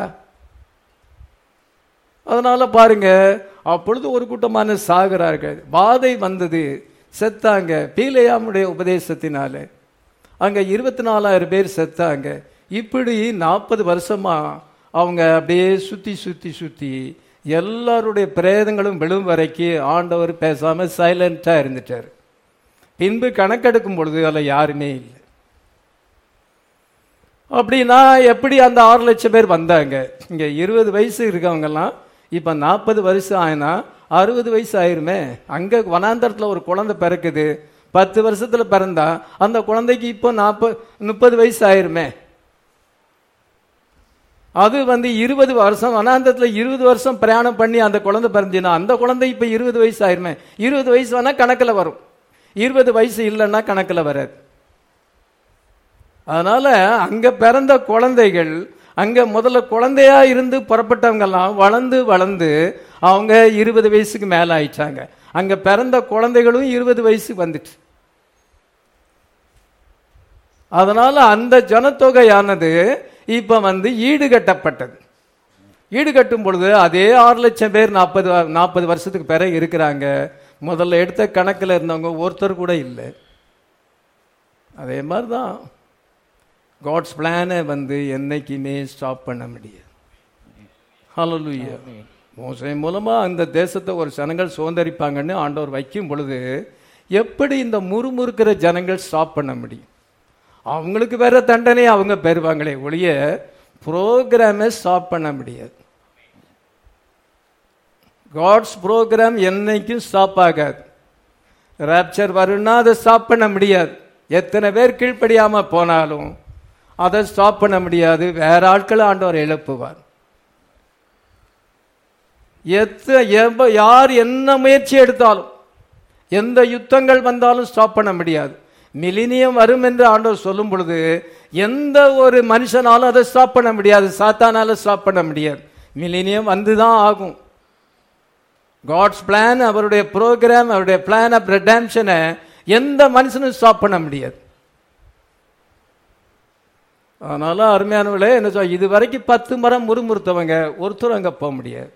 அதனால பாருங்க அப்பொழுது ஒரு கூட்டமான சாகிறார்கள் வாதை வந்தது செத்தாங்க பீலையாமுடைய உபதேசத்தினால அங்க இருபத்தி நாலாயிரம் பேர் செத்தாங்க இப்படி நாற்பது வருஷமா அவங்க அப்படியே சுத்தி சுத்தி சுத்தி எல்லாருடைய பிரேதங்களும் விழும் வரைக்கும் ஆண்டவர் பேசாம சைலண்டா இருந்துட்டார் பின்பு கணக்கெடுக்கும் பொழுது அதில் யாருமே இல்லை அப்படின்னா எப்படி அந்த ஆறு லட்சம் பேர் வந்தாங்க இங்க இருபது வயசு இருக்கவங்கெல்லாம் இப்ப நாற்பது வருஷம் ஆயினா அறுபது வயசு ஆயிருமே அங்க வனாந்தரத்துல ஒரு குழந்தை பிறக்குது பத்து வருஷத்துல பிறந்தா அந்த குழந்தைக்கு இப்போ நாற்பது முப்பது வயசு ஆயிருமே அது வந்து இருபது வருஷம் வனாந்தரத்துல இருபது வருஷம் பிரயாணம் பண்ணி அந்த குழந்தை பிறந்துனா அந்த குழந்தை இப்ப இருபது வயசு ஆயிருமே இருபது வயசு வேணா கணக்குல வரும் இருபது வயசு இல்லைன்னா கணக்குல வராது அதனால அங்க பிறந்த குழந்தைகள் அங்க முதல்ல குழந்தையா இருந்து புறப்பட்டவங்கெல்லாம் வளர்ந்து வளர்ந்து அவங்க இருபது வயசுக்கு மேல ஆயிட்டாங்க அங்க பிறந்த குழந்தைகளும் இருபது வயசுக்கு வந்துட்டு அதனால அந்த ஜனத்தொகையானது இப்ப வந்து ஈடுகட்டப்பட்டது ஈடுகட்டும் பொழுது அதே ஆறு லட்சம் பேர் நாற்பது நாற்பது வருஷத்துக்கு பிறகு இருக்கிறாங்க முதல்ல எடுத்த கணக்கில் இருந்தவங்க ஒருத்தர் கூட இல்லை அதே மாதிரி தான் காட்ஸ் பிளானை வந்து என்னைக்குமே ஸ்டாப் பண்ண முடியாது ஹalleluya மோசை மூலமா அந்த தேசத்தை ஒரு ஜனங்கள் சுதந்திரிப்பாங்கன்னு ஆண்டவர் வைக்கும் பொழுது எப்படி இந்த முறுமுறுக்கிற ஜனங்கள் ஸ்டாப் பண்ண முடியும் அவங்களுக்கு வேற தண்டனை அவங்க பெறுவாங்களே ஒழிய ப்ரோக்ராமை ஸ்டாப் பண்ண முடியாது காட்ஸ் ப்ரோக்ராம் என்னைக்கும் ஸ்டாப் ஆகாது ராப்சர் வரும்னா அதை ஸ்டாப் பண்ண முடியாது எத்தனை பேர் கீழ்ப்படியாம போனாலும் அதை ஸ்டாப் பண்ண முடியாது வேற ஆட்களை ஆண்டவர் எழுப்புவார் எத்த எவ்வ- யார் என்ன முயற்சி எடுத்தாலும் எந்த யுத்தங்கள் வந்தாலும் ஸ்டாப் பண்ண முடியாது மிலினியம் வரும் என்று ஆண்டவர் சொல்லும் பொழுது எந்த ஒரு மனுஷனாலும் அதை ஸ்டாப் பண்ண முடியாது சாத்தானால ஸ்டாப் பண்ண முடியாது மிலினியம் வந்துதான் ஆகும் காட்ஸ் பிளான் அவருடைய ப்ரோக்ராம் அவருடைய பிளான் ஆஃப் ரெடாம்ஷனை எந்த மனுஷனும் ஸ்டாப் பண்ண முடியாது அதனால அருமையானவர்களே என்ன சொல் இது வரைக்கும் பத்து மரம் முறுமுறுத்தவங்க ஒருத்தரும் அங்க போக முடியாது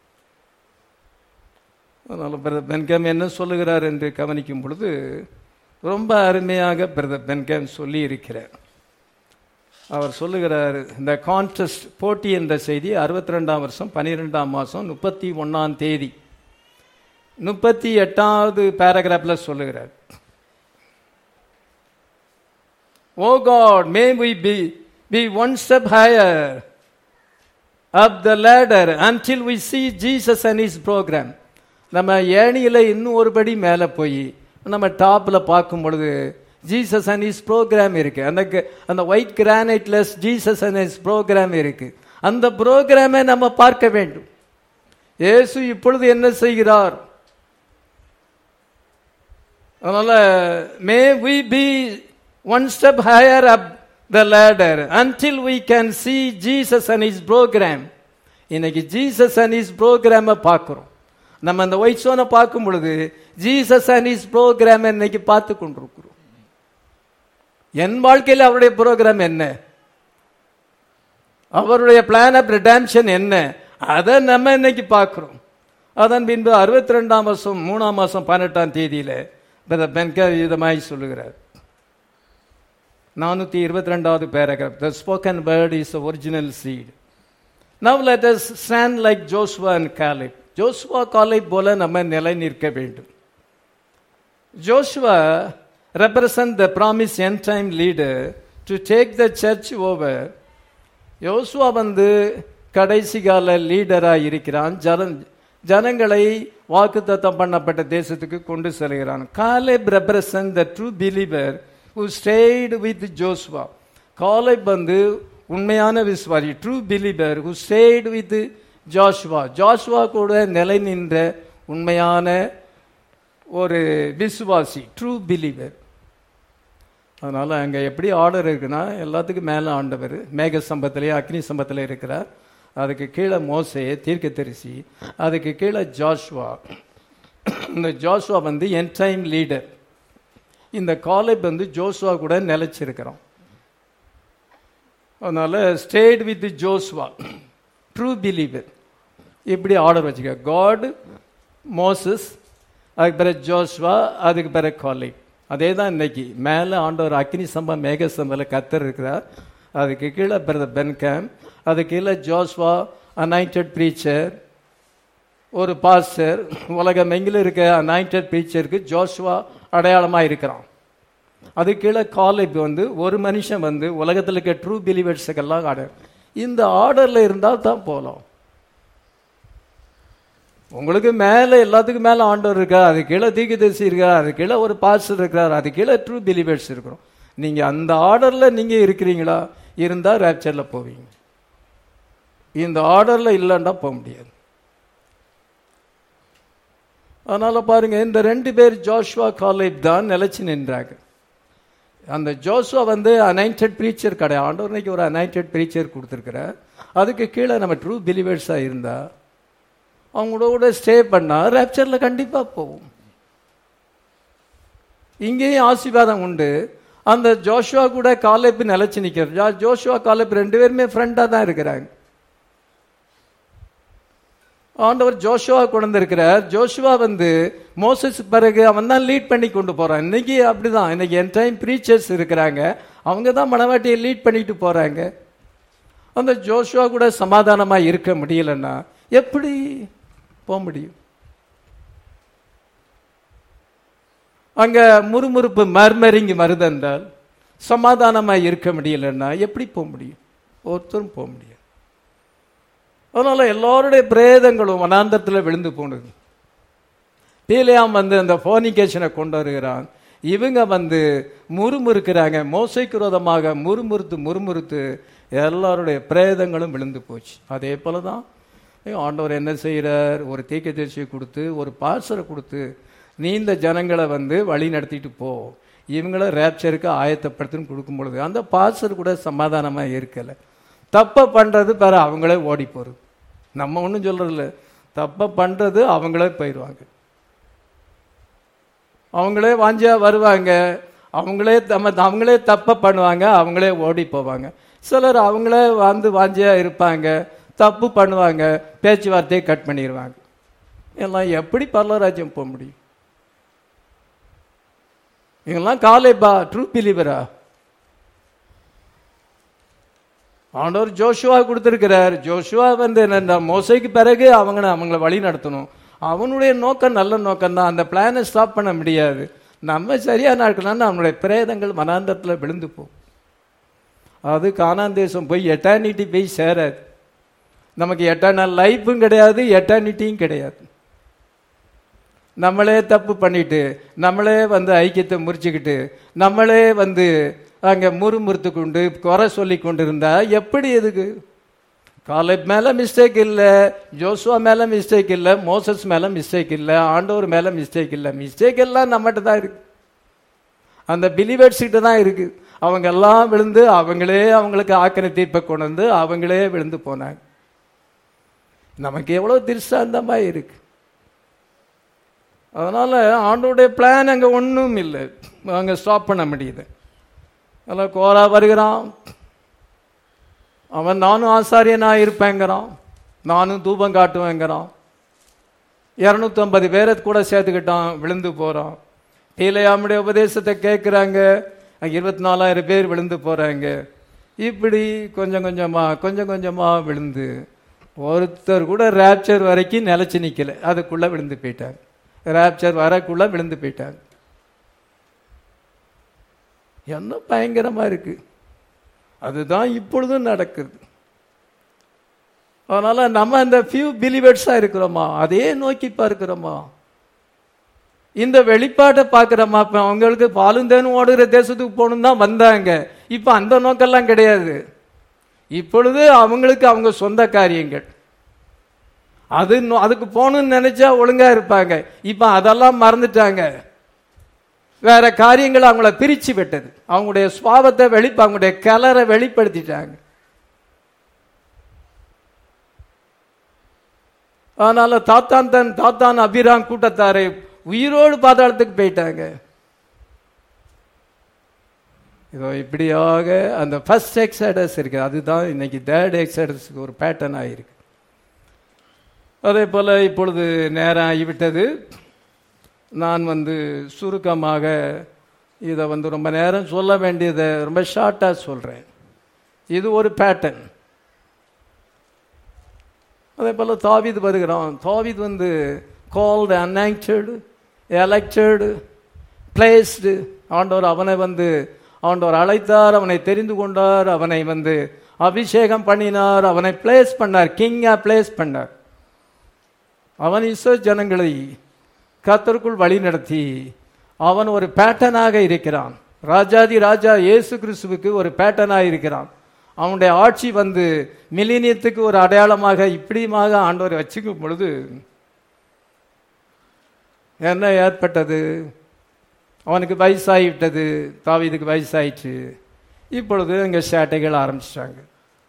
அதனால பிரதர் பென்கேம் என்ன சொல்லுகிறார் என்று கவனிக்கும் பொழுது ரொம்ப அருமையாக பிரதர் பென்கேம் சொல்லி இருக்கிறார் அவர் சொல்லுகிறார் இந்த கான்டெஸ்ட் போட்டி என்ற செய்தி அறுபத்தி ரெண்டாம் வருஷம் பன்னிரெண்டாம் மாதம் முப்பத்தி ஒன்னாம் தேதி முப்பத்தி எட்டாவது பேராகிராஃபில் சொல்லுகிறார் O God may we be be one step higher up the ladder until we see Jesus and his program நம்ம ஏணியில் இன்னும் ஒரு படி மேலே போய் நம்ம டாப்பில் பார்க்கும் பொழுது ஜீசஸ் அண்ட் his program இருக்கு அந்த க- அந்த ஒயிட் கிரானைட்லெஸ் ஜீசஸ் அண்ட் his program இருக்கு அந்த ப்ரோக்ராமை நம்ம பார்க்க வேண்டும் இயேசு இப்பொழுது என்ன செய்கிறார் அதனால may we be one step higher up the ladder until we can see Jesus and his program. இன்னைக்கு ஜீசஸ் அண்ட் இஸ் ப்ரோக்ராமை பார்க்குறோம் நம்ம அந்த ஒயிட் சோனை பார்க்கும் பொழுது ஜீசஸ் அண்ட் இஸ் ப்ரோக்ராம் இன்னைக்கு பார்த்து கொண்டிருக்கிறோம் என் வாழ்க்கையில் அவருடைய ப்ரோக்ராம் என்ன அவருடைய பிளான் ஆஃப் ரிடாம்ஷன் என்ன அதை நம்ம இன்னைக்கு பார்க்கிறோம் அதன் பின்பு அறுபத்தி ரெண்டாம் வருஷம் மூணாம் மாசம் பதினெட்டாம் தேதியில பிரதர் பென்கர் விதமாய் சொல்லுகிறார் நானூத்தி இருபத்தி ரெண்டாவது paragraph the spoken word is original seed now let us stand like Joshua and Caleb Joshua Caleb போல நம்ம நிலை நிற்க வேண்டும் Joshua represent the promised end time leader to take the church over யோசுவா வந்து கடைசி கால லீடராக இருக்கிறான் ஜன ஜனங்களை வாக்குத்தத்தம் பண்ணப்பட்ட தேசத்துக்கு கொண்டு செல்கிறான் Caleb represent the true believer who stayed with Joshua Caleb வந்து உண்மையான விஸ்வாரி true believer who stayed with Joshua Joshua கூட நிலை நின்ற உண்மையான ஒரு விசுவாசி ட்ரூ பிலீவர் அதனால அங்க எப்படி ஆர்டர் இருக்குன்னா எல்லாத்துக்கும் மேல ஆண்டவர் மேக சம்பத்திலே அக்னி சம்பத்திலே இருக்கிறார் அதுக்கு கீழே மோசே தீர்க்க தரிசி அதுக்கு கீழே ஜாஷ்வா இந்த ஜாஷ்வா வந்து என் டைம் லீடர் இந்த காலேப் வந்து ஜோஸ்வா கூட நிலைச்சிருக்கிறோம் அதனால stayed with Joshua true believer இப்படி ஆர்டர் வச்சுக்க காட் மோசஸ் அதுக்கு பிறகு ஜோஸ்வா அதுக்கு பிறகு காலேப் அதே தான் இன்னைக்கு மேலே ஆண்டவர் அக்னி சம்பா மேக சம்பல கத்தர் இருக்கிறார் அதுக்கு கீழே பிரதர் பென்கேம் அதுக்கு கீழே ஜோஸ்வா அனாயிண்டட் ப்ரீச்சர் ஒரு பாஸ்டர் உலகம் எங்கிலும் இருக்க அனாயிண்டட் ப்ரீச்சருக்கு ஜோஸ்வா அடையாளமாக இருக்கிறான் அது கீழே காலேஜ் வந்து ஒரு மனுஷன் வந்து உலகத்தில் இருக்க ட்ரூ பிலீவர்ஸுக்கெல்லாம் ஆர்டர் இந்த ஆர்டரில் இருந்தால் தான் போகலாம் உங்களுக்கு மேலே எல்லாத்துக்கும் மேலே ஆண்டவர் இருக்கா அது கீழே தீர்க்கதரிசி இருக்கா அது கீழே ஒரு பாஸ்டர் இருக்கிறார் அது கீழே ட்ரூ பிலீவர்ஸ் இருக்கிறோம் நீங்கள் அந்த ஆர்டரில் நீங்கள் இருக்கிறீங்களா இருந்தால் ரேப்சரில் போவீங்க இந்த ஆர்டரில் இல்லைன்னா போக முடியாது அதனால பாருங்க இந்த ரெண்டு பேர் ஜோஷ்வா காலேஜ் தான் நிலைச்சு நின்றாங்க அந்த ஜோஸ்வா வந்து அனைண்டட் ப்ரீச்சர் கடை ஆண்டவர் இன்னைக்கு ஒரு அனைண்டட் ப்ரீச்சர் கொடுத்துருக்குறார் அதுக்கு கீழே நம்ம ட்ரூ பிலீவர்ஸாக இருந்தா அவங்களோட ஸ்டே பண்ணா ரேப்சரில் கண்டிப்பாக போவோம் இங்கேயும் ஆசீர்வாதம் உண்டு அந்த ஜோஷுவா கூட காலேப்பு நிலைச்சு நிற்கிறார் ஜோஷுவா காலேப் ரெண்டு பேருமே ஃப்ரெண்டாக தான் இருக்கிறாங்க ஆண்டவர் ஜோஷுவா கொண்டு இருக்கிறார் ஜோஷுவா வந்து மோசஸ் பிறகு அவன் தான் லீட் பண்ணி கொண்டு போறான் இன்னைக்கு அப்படிதான் இன்னைக்கு என் டைம் ப்ரீச்சர்ஸ் இருக்கிறாங்க அவங்க தான் மனவாட்டியை லீட் பண்ணிட்டு போறாங்க அந்த ஜோஷுவா கூட சமாதானமா இருக்க முடியலன்னா எப்படி போக முடியும் அங்க முறுமுறுப்பு மர்மரிங்கி மருதென்றால் சமாதானமா இருக்க முடியலன்னா எப்படி போக முடியும் ஒருத்தரும் போக முடியாது அதனால எல்லாருடைய பிரேதங்களும் வனாந்தத்தில் விழுந்து போனது பீலியாம் வந்து அந்த போனிகேஷனை கொண்டு வருகிறான் இவங்க வந்து முறுமுறுக்கிறாங்க மோசைக்கு விரோதமாக முறுமுறுத்து முறுமுறுத்து எல்லாருடைய பிரேதங்களும் விழுந்து போச்சு அதே போல தான் ஆண்டவர் என்ன செய்கிறார் ஒரு தீக்கதரிசியை கொடுத்து ஒரு பாசரை கொடுத்து நீ இந்த ஜனங்களை வந்து வழி நடத்திட்டு போ இவங்கள ரேப்சருக்கு ஆயத்தப்படுத்துன்னு கொடுக்கும் பொழுது அந்த பாசர் கூட சமாதானமாக இருக்கலை தப்பை பண்ணுறது பிற அவங்களே ஓடி போகிறது நம்ம ஒன்றும் சொல்கிறதில்ல தப்பை பண்ணுறது அவங்களே போயிடுவாங்க அவங்களே வாஞ்சியா வருவாங்க அவங்களே நம்ம அவங்களே தப்பை பண்ணுவாங்க அவங்களே ஓடி போவாங்க சிலர் அவங்களே வந்து வாஞ்சியா இருப்பாங்க தப்பு பண்ணுவாங்க பேச்சுவார்த்தையை கட் பண்ணிடுவாங்க எல்லாம் எப்படி பரலராஜ்யம் போக முடியும் இவங்கெல்லாம் காலேபா ட்ரூ பிலீவரா ஆண்டவர் ஜோஷுவா கொடுத்துருக்கிறார் ஜோஷுவா வந்து என்ன மோசைக்கு பிறகு அவங்க அவங்கள வழி நடத்தணும் அவனுடைய நோக்கம் நல்ல நோக்கம் தான் அந்த பிளானை ஸ்டாப் பண்ண முடியாது நம்ம சரியா நடக்கலாம்னு அவனுடைய பிரேதங்கள் மனாந்தத்தில் விழுந்து போகும் அது காணான் தேசம் போய் எட்டானிட்டி போய் சேராது நமக்கு எட்டர்னல் லைஃப்பும் கிடையாது எட்டர்னிட்டியும் கிடையாது நம்மளே தப்பு பண்ணிட்டு நம்மளே வந்து ஐக்கியத்தை முறிச்சுக்கிட்டு நம்மளே வந்து அங்கே முறுமுறுத்து கொண்டு குறை சொல்லி கொண்டு இருந்தா எப்படி எதுக்கு காலேப் மேல மிஸ்டேக் இல்லை ஜோசுவா மேல மிஸ்டேக் இல்லை மோசஸ் மேல மிஸ்டேக் இல்லை ஆண்டவர் மேல மிஸ்டேக் இல்லை மிஸ்டேக் எல்லாம் நம்மகிட்ட தான் இருக்கு அந்த பிலிவர்ஸ் கிட்ட தான் இருக்கு அவங்க எல்லாம் விழுந்து அவங்களே அவங்களுக்கு ஆக்கின தீர்ப்பை கொண்டு வந்து அவங்களே விழுந்து போனாங்க நமக்கு எவ்வளவு திருஷ்டாந்தமா இருக்கு அதனால ஆண்டோடைய பிளான் அங்க ஒன்றும் இல்லை அங்க ஸ்டாப் பண்ண முடியுது அதில் கோரா வருகிறான் அவன் நானும் ஆசாரியனா இருப்பேங்கிறான் நானும் தூபம் காட்டுவேங்கிறான் இரநூத்தம்பது பேரை கூட சேர்த்துக்கிட்டான் விழுந்து போறான் பீலையாமுடைய உபதேசத்தை கேட்குறாங்க அங்கே இருபத்தி நாலாயிரம் பேர் விழுந்து போறாங்க இப்படி கொஞ்சம் கொஞ்சமா கொஞ்சம் கொஞ்சமா விழுந்து ஒருத்தர் கூட ரேப்சர் வரைக்கும் நிலைச்சு நிக்கல அதுக்குள்ள விழுந்து போயிட்டாங்க ரேப்சர் வரக்குள்ள விழுந்து போயிட்டாங்க என்ன பயங்கரமா இருக்கு அதுதான் இப்பொழுதும் நடக்குது அதனால நம்ம இந்த ஃபியூ பிலிவர்ஸா இருக்கிறோமா அதே நோக்கி பார்க்கிறோமா இந்த வெளிப்பாட்டை பார்க்கிறோமா இப்ப அவங்களுக்கு பாலுந்தேனும் ஓடுகிற தேசத்துக்கு போகணும் தான் வந்தாங்க இப்ப அந்த நோக்கெல்லாம் கிடையாது இப்பொழுது அவங்களுக்கு அவங்க சொந்த காரியங்கள் அது நோ- அதுக்கு போகணும்னு நினைச்சா ஒழுங்கா இருப்பாங்க இப்ப அதெல்லாம் மறந்துட்டாங்க வேற காரியங்கள் அவங்கள பிரிச்சு விட்டது அவங்களுடைய சுவாபத்தை வெளி அவங்களுடைய கலரை வெளிப்படுத்திட்டாங்க அதனால தாத்தான் தன் தாத்தான் அபிராம் கூட்டத்தாரை உயிரோடு பாதாளத்துக்கு போயிட்டாங்க இதோ இப்படியாக அந்த ஃபர்ஸ்ட் எக்ஸைடஸ் இருக்கு அதுதான் இன்னைக்கு தேர்ட் எக்ஸைடஸ்க்கு ஒரு பேட்டர்ன் ஆயிருக்கு அதே போல இப்பொழுது நேரம் ஆகிவிட்டது நான் வந்து சுருக்கமாக இதை வந்து ரொம்ப நேரம் சொல்ல வேண்டியதை ரொம்ப ஷார்ட்டாக சொல்கிறேன் இது ஒரு பேட்டர்ன் அதே போல் தாவீது வருகிறான் தாவீது வந்து கால்டு அன்ஆக்டடு எலெக்டடு பிளேஸ்டு ஆண்டவர் அவனை வந்து ஆண்டவர் அழைத்தார் அவனை தெரிந்து கொண்டார் அவனை வந்து அபிஷேகம் பண்ணினார் அவனை பிளேஸ் பண்ணார் கிங்கா பிளேஸ் பண்ணார் அவன் இஸ்ரோ ஜனங்களை கத்தருக்குள் வழி நடத்தி அவன் ஒரு பேட்டனாக இருக்கிறான் ராஜாதி ராஜா இயேசு கிறிஸ்துவுக்கு ஒரு பேட்டனாக இருக்கிறான் அவனுடைய ஆட்சி வந்து மில்லினியத்துக்கு ஒரு அடையாளமாக இப்படியுமாக ஆண்டவர் வச்சுக்கும் பொழுது என்ன ஏற்பட்டது அவனுக்கு வயசாகிவிட்டது தாவீதுக்கு வயசாயிற்று இப்பொழுது அங்கே சேட்டைகள் ஆரம்பிச்சிட்டாங்க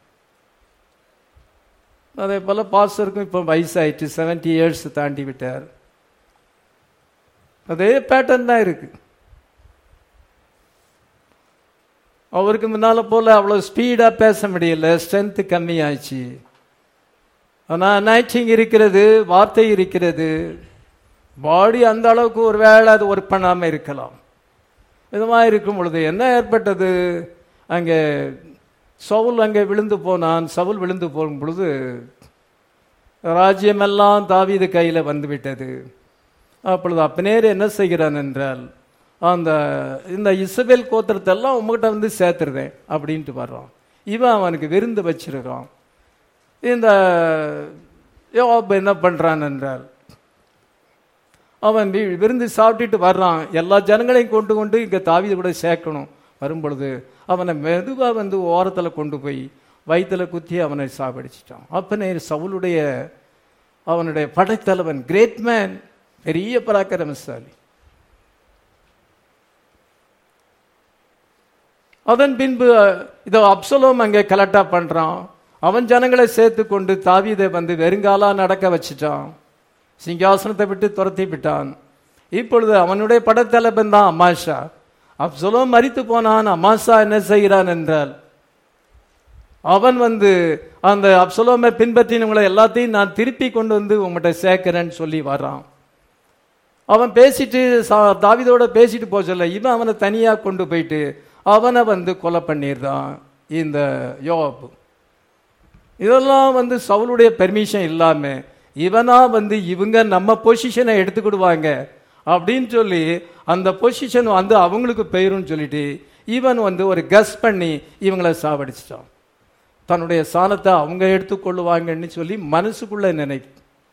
அதே போல பாஸ்டருக்கும் இப்போ வயசாயிட்டு செவன்டி இயர்ஸ் தாண்டி விட்டார் அதே பேட்டர்ன் தான் இருக்கு அவருக்கு முன்னால போல அவ்வளவு ஸ்பீடா பேச முடியல ஸ்ட்ரென்த் கம்மியாச்சு ஆனா நைட்டிங் இருக்கிறது வார்த்தை இருக்கிறது பாடி அந்த அளவுக்கு ஒரு வேளை அது ஒர்க் பண்ணாம இருக்கலாம் இதுமா இருக்கும் பொழுது என்ன ஏற்பட்டது அங்கே சவுல் அங்கே விழுந்து போனான் சவுல் விழுந்து போகும் பொழுது ராஜ்யமெல்லாம் தாவீது கையில வந்து விட்டது அப்பொழுது அப்பனேர் என்ன செய்கிறான் என்றால் அந்த இந்த இசபேல் கோத்திரத்தை எல்லாம் உங்ககிட்ட வந்து சேர்த்துருதேன் அப்படின்ட்டு வர்றான் இவன் அவனுக்கு விருந்து வச்சிருக்கான் இந்த யோப் என்ன பண்றான் என்றால் அவன் வி- விருந்து சாப்பிட்டுட்டு வர்றான் எல்லா ஜனங்களையும் கொண்டு கொண்டு இங்க தாவீது கூட சேர்க்கணும் வரும்பொழுது அவனை மெதுவா வந்து ஓரத்துல கொண்டு போய் வயித்துல குத்தி அவனை சாவடிச்சிட்டான் அப்பனே சவுலுடைய அவனுடைய படைத்தலைவன் கிரேட் மேன் பெரிய பராக்கிரமசாலி அதன் பின்பு இதோ அப்சலோம் அங்கே கலெக்டா பண்றான் அவன் ஜனங்களை சேர்த்து கொண்டு தாவீதை வந்து வெறுங்காலா நடக்க வச்சிட்டான் சிங்காசனத்தை விட்டு துரத்தி விட்டான் இப்பொழுது அவனுடைய படத்தலைவன் தான் அமாஷா அப்சலோம் மரித்து போனான் அமாஷா என்ன செய்கிறான் என்றால் அவன் வந்து அந்த அப்சலோமை பின்பற்றினவங்களை எல்லாத்தையும் நான் திருப்பி கொண்டு வந்து உங்கள்கிட்ட சேர்க்கிறேன்னு சொல்லி வர்றான் அவன் பேசிட்டு சா- தாவீதோட பேசிட்டு போக சொல்ல இவன் அவனை தனியா கொண்டு போயிட்டு அவனை வந்து கொலை பண்ணிடுறான் இந்த யோப் இதெல்லாம் வந்து சவுலுடைய பெர்மிஷன் இல்லாம இவனா வந்து இவங்க நம்ம பொசிஷனை எடுத்துக்கிடுவாங்க அப்படின்னு சொல்லி அந்த பொசிஷன் வந்து அவங்களுக்கு பெயரும்னு சொல்லிட்டு இவன் வந்து ஒரு கஸ் பண்ணி இவங்கள சாவடிச்சிட்டான் தன்னுடைய சாணத்தை அவங்க எடுத்துக்கொள்ளுவாங்கன்னு சொல்லி மனசுக்குள்ள நினைப்பு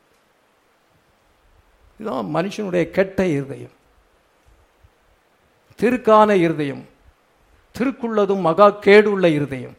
இதுதான் மனுஷனுடைய கெட்ட இருதயம் திருக்கான இருதயம் திருக்குள்ளதும் மகா கேடுள்ள இருதயம்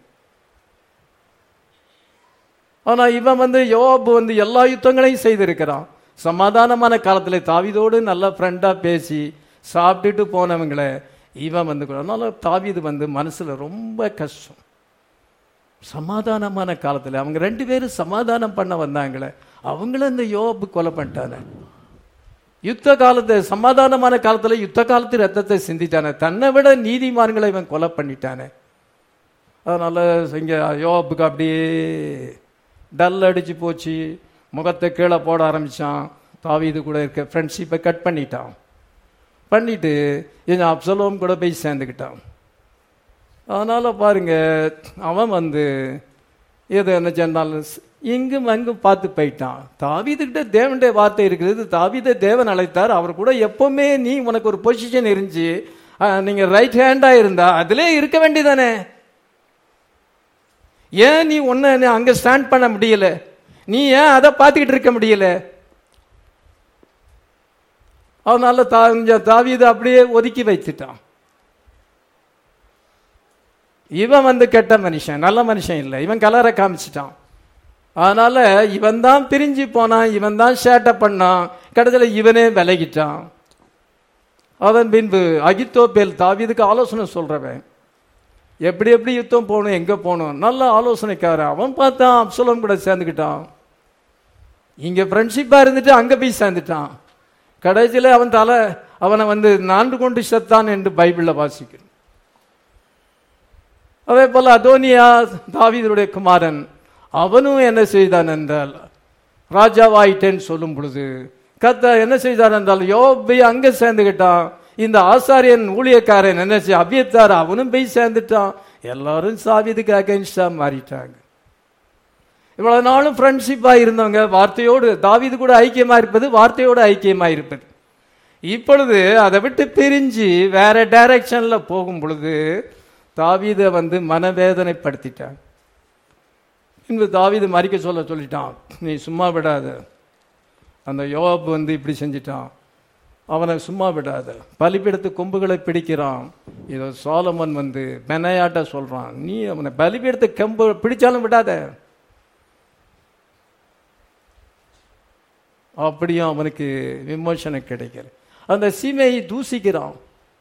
ஆனா இவன் வந்து யோபு வந்து எல்லா யுத்தங்களையும் செய்திருக்கிறான் சமாதானமான காலத்துல தாவிதோடு நல்ல ஃப்ரெண்டா பேசி சாப்பிட்டுட்டு போனவங்களை இவன் வந்து கூட- அதனால தாவீது வந்து மனசுல ரொம்ப கஷ்டம் சமாதானமான காலத்துல அவங்க ரெண்டு பேரும் சமாதானம் பண்ண வந்தாங்களே அவங்கள இந்த யோபு கொலை பண்ணிட்டானே யுத்த காலத்து சமாதானமான காலத்துல யுத்த காலத்து ரத்தத்தை சிந்திட்டானே தன்னை விட நீதிமான்களை இவன் கொலை பண்ணிட்டானே அதனால இங்க யோபுக்கு அப்படியே டல் அடிச்சு போச்சு முகத்தை கீழே போட ஆரம்பிச்சான் தாவீது கூட இருக்க ஃப்ரெண்ட்ஷிப்பை கட் பண்ணிட்டான் பண்ணிட்டு இந்த அப்சலோம் கூட போய் சேர்ந்துக்கிட்டான் அதனால பாருங்க அவன் வந்து எது என்ன சொன்னாலும் இங்கும் அங்கும் பார்த்து போயிட்டான் தாவீதுகிட்ட தேவனுடைய வார்த்தை இருக்குது தாவீதை தேவன் அழைத்தார் அவர் கூட எப்பவுமே நீ உனக்கு ஒரு பொசிஷன் இருந்துச்சு அஹ், நீங்க ரைட் ஹேண்டா இருந்தா அதிலே இருக்க வேண்டியதானே ஏன் நீ ஒன்னு அங்க ஸ்டாண்ட் பண்ண முடியல நீ ஏன் அதை பார்த்துக்கிட்டு இருக்க முடியல அதனால தா தாவீதை அப்படியே ஒதுக்கி வைத்துட்டான் இவன் வந்து கெட்ட மனுஷன் நல்ல மனுஷன் இல்லை இவன் கலரை காமிச்சிட்டான் அதனால இவன் தான் பிரிஞ்சு போனான் இவன் தான் சேட்டை பண்ணான் கடைசியில் இவனே விலகிட்டான் அதன் பின்பு அகித்தோப்பேல் தாவீதுக்கு ஆலோசனை சொல்றவன் எப்படி எப்படி யுத்தம் போகணும் எங்க போகணும் நல்ல ஆலோசனைக்காரன் அவன் பார்த்தான் அப்சலோம் கூட சேர்ந்துக்கிட்டான் இங்க ஃப்ரெண்ட்ஷிப்பா இருந்துட்டு அங்க போய் சேர்ந்துட்டான் கடைசியில் அவன் தலை அவனை வந்து நான்கு கொண்டு செத்தான் என்று பைபிள்ல வாசிக்கிறோம் அதே போல அதோனியா தாவீதுடைய குமாரன் அவனும் என்ன செய்தான் என்றால் ராஜாவாயிட்டேன்னு சொல்லும் பொழுது கத்த என்ன செய்தான் என்றால் யோபை அங்க சேர்ந்துக்கிட்டான் இந்த ஆசாரியன் ஊழியக்காரன் என்ன செய்ய அபியத்தார் அவனும் போய் சேர்ந்துட்டான் எல்லாரும் சாவிதுக்கு அகைன்ஸ்டா மாறிட்டாங்க இவ்வளவு நாளும் ஃப்ரெண்ட்ஷிப்பா இருந்தவங்க வார்த்தையோடு தாவீது கூட ஐக்கியமா இருப்பது வார்த்தையோடு ஐக்கியமா இருப்பது இப்பொழுது அதை விட்டு பிரிஞ்சு வேற டைரக்ஷன்ல போகும் பொழுது தாவீதை வந்து மனவேதனைப்படுத்திட்டான் இன்று தாவீது மறிக்க சொல்ல சொல்லிட்டான் நீ சும்மா விடாத அந்த யோவாப் வந்து இப்படி செஞ்சிட்டான் அவனை சும்மா விடாத பலிபீடத்து கொம்புகளை பிடிக்கிறான் இதோ சோலமன் வந்து மெனையாட்ட சொல்றான் நீ அவனை பலிபீடத்து கம்பு பிடிச்சாலும் விடாத அப்படியும் அவனுக்கு விமோசனம் கிடைக்கல அந்த சீமையை தூசிக்கிறான்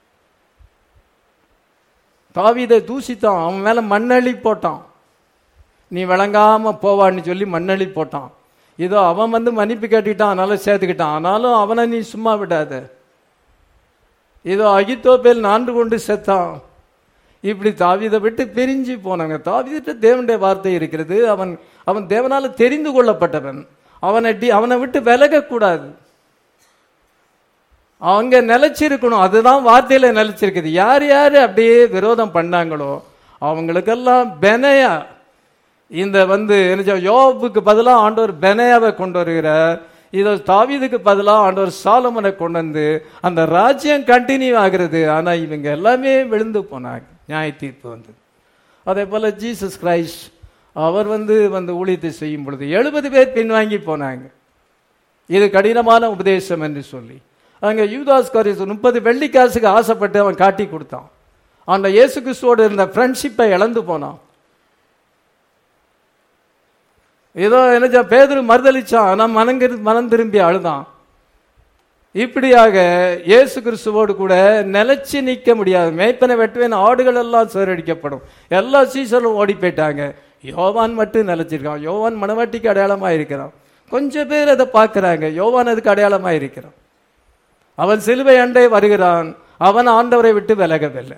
தாவீதை தூசித்தான் அவன் மேல மண்ணள்ளி போட்டான் நீ விளங்காம போவான்னு சொல்லி மண்ணள்ளி போட்டான் இதோ அவன் வந்து மன்னிப்பு கேட்டுக்கிட்டான் அதனால சேர்த்துக்கிட்டான் ஆனாலும் அவனை நீ சும்மா விடாத இதோ அகித்தோப்பேல் நான்கு கொண்டு செத்தான் இப்படி தாவீதை விட்டு பிரிஞ்சு போனாங்க தாவீதிட்ட தேவனுடைய வார்த்தை இருக்கிறது அவன் அவன் தேவனால தெரிந்து கொள்ளப்பட்டவன் அவனை டி- அவனை விட்டு விலகக்கூடாது அவங்க நிலைச்சிருக்கணும் அதுதான் வார்த்தையில நிலைச்சிருக்குது யார் யார் அப்படியே விரோதம் பண்ணாங்களோ அவங்களுக்கெல்லாம் பெனையா இந்த வந்து என்ன சொல்ல, யோபுக்கு பதிலாக ஆண்டவர் பெனையாவை கொண்டு வருகிறார் இதோ தாவீதுக்கு பதிலாக ஆண்டவர் சாலமனை கொண்டு வந்து அந்த ராஜ்யம் கண்டினியூ ஆகிறது ஆனா இவங்க எல்லாமே விழுந்து போனாங்க நியாய தீர்ப்பு வந்து அதே போல ஜீசஸ் கிரைஸ்ட் அவர் வந்து வந்து ஊழியத்தை செய்யும் பொழுது எழுபது பேர் பின்வாங்கி போனாங்க இது கடினமான உபதேசம் என்று சொல்லி அங்க யூதாஸ் காரியஸ் முப்பது வெள்ளிக்காசுக்கு ஆசைப்பட்டு அவன் காட்டி கொடுத்தான் அந்த இயேசு கிறிஸ்துவோடு இருந்த ஃப்ரெண்ட்ஷிப்பை இழந்து போனான் ஏதோ என்ன பேதரு மறுதளிச்சான் ஆனா மனங்க மனம் திரும்பி அழுதான் இப்படியாக இயேசு கிறிஸ்துவோடு கூட நிலைச்சு நிற்க முடியாது மேய்ப்பனை வெட்டுவேன் ஆடுகள் எல்லாம் சேரடிக்கப்படும் எல்லா சீசரும் ஓடி போயிட்டாங்க யோவான் மட்டும் நிலைச்சிருக்கான் யோவான் மனவாட்டிக்கு அடையாளமா இருக்கிறான் கொஞ்சம் பேர் அதை பார்க்கறாங்க யோவான் அதுக்கு அடையாளமா இருக்கிறான் அவன் சிலுவை அண்டை வருகிறான் அவன் ஆண்டவரை விட்டு விலகவில்லை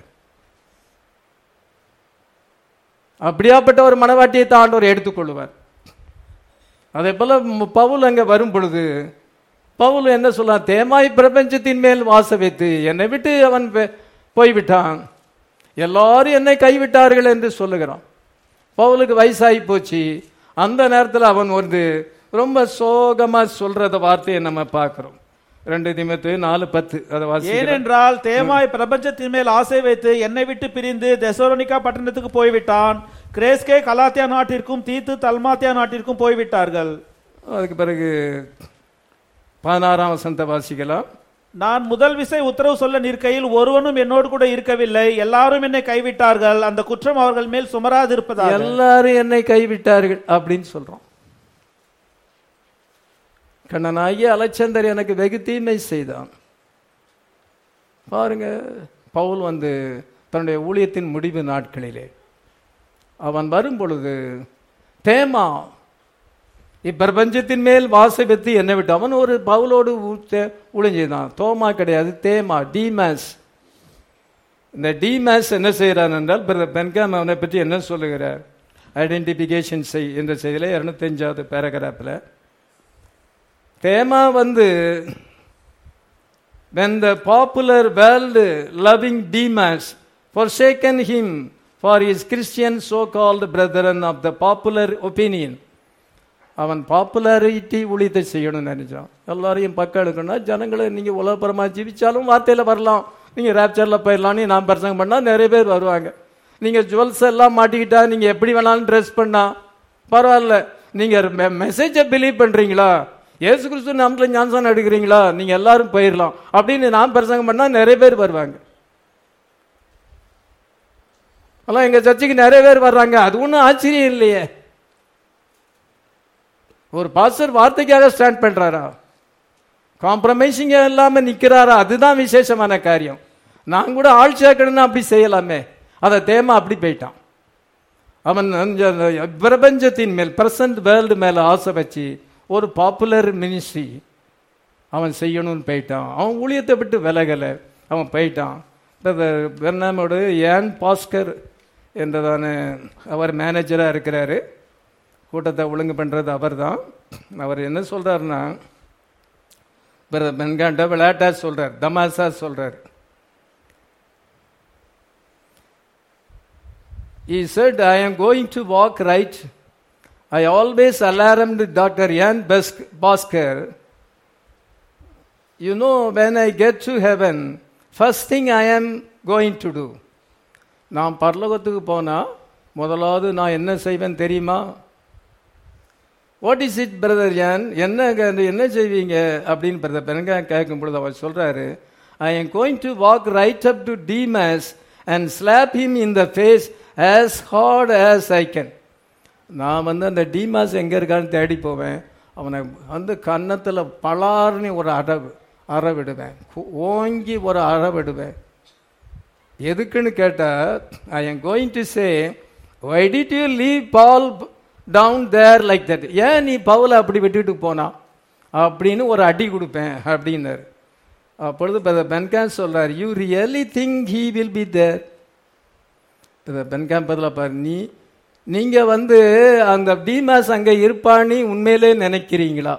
அப்படியாப்பட்ட ஒரு மனவாட்டியை தான் ஆண்டவர் எடுத்துக்கொள்வார் அதே போல ம- பவுல் அங்க வரும் பொழுது பவுல் என்ன சொல்றான் தேமாய் பிரபஞ்சத்தின் மேல் வாச வைத்து என்னை விட்டு அவன் வெ- போய்விட்டான் எல்லாரும் என்னை கைவிட்டார்கள் என்று சொல்லுகிறான் பவுலுக்கு வயசாகி போச்சு அந்த நேரத்தில் அவன் வந்து ரொம்ப சோகமா சொல்றத வார்த்தையை நம்ம பார்க்கிறோம் ரெண்டு திமத்து நாலு பத்து அதை வாசி ஏனென்றால் தேமாய் பிரபஞ்சத்தின் மேல் ஆசை வைத்து என்னை விட்டு பிரிந்து தெசலோனிக்கா பட்டணத்துக்கு போய்விட்டான் கிரேஸ்கே கலாத்தியா நாட்டிற்கும் தீத்து தல்மாத்தியா நாட்டிற்கும் போய்விட்டார்கள் அதுக்கு பிறகு பதினாறாம் வசனத்தை வாசிக்கலாம் நான் முதல் விசை உத்தரவு சொல்ல நிற்கையில் ஒருவனும் என்னோடு கூட இருக்கவில்லை எல்லாரும் என்னை கைவிட்டார்கள் அந்த குற்றம் அவர்கள் மேல் சுமராதிருப்பதாக எல்லாரும் என்னை கைவிட்டார்கள் அப்படின்னு சொல்றோம் கண்ணனாகிய அலச்சந்தர் எனக்கு வெகு தீமை செய்தான் பாருங்க பவுல் வந்து தன்னுடைய ஊழியத்தின் முடிவு நாட்களிலே அவன் வரும் பொழுது தேமா இப்பிரபஞ்சத்தின் மேல் வாசகத்து என்ன விட்டு அவன் ஒரு பவுலோடு உழிஞ்சிதான் தோமா கிடையாது தேமா டிமேஸ் இந்த டிமேஸ் என்ன செய்கிறான் என்றால் பிரதர் பென்காம் அவனை பற்றி என்ன சொல்லுகிறார் ஐடென்டிஃபிகேஷன் செய் என்ற செய்தியில் இரநூத்தஞ்சாவது பேராகிராஃபில் தேமா வந்து when the popular world loving Demas forsaken him for his Christian so-called brethren of the popular opinion அவன் பாப்புலாரிட்டி ஊழியத்தை செய்யணும்னு நினைச்சான் எல்லாரையும் பக்கம் எடுக்கணும்னா ஜனங்களை நீங்க உலகப்புறமா ஜீவிச்சாலும் வார்த்தையில வரலாம் நீங்க ரேப்சர்ல போயிடலாம்னு நான் பிரசங்கம் பண்ணா நிறைய பேர் வருவாங்க நீங்க ஜுவல்ஸ் எல்லாம் மாட்டிக்கிட்டா நீங்க எப்படி வேணாலும் ட்ரெஸ் பண்ணா பரவாயில்ல நீங்க மெசேஜை பிலீவ் பண்றீங்களா இயேசு கிறிஸ்து நாமத்துல ஞானசானம் எடுக்கிறீங்களா நீங்க எல்லாரும் போயிடலாம் அப்படின்னு நான் பிரசங்கம் பண்ணா நிறைய பேர் வருவாங்க அதெல்லாம் எங்க சர்ச்சுக்கு நிறைய பேர் வர்றாங்க அது ஒன்றும் ஆச்சரியம் இல்லையே ஒரு பாஸ்டர் வார்த்தைக்காக ஸ்டாண்ட் பண்றாரா காம்ப்ரமைசிங் இல்லாம நிக்கிறாரா அதுதான் விசேஷமான காரியம் நான் கூட ஆள் சேர்க்கணும்னு அப்படி செய்யலாமே அதை தேமா அப்படி போயிட்டான் அவன் அந்த பிரபஞ்சத்தின் மேல் பிரசன்ட் வேர்ல்டு மேல ஆசை வச்சு ஒரு பாப்புலர் மினிஸ்ட்ரி அவன் செய்யணும்னு போயிட்டான் அவன் ஊழியத்தை விட்டு விலகலை அவன் போயிட்டான் பெர்னாமோடு ஏன் பாஸ்கர் என்றதான அவர் மேனேஜராக இருக்கிறாரு கூட்டத்தை ஒழுங்கு பண்ணுறது அவர் தான் அவர் என்ன சொல்கிறாருன்னா பெண்காண்ட விளையாட்டா சொல்கிறார் தமாசா சொல்கிறார் He said, I am going to walk right. I always alarmed Dr. Jan Basker. You know, when I get to heaven, first thing I am going to do. நான் பரலோகத்துக்கு போனா முதலாவது நான் என்ன செய்வேன் தெரியுமா வாட் இஸ் இட் பிரதர் யான் என்ன என்ன செய்வீங்க அப்படின்னு பிரதர் பெருங்க கேட்கும் பொழுது அவர் சொல்றாரு I am going to walk right up to Demas and slap him in the face as hard as I can நான் வந்து அந்த டிமாஸ் எங்கே இருக்கான்னு தேடி போவேன் அவனை வந்து கன்னத்தில் பலார்னு ஒரு அறவு அறவிடுவேன் ஓங்கி ஒரு அறவிடுவேன் எதுக்குன்னு கேட்டால் I am going to say why did you leave Paul down there like that ஏன் நீ பவுலை அப்படி விட்டுட்டு போனா அப்படின்னு ஒரு அடி கொடுப்பேன் அப்படின்னாரு அப்பொழுது பென்கான் சொல்றார் you really think he will be there Branham பதிலாக பாரு நீ நீங்க வந்து அந்த டிமாஸ் அங்க இருப்பான்னு உண்மையிலே நினைக்கிறீங்களா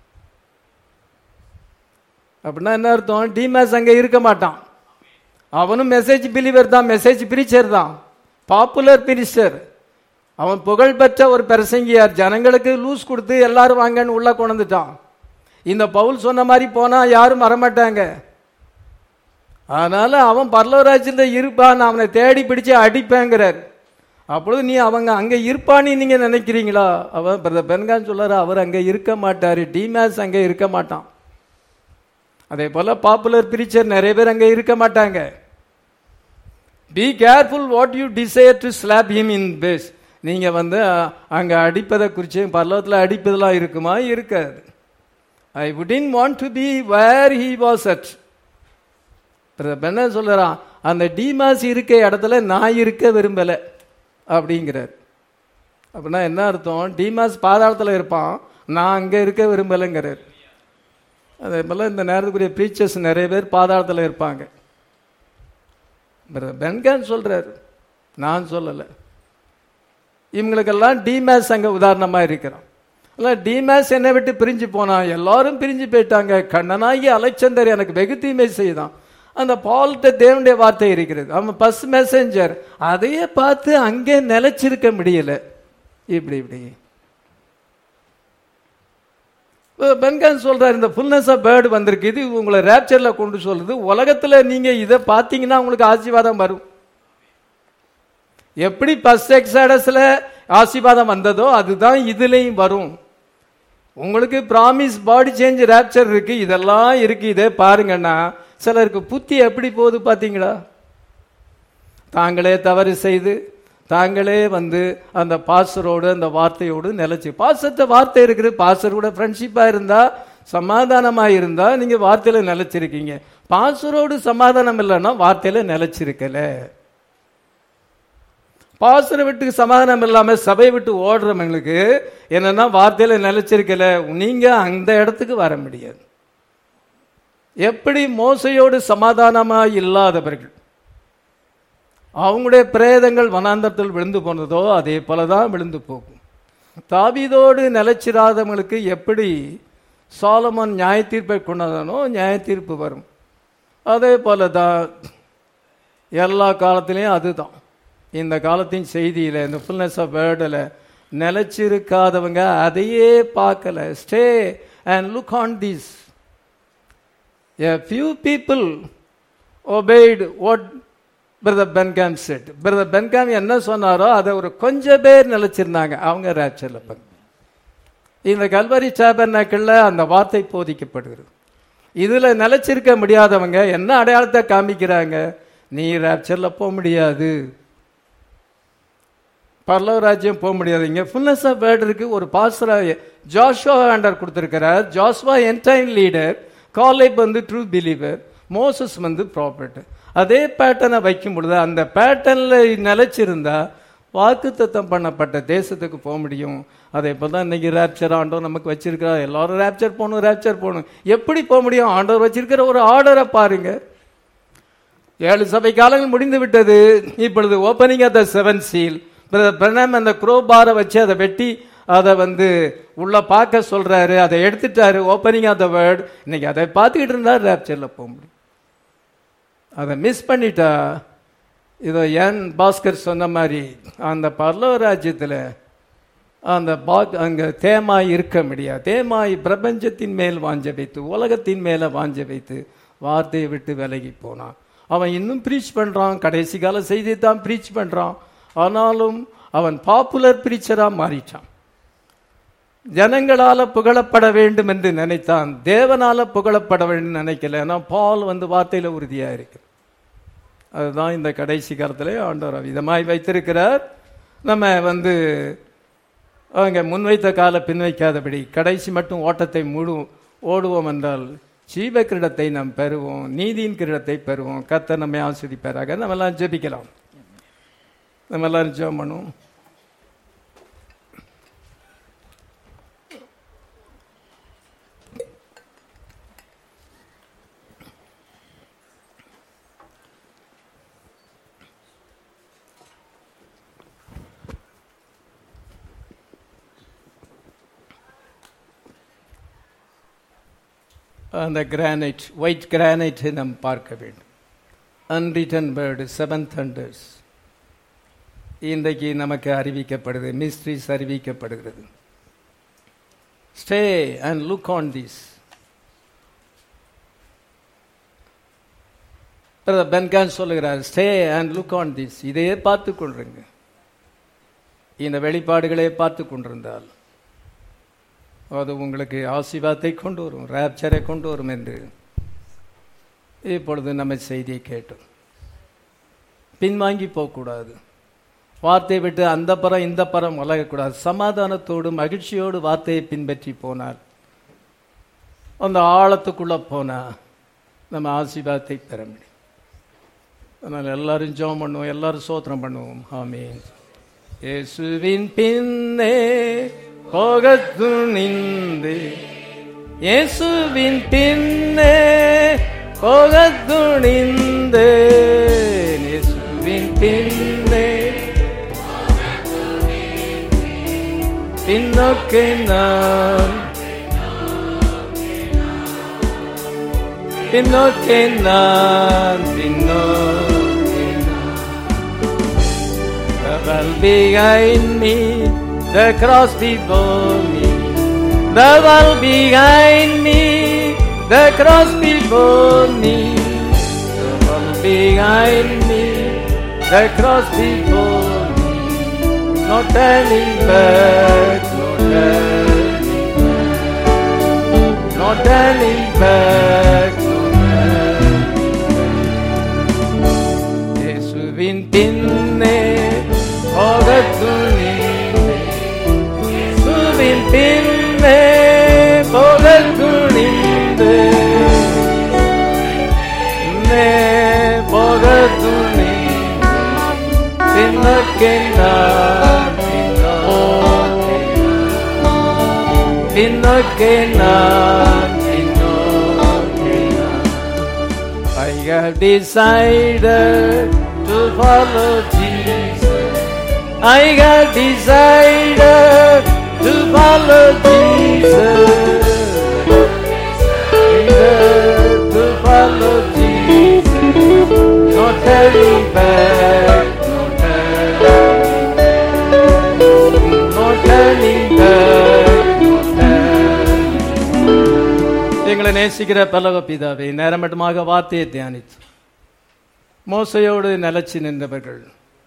அப்படின்னா என்ன அர்த்தம் டிமாஸ் அங்க இருக்க மாட்டான் அவனும் மெசேஜ் பிலீவர் தான் மெசேஜ் பிரீச்சர் தான் பாப்புலர் பிரீச்சர் அவன் புகழ்பெற்ற ஒரு பிரசங்கியார் ஜனங்களுக்கு லூஸ் கொடுத்து எல்லாரும் வாங்கன்னு உள்ள கொண்டுட்டான் இந்த பவுல் சொன்ன மாதிரி போனா யாரும் வரமாட்டாங்க அதனால அவன் பரலவராஜ்யத்தில் இருப்பான் அவனை தேடி பிடிச்சு அடிப்பேங்கிறார் அப்பொழுது நீ அவங்க அங்க இருப்பான்னு நீங்க நினைக்கிறீங்களா அவன் பிரதர் பென்கான் சொல்றாரு அவர் அங்க இருக்க மாட்டாரு டிமேஸ் அங்க இருக்க மாட்டான் அதே போல பாப்புலர் பிரீச்சர் நிறைய பேர் அங்க இருக்க மாட்டாங்க be careful what you desire to slap him in face நீங்க வந்து அங்க அடிப்பதை குறித்து பல்லவத்தில் அடிப்பதெல்லாம் இருக்குமா இருக்காது I wouldn't want to be where he was at என்ன சொல்றான் அந்த டிமாஸ் இருக்க இடத்துல நான் இருக்க விரும்பலை அப்படிங்கிறார் அப்படின்னா என்ன அர்த்தம் டிமாஸ் பாதாளத்தில் இருப்பான் நான் அங்கே இருக்க விரும்பலைங்கிறார் அதே போல் இந்த நேரத்துக்குரிய ப்ரீச்சர்ஸ் நிறைய பேர் பாதாளத்தில் இருப்பாங்க பென்கான் சொல்றாரு நான் சொல்லலை இவங்களுக்கெல்லாம் டிமேஸ் அங்கே உதாரணமாக இருக்கிறான் இல்லை டிமேஸ் என்னை விட்டு பிரிஞ்சு போனான் எல்லாரும் பிரிஞ்சு போயிட்டாங்க கண்ணனாகி அலைச்சந்தர் எனக்கு வெகு தீமை செய்தான் அந்த பால்கிட்ட தேவனுடைய வார்த்தை இருக்கிறது அவன் பஸ் மெசஞ்சர் அதையே பார்த்து அங்கே நிலைச்சிருக்க முடியல இப்படி இப்படி பென்கான் சொல்றாரு இந்த ஃபுல்னஸ் ஆஃப் பேர்டு வந்திருக்கு இது உங்களை ரேப்சர்ல கொண்டு சொல்லுது உலகத்துல நீங்க இதை பார்த்தீங்கன்னா உங்களுக்கு ஆசீர்வாதம் வரும் எப்படி பஸ் எக்ஸாடஸ்ல ஆசீர்வாதம் வந்ததோ அதுதான் இதுலயும் வரும் உங்களுக்கு ப்ராமிஸ் பாடி சேஞ்ச் ரேப்சர் இருக்கு இதெல்லாம் இருக்கு இதே பாருங்கன்னா சிலருக்கு புத்தி எப்படி போகுது பார்த்தீங்களா தாங்களே தவறு செய்து தாங்களே வந்து அந்த பாஸ்டரோடு அந்த வார்த்தையோடு நிலைச்சு பாசத்தை வார்த்தை இருக்குது பாஸ்டர் கூட ஃப்ரெண்ட்ஷிப்பாக இருந்தால் சமாதானமா இருந்தா நீங்க வார்த்தையில நிலைச்சிருக்கீங்க பாசரோடு சமாதானம் இல்லைன்னா வார்த்தையில நிலைச்சிருக்கல பாசரை விட்டு சமாதானம் இல்லாம சபை விட்டு ஓடுறவங்களுக்கு என்னன்னா வார்த்தையில நிலைச்சிருக்கல நீங்க அந்த இடத்துக்கு வர முடியாது எப்படி மோசையோடு சமாதானமா இல்லாதவர்கள் அவங்களுடைய பிரேதங்கள் வனாந்தரத்தில் விழுந்து போனதோ அதே போலதான் விழுந்து போகும் தாவீதோடு நிலைச்சிராதவங்களுக்கு எப்படி சாலமன் நியாய தீர்ப்பை கொண்டாதானோ நியாய தீர்ப்பு வரும் அதே போல தான் எல்லா காலத்திலையும் அதுதான் இந்த காலத்தின் செய்தியில இந்த ஃபுல்னஸ் ஆஃப் வேர்டில் நிலைச்சிருக்காதவங்க அதையே பார்க்கல stay and look on this A few people obeyed what Brother Benham said. Brother Benham என்ன சொன்னாரோ அதை ஒரு கொஞ்சம் பேர் நிலைச்சிருந்தாங்க அவங்க ரேப்சர்ல பங்கு இந்த கல்வரி சாபர்னாக்கள்ல அந்த வார்த்தை போதிக்கப்படுகிறது இதுல நிலைச்சிருக்க முடியாதவங்க என்ன அடையாளத்தை காமிக்கிறாங்க நீ ரேப்சர்ல போக முடியாது பரலவ ராஜ்யம் போக முடியாது இங்க ஃபுல்னஸ் ஆஃப் வேர்டருக்கு ஒரு பாஸ்டரா ஜாஷுவா ஆண்டர் கொடுத்திருக்கிறார் ஜாஸ்வா என்டைன் லீடர் காலேப் வந்து ட்ரூ பிலீவர் மோசஸ் வந்து ப்ராப்பர்ட் அதே பேட்டர்னை வைக்கும் பொழுது அந்த பேட்டர்ன்ல நிலைச்சிருந்தா வாக்குத்தத்தம் பண்ணப்பட்ட தேசத்துக்கு போக முடியும் அதே போல் தான் இன்னைக்கு ரேப்சர் ஆண்டவர் நமக்கு வச்சிருக்கிறா எல்லாரும் ரேப்சர் போகணும் ரேப்சர் போகணும் எப்படி போக முடியும் ஆண்டவர் வச்சிருக்கிற ஒரு ஆர்டரை பாருங்க ஏழு சபை காலங்கள் முடிந்து விட்டது இப்பொழுது opening of the seven seal Branham அந்த குரோபாரை வச்சு அதை வெட்டி அதை வந்து உள்ள பார்க்க சொல்றாரு அதை எடுத்துட்டாரு ஓப்பனிங் ஆஃப் த வேர்ட் இன்னைக்கு அதை பார்த்துக்கிட்டு இருந்தா ரேப்சர்ல போக முடியும் அதை மிஸ் பண்ணிட்டா இதோ என் பாஸ்கர் சொன்ன மாதிரி அந்த பல்லவ ராஜ்யத்தில் அந்த பாக் அங்கே தேமாய் இருக்க முடியாது தேமாய் பிரபஞ்சத்தின் மேல் வாஞ்ச வைத்து உலகத்தின் மேலே வாஞ்ச வைத்து வார்த்தையை விட்டு விலகி போனான் அவன் இன்னும் ப்ரீச் பண்ணுறான் கடைசி கால செய்தி தான் ப்ரீச் பண்ணுறான் ஆனாலும் அவன் பாப்புலர் ப்ரீச்சராக மாறிட்டான் ஜனங்களால புகழப்பட வேண்டும் என்று நினைத்தான் தேவனால புகழப்பட வேண்டும் நினைக்கல ஏன்னா பால் வந்து வார்த்தையில உறுதியா இருக்கு அதுதான் இந்த கடைசி காலத்திலே ஆண்டவர் விதமாய் வைத்திருக்கிறார் நம்ம வந்து அவங்க முன்வைத்த கால பின் வைக்காதபடி கடைசி மட்டும் ஓட்டத்தை முழு ஓடுவோம் என்றால் ஜீவ கிரீடத்தை நாம் பெறுவோம் நீதியின் கிரீடத்தை பெறுவோம் கத்த நம்மை ஆஸ்வதிப்பாராக நம்ம எல்லாம் ஜெபிக்கலாம் நம்ம எல்லாரும் ஜெபம் பண்ணுவோம் அந்த கிரானைட் ஒயிட் கிரானைட் நாம் பார்க்க வேண்டும் அன்ரிட்டன் பேர்டு செவன் தண்டர்ஸ் இன்றைக்கு நமக்கு அறிவிக்கப்படுது மிஸ்ட்ரிஸ் அறிவிக்கப்படுகிறது stay and look on this Branham சொல்லுகிறார் stay and look on this இதையே பார்த்து கொள்றீங்க இந்த வெளிப்பாடுகளே பார்த்து கொண்டிருந்தால் அது உங்களுக்கு ஆசீர்வாதத்தை கொண்டு வரும் ரேப்சரை கொண்டு வரும் என்று இப்பொழுது நம்ம செய்தியை கேட்டோம் பின்வாங்கி போகக்கூடாது வார்த்தையை விட்டு அந்த பரம் இந்த பரம் வளரக்கூடாது சமாதானத்தோடு மகிழ்ச்சியோடு வார்த்தையை பின்பற்றி போனால் அந்த ஆழத்துக்குள்ள போனா நம்ம ஆசீர்வாதத்தை பெற முடியும் அதனால் எல்லாரும் ஜெபம் பண்ணுவோம் எல்லாரும் சோத்திரம் பண்ணுவோம் ஆமீன் இயேசுவின் பின்னே போகத் துணிந்து இயேசுவின் பின்னே போகத் துணிந்து இயேசுவின் பின்னே பின்னோக்கி நான் பின்னோக்கி நான் பின்னோக்கி The well behind me, the cross before me. The well behind me, the cross before me. The well behind me, the cross before me. No turning back, no turning back. No turning back, no turning back. இயேசுவின் பின்னே போகத்துணிந்தே இயேசுவின் பின்னே போகத்துணிந்தே பின்னோக்கே நான் பின்னோக்கே நான் பின்னோக்கே நான் பின்னோக்கே நான் I have decided to follow Jesus. I have decided to follow Jesus. Decided to follow Jesus. No turning back, no turning back. No turning back, no turning எங்களை நேசிக்கிற பலவ பிதாவே நேரமட்டமாக வார்த்தையை தியானித்து மோசையோடு நிலச்சி நின்றவர்கள்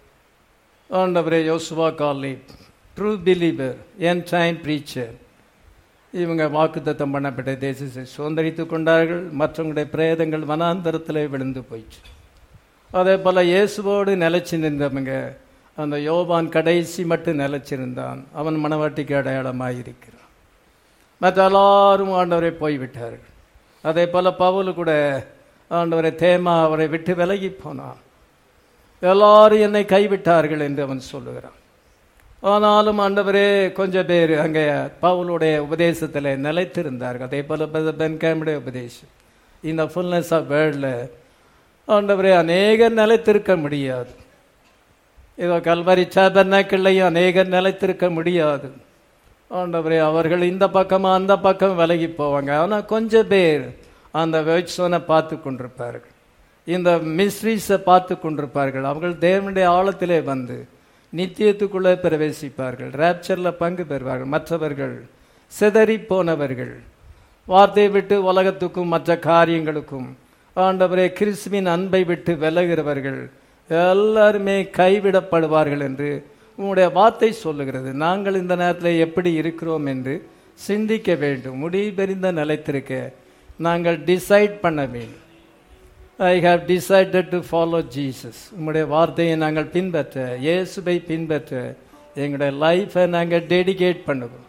ஆண்டவரே யோசுவா Caleb true believer end time preacher இவங்க வாக்குத்தத்தம் பண்ணப்பட்ட தேசத்தை சுதந்திரித்துக் கொண்டார்கள் மற்றவங்களுடைய பிரேதங்கள் வனாந்தரத்திலே விழுந்து போயிடுச்சு அதே போல இயேசுவோடு நிலைச்சு நின்றவங்க அந்த யோவான் கடைசி மட்டும் நிலைச்சிருந்தான் அவன் மனவாட்டிக்கு அடையாளமாக இருக்கிறான் மற்ற எல்லாரும் ஆண்டவரை போய்விட்டார்கள் அதே போல பவுல் கூட ஆண்டவரை தேமா அவரை விட்டு விலகி போனான் எல்லாரும் என்னை கைவிட்டார்கள் என்று அவன் சொல்லுகிறான் ஆனாலும் ஆண்டவரே கொஞ்சம் பேர் அங்கே பவுலுடைய உபதேசத்தில் நிலைத்திருந்தார்கள் அதே போல பென்கேமுடைய உபதேசம் இந்த ஃபுல்னஸ் ஆஃப் வேர்ல்டில் ஆண்டவரே அநேகர் நிலைத்திருக்க முடியாது இதோ கல்வரி சாபர்னாக்கள்லையும் அநேகர் நிலைத்திருக்க முடியாது ஆண்டவரே அவர்கள் இந்த பக்கமா அந்த பக்கம் விலகி போவாங்க ஆனால் கொஞ்சம் பேர் அந்த வெப்சோனை பார்த்து கொண்டிருப்பார்கள் இந்த மிஸ்ட்ரீஸை பார்த்து கொண்டிருப்பார்கள் அவர்கள் தேவனுடைய ஆழத்திலே வந்து நித்தியத்துக்குள்ளே பிரவேசிப்பார்கள் ரேப்சரில் பங்கு பெறுவார்கள் மற்றவர்கள் சிதறி போனவர்கள் வார்த்தையை விட்டு உலகத்துக்கும் மற்ற காரியங்களுக்கும் ஆண்டவரே கிறிஸ்துவின் அன்பை விட்டு விலகிறவர்கள் எல்லாருமே கைவிடப்படுவார்கள் என்று உங்களுடைய வார்த்தை சொல்லுகிறது நாங்கள் இந்த நேரத்தில் எப்படி இருக்கிறோம் என்று சிந்திக்க வேண்டும் முடிபெறிந்த நிலைத்திருக்க நாங்கள் டிசைட் பண்ண வேண்டும் I have decided to follow Jesus உங்களுடைய வார்த்தையை நாங்கள் பின்பற்ற இயேசுவை பின்பற்ற எங்களுடைய லைஃப்பை நாங்கள் டெடிகேட் பண்ணுகிறோம்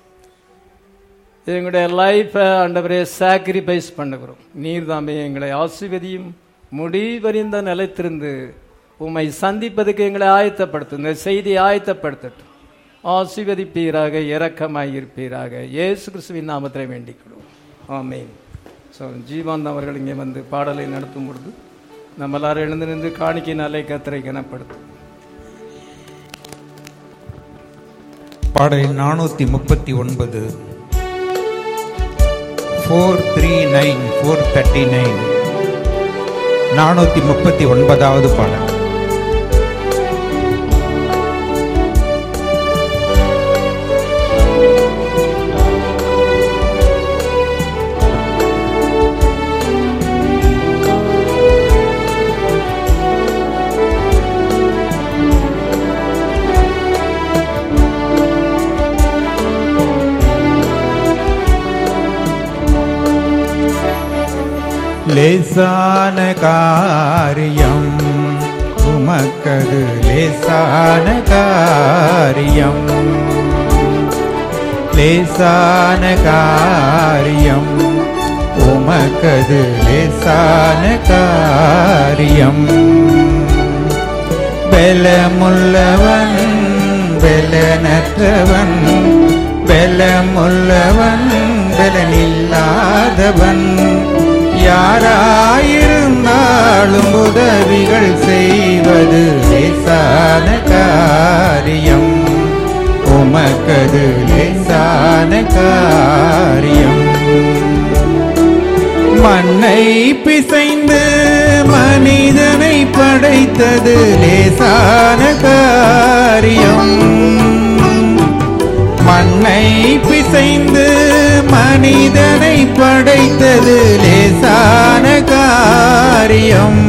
எங்களுடைய லைஃப்பை ஆண்டவரே சாக்ரிஃபைஸ் பண்ணுகிறோம் நீர் தாமே எங்களை ஆசிர்வதியும் முடிவறிந்த நிலைத்திருந்து உம்மை சந்திப்பதுக்கு எங்களை ஆயத்தப்படுத்தும் இந்த செய்தியை ஆயத்தப்படுத்தட்டும் ஆசிர்வதிப்பீராக இரக்கமாய் இருப்பீராக இயேசு கிறிஸ்துவின் நாமத்தை வேண்டிக் கொள்வோம் ஆமேன் ஸோ ஜீவான் அவர்கள் இங்கே வந்து பாடலை நடத்தும் பொழுது நம்ம எல்லாரும் எழுந்து நின்று காணிக்கையினாலே கத்தரை கனப்படுத்தும் பாடல் நானூத்தி முப்பத்தி ஒன்பது four three nine four thirty nine நானூத்தி முப்பத்தி ஒன்பதாவது பாடல் லேசான காரியம் உமக்கது லேசான காரியம் லேசான காரியம் உமக்கது லேசான காரியம் பலமுள்ளவன் பலனற்றவன் பலமுள்ளவன் பலனில்லாதவன் யாராயிருந்தாலும் உதவிகள் செய்வது லேசான காரியம் உமக்கது லேசான காரியம் மண்ணை பிசைந்து மனிதனை படைத்தது லேசான காரியம் மண்ணை பிசைந்து மனிதனை படைத்தது லேசான காரியம்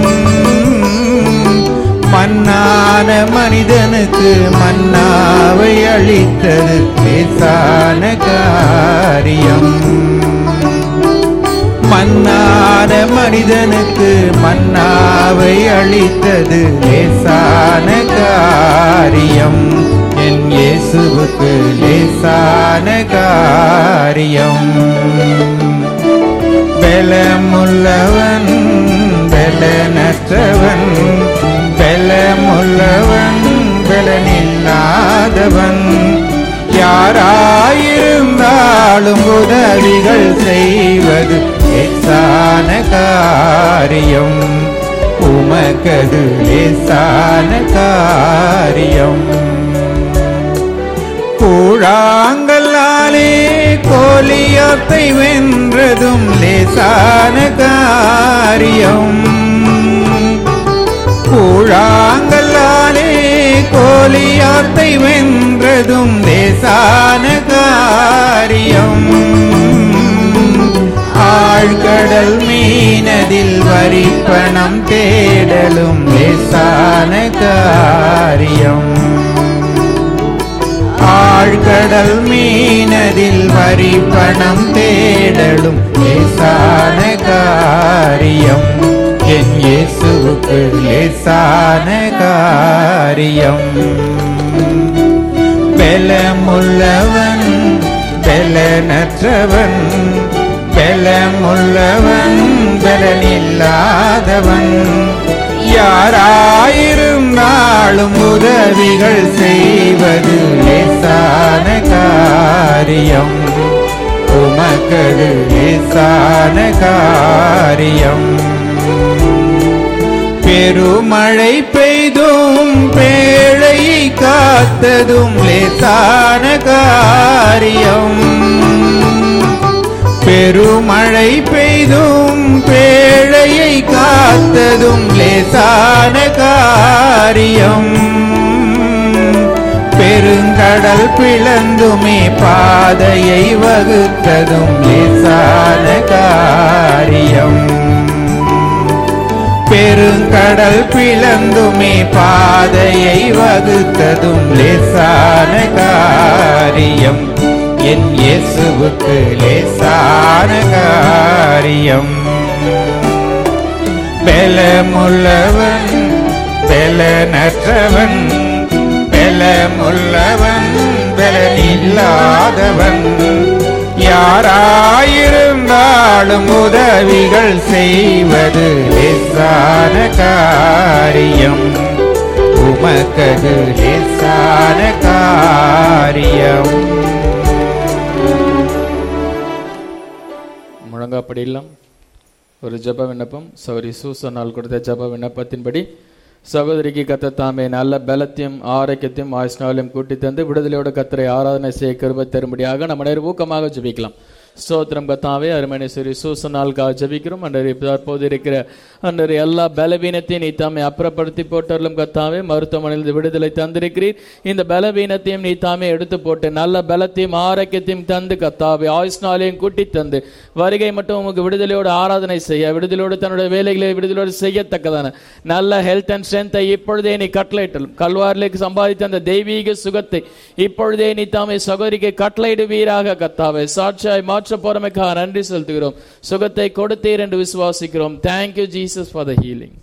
மண்ணான மனிதனுக்கு மன்னாவை அளித்தது லேசான காரியம் மன்னான மனிதனுக்கு மன்னாவை அளித்தது லேசான காரியம் என் இயேசுவுக்கு லேசான காரியம் பலமுள்ளவன் பலனற்றவன் பலமுள்ளவன் பலனில்லாதவன் இல்லாதவன் யாராயிருந்தாலும் உதவிகள் செய்வது லேசான காரியம் உமக்கது லேசான காரியம் கூழாங்கல்லாலே கோலியாத்தை வென்றதும் லேசான காரியம் கூழாங்கல்லாலே கோலியாத்தை வென்றதும் லேசான காரியம் ஆழ்கடல் மீனதில் வரிப்பணம் தேடலும் லேசான காரியம் ஆழ்கடல் மீனதில் வரி பணம் தேடலும் லேசான காரியம் என் இயேசுவுக்கு லேசான காரியம் பெலமுள்ளவன் பெலனற்றவன் பெலமுள்ளவன் பெலனில்லாதவன் யாராயிருந்தாலும் உதவிகள் செய்வது லேசான காரியம் உமக்கது லேசான காரியம் பெருமழை பெய்தும் பேழையை காத்ததும் லேசான காரியம் பெருமழை பெய்தும் பேழையை காத்ததும் லேசான காரியம் பெருங்கடல் பிளந்துமே பாதையை வகுத்ததும் லேசான காரியம் பெருங்கடல் பிளந்துமே பாதையை வகுத்ததும் லேசான காரியம் என் இயேசுவுக்கு லேசான காரியம் பெலமுள்ளவன் பெலனற்றவன் பெலமுள்ளவன் பெலனில்லாதவன் யாராயிருந்தாலும் உதவிகள் செய்வது லேசான காரியம் உமக்கது லேசான காரியம் முழங்காப்படியெல்லாம் ஒரு ஜெப விண்ணப்பம் சௌரி சூசனால் கொடுத்த ஜெப விண்ணப்பத்தின்படி சகோதரிக்கு கத்த தாமே நல்ல பலத்தையும் ஆரோக்கியத்தையும் ஆயுஷ்னாலையும் கூட்டி தந்து விடுதலையோட கத்தரை ஆராதனை செய்ய கருப தரும்படியாக நம்ம நேரம் ஊக்கமாக ஜெபிக்கலாம் ஸ்தோத்திரம் கத்தாவே அருமணேஸ்வரி சூசனால்காக ஜெபிக்கிறோம் அன்றரை தற்போது இருக்கிற அன்றரை எல்லா பலவீனத்தையும் நீ தாமே அப்புறப்படுத்தி போட்டாலும் கத்தாவே மருத்துவமனையில் விடுதலை தந்திருக்கிறீர் இந்த பலவீனத்தையும் நீ தாமே எடுத்து போட்டு நல்ல பலத்தையும் ஆரோக்கியத்தையும் தந்து கத்தாவே ஆயுஷ்னாலையும் கூட்டி தந்து வருகை மட்டும் உமக்கு விடுதலையோடு ஆராதனை செய்ய விடுதலையோடு தன்னுடைய வேலைகளை விடுதலையோடு செய்யத்தக்கதான நல்ல ஹெல்த் அண்ட் ஸ்ட்ரென்த்தை இப்பொழுதே நீ கட்டளையிட்டலும் கல்வாரிലേക്ക് சம்பாதித்த அந்த தெய்வீக சுகத்தை இப்பொழுதே நீ தாமே சகோதரிக்கு கட்டளையிடுவீராக கத்தாவே சாட்சியாய் மாற்ற போறமைக்காக நன்றி செலுத்துகிறோம் சுகத்தை கொடுத்தீர் என்று விசுவாசிக்கிறோம் thank you Jesus for the healing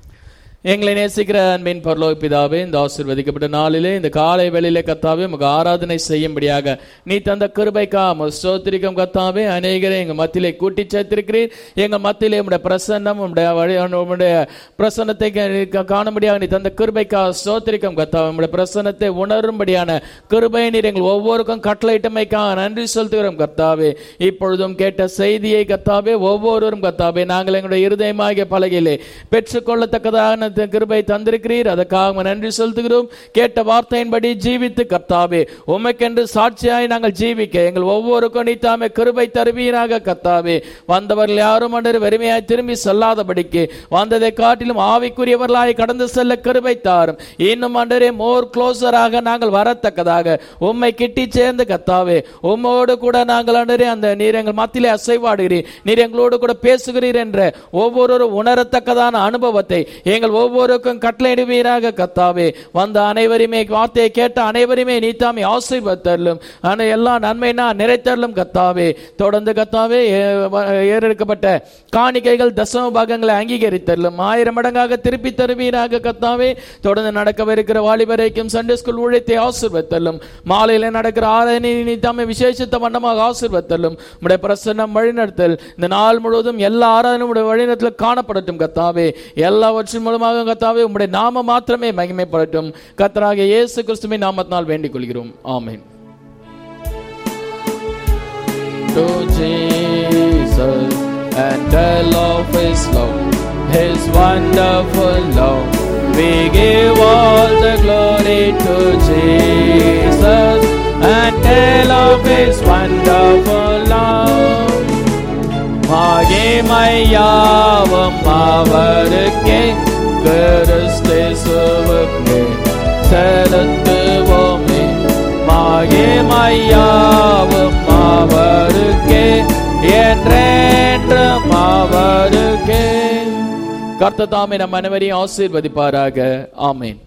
எங்களை நேசிக்கிற அன்பின் பரலோக பிதாவே இந்த ஆசீர்வதிக்கப்பட்ட நாளிலே இந்த காலை வேளையிலே கத்தாவே உமக்கு ஆராதனை செய்யும்படியாக நீ தந்த கிருபைக்கா ஸ்தோத்திரிக்கம் கத்தாவே அநேகரை எங்க மத்தியிலே கூட்டி சேர்த்திருக்கிறீர் எங்க மத்தியிலே உம்முடைய பிரசன்னம் உம்முடைய வழி உம்முடைய பிரசன்னத்தை கா- காணும்படியாக நீ தந்த கிருபைக்கா ஸ்தோத்திரிக்கம் கத்தாவே உம்முடைய பிரசன்னத்தை உணரும்படியான கிருபை நீர் எங்கள் ஒவ்வொருக்கும் கட்டளையிட்டமைக்கா நன்றி செலுத்துகிறோம் கத்தாவே இப்பொழுதும் கேட்ட செய்தியை கத்தாவே ஒவ்வொருவரும் கத்தாவே நாங்கள் எங்களுடைய இருதயமாகிய பலகையிலே பெற்றுக்கொள்ளத்தக்கதான த- கிருபை தந்திருக்கிறீர் அதற்காக நன்றி செலுத்துகிறோம் கேட்ட வார்த்தையின்படி ஜீவித்து கர்த்தாவே உமக்கென்று சாட்சியாய் நாங்கள் ஜீவிக்க எங்கள் ஒவ்வொருக்கும் நீ தாமே கிருபை தருவீராக கர்த்தாவே வந்தவர்கள் யாரும் அன்று வெறுமையாய் திரும்பி செல்லாதபடிக்கு வந்ததை காட்டிலும் ஆவிக்குரியவர்களாய் கடந்து செல்ல கிருபை தாரும் இன்னும் அன்றரே மோர் க்ளோசராக நாங்கள் வரத்தக்கதாக உம்மை கிட்டி சேர்ந்து கத்தாவே உம்மோடு கூட நாங்கள் அன்றரே அந்த நீர் எங்கள் மத்தியிலே அசைவாடுகிறீர் நீர் எங்களோடு கூட பேசுகிறீர் என்ற ஒவ்வொரு உணரத்தக்கதான அனுபவத்தை எங்கள் ஒவ்வொருக்கும் கட்டளையிடுவீராக கத்தாவே வந்த அனைவருமே வார்த்தையை கேட்ட அனைவருமே நீ தாமே ஆசீர்வத்தரலும் ஆனால் எல்லா நன்மைனா நிறைத்தரலும் கத்தாவே தொடர்ந்து கத்தாவே ஏ- வ- ஏறெடுக்கப்பட்ட காணிக்கைகள் தசம பாகங்களை அங்கீகரித்தரலும் ஆயிரம் மடங்காக திருப்பி தருவீராக கத்தாவே தொடர்ந்து நடக்கவிருக்கிற வாலிபரைக்கும் சண்டே ஸ்கூல் ஊழியத்தை ஆசீர்வத்தரலும் மாலையில நடக்கிற ஆராதனை நீ தாமே விசேஷித்த வண்ணமாக ஆசீர்வத்தரலும் உடைய பிரசன்னம் வழிநடத்தல் இந்த நாள் முழுவதும் எல்லா ஆராதனையும் உடைய வழிநடத்தல் காணப்படட்டும் கத்தாவே எல்லாவற்றின் மூலமாக நிச்சயமாக கத்தாவே உம்முடைய நாம மாத்திரமே மகிமைப்படட்டும் கத்தராக இயேசு கிறிஸ்துவின் நாமத்தினால் வேண்டிக் கொள்கிறோம் ஆமென் to Jesus and tell of His love, His wonderful love. We give all the glory to Jesus and tell of His wonderful love. மகிமையாவும் அவருக்கே கிறிஸ்துவுக்கே செலுத்துவோமே மகிமையாவும் அவருக்கே என்றென்றும் அவருக்கே கர்த்தர் தாமே நம் அனைவரையும் ஆசீர்வதிப்பாராக ஆமென்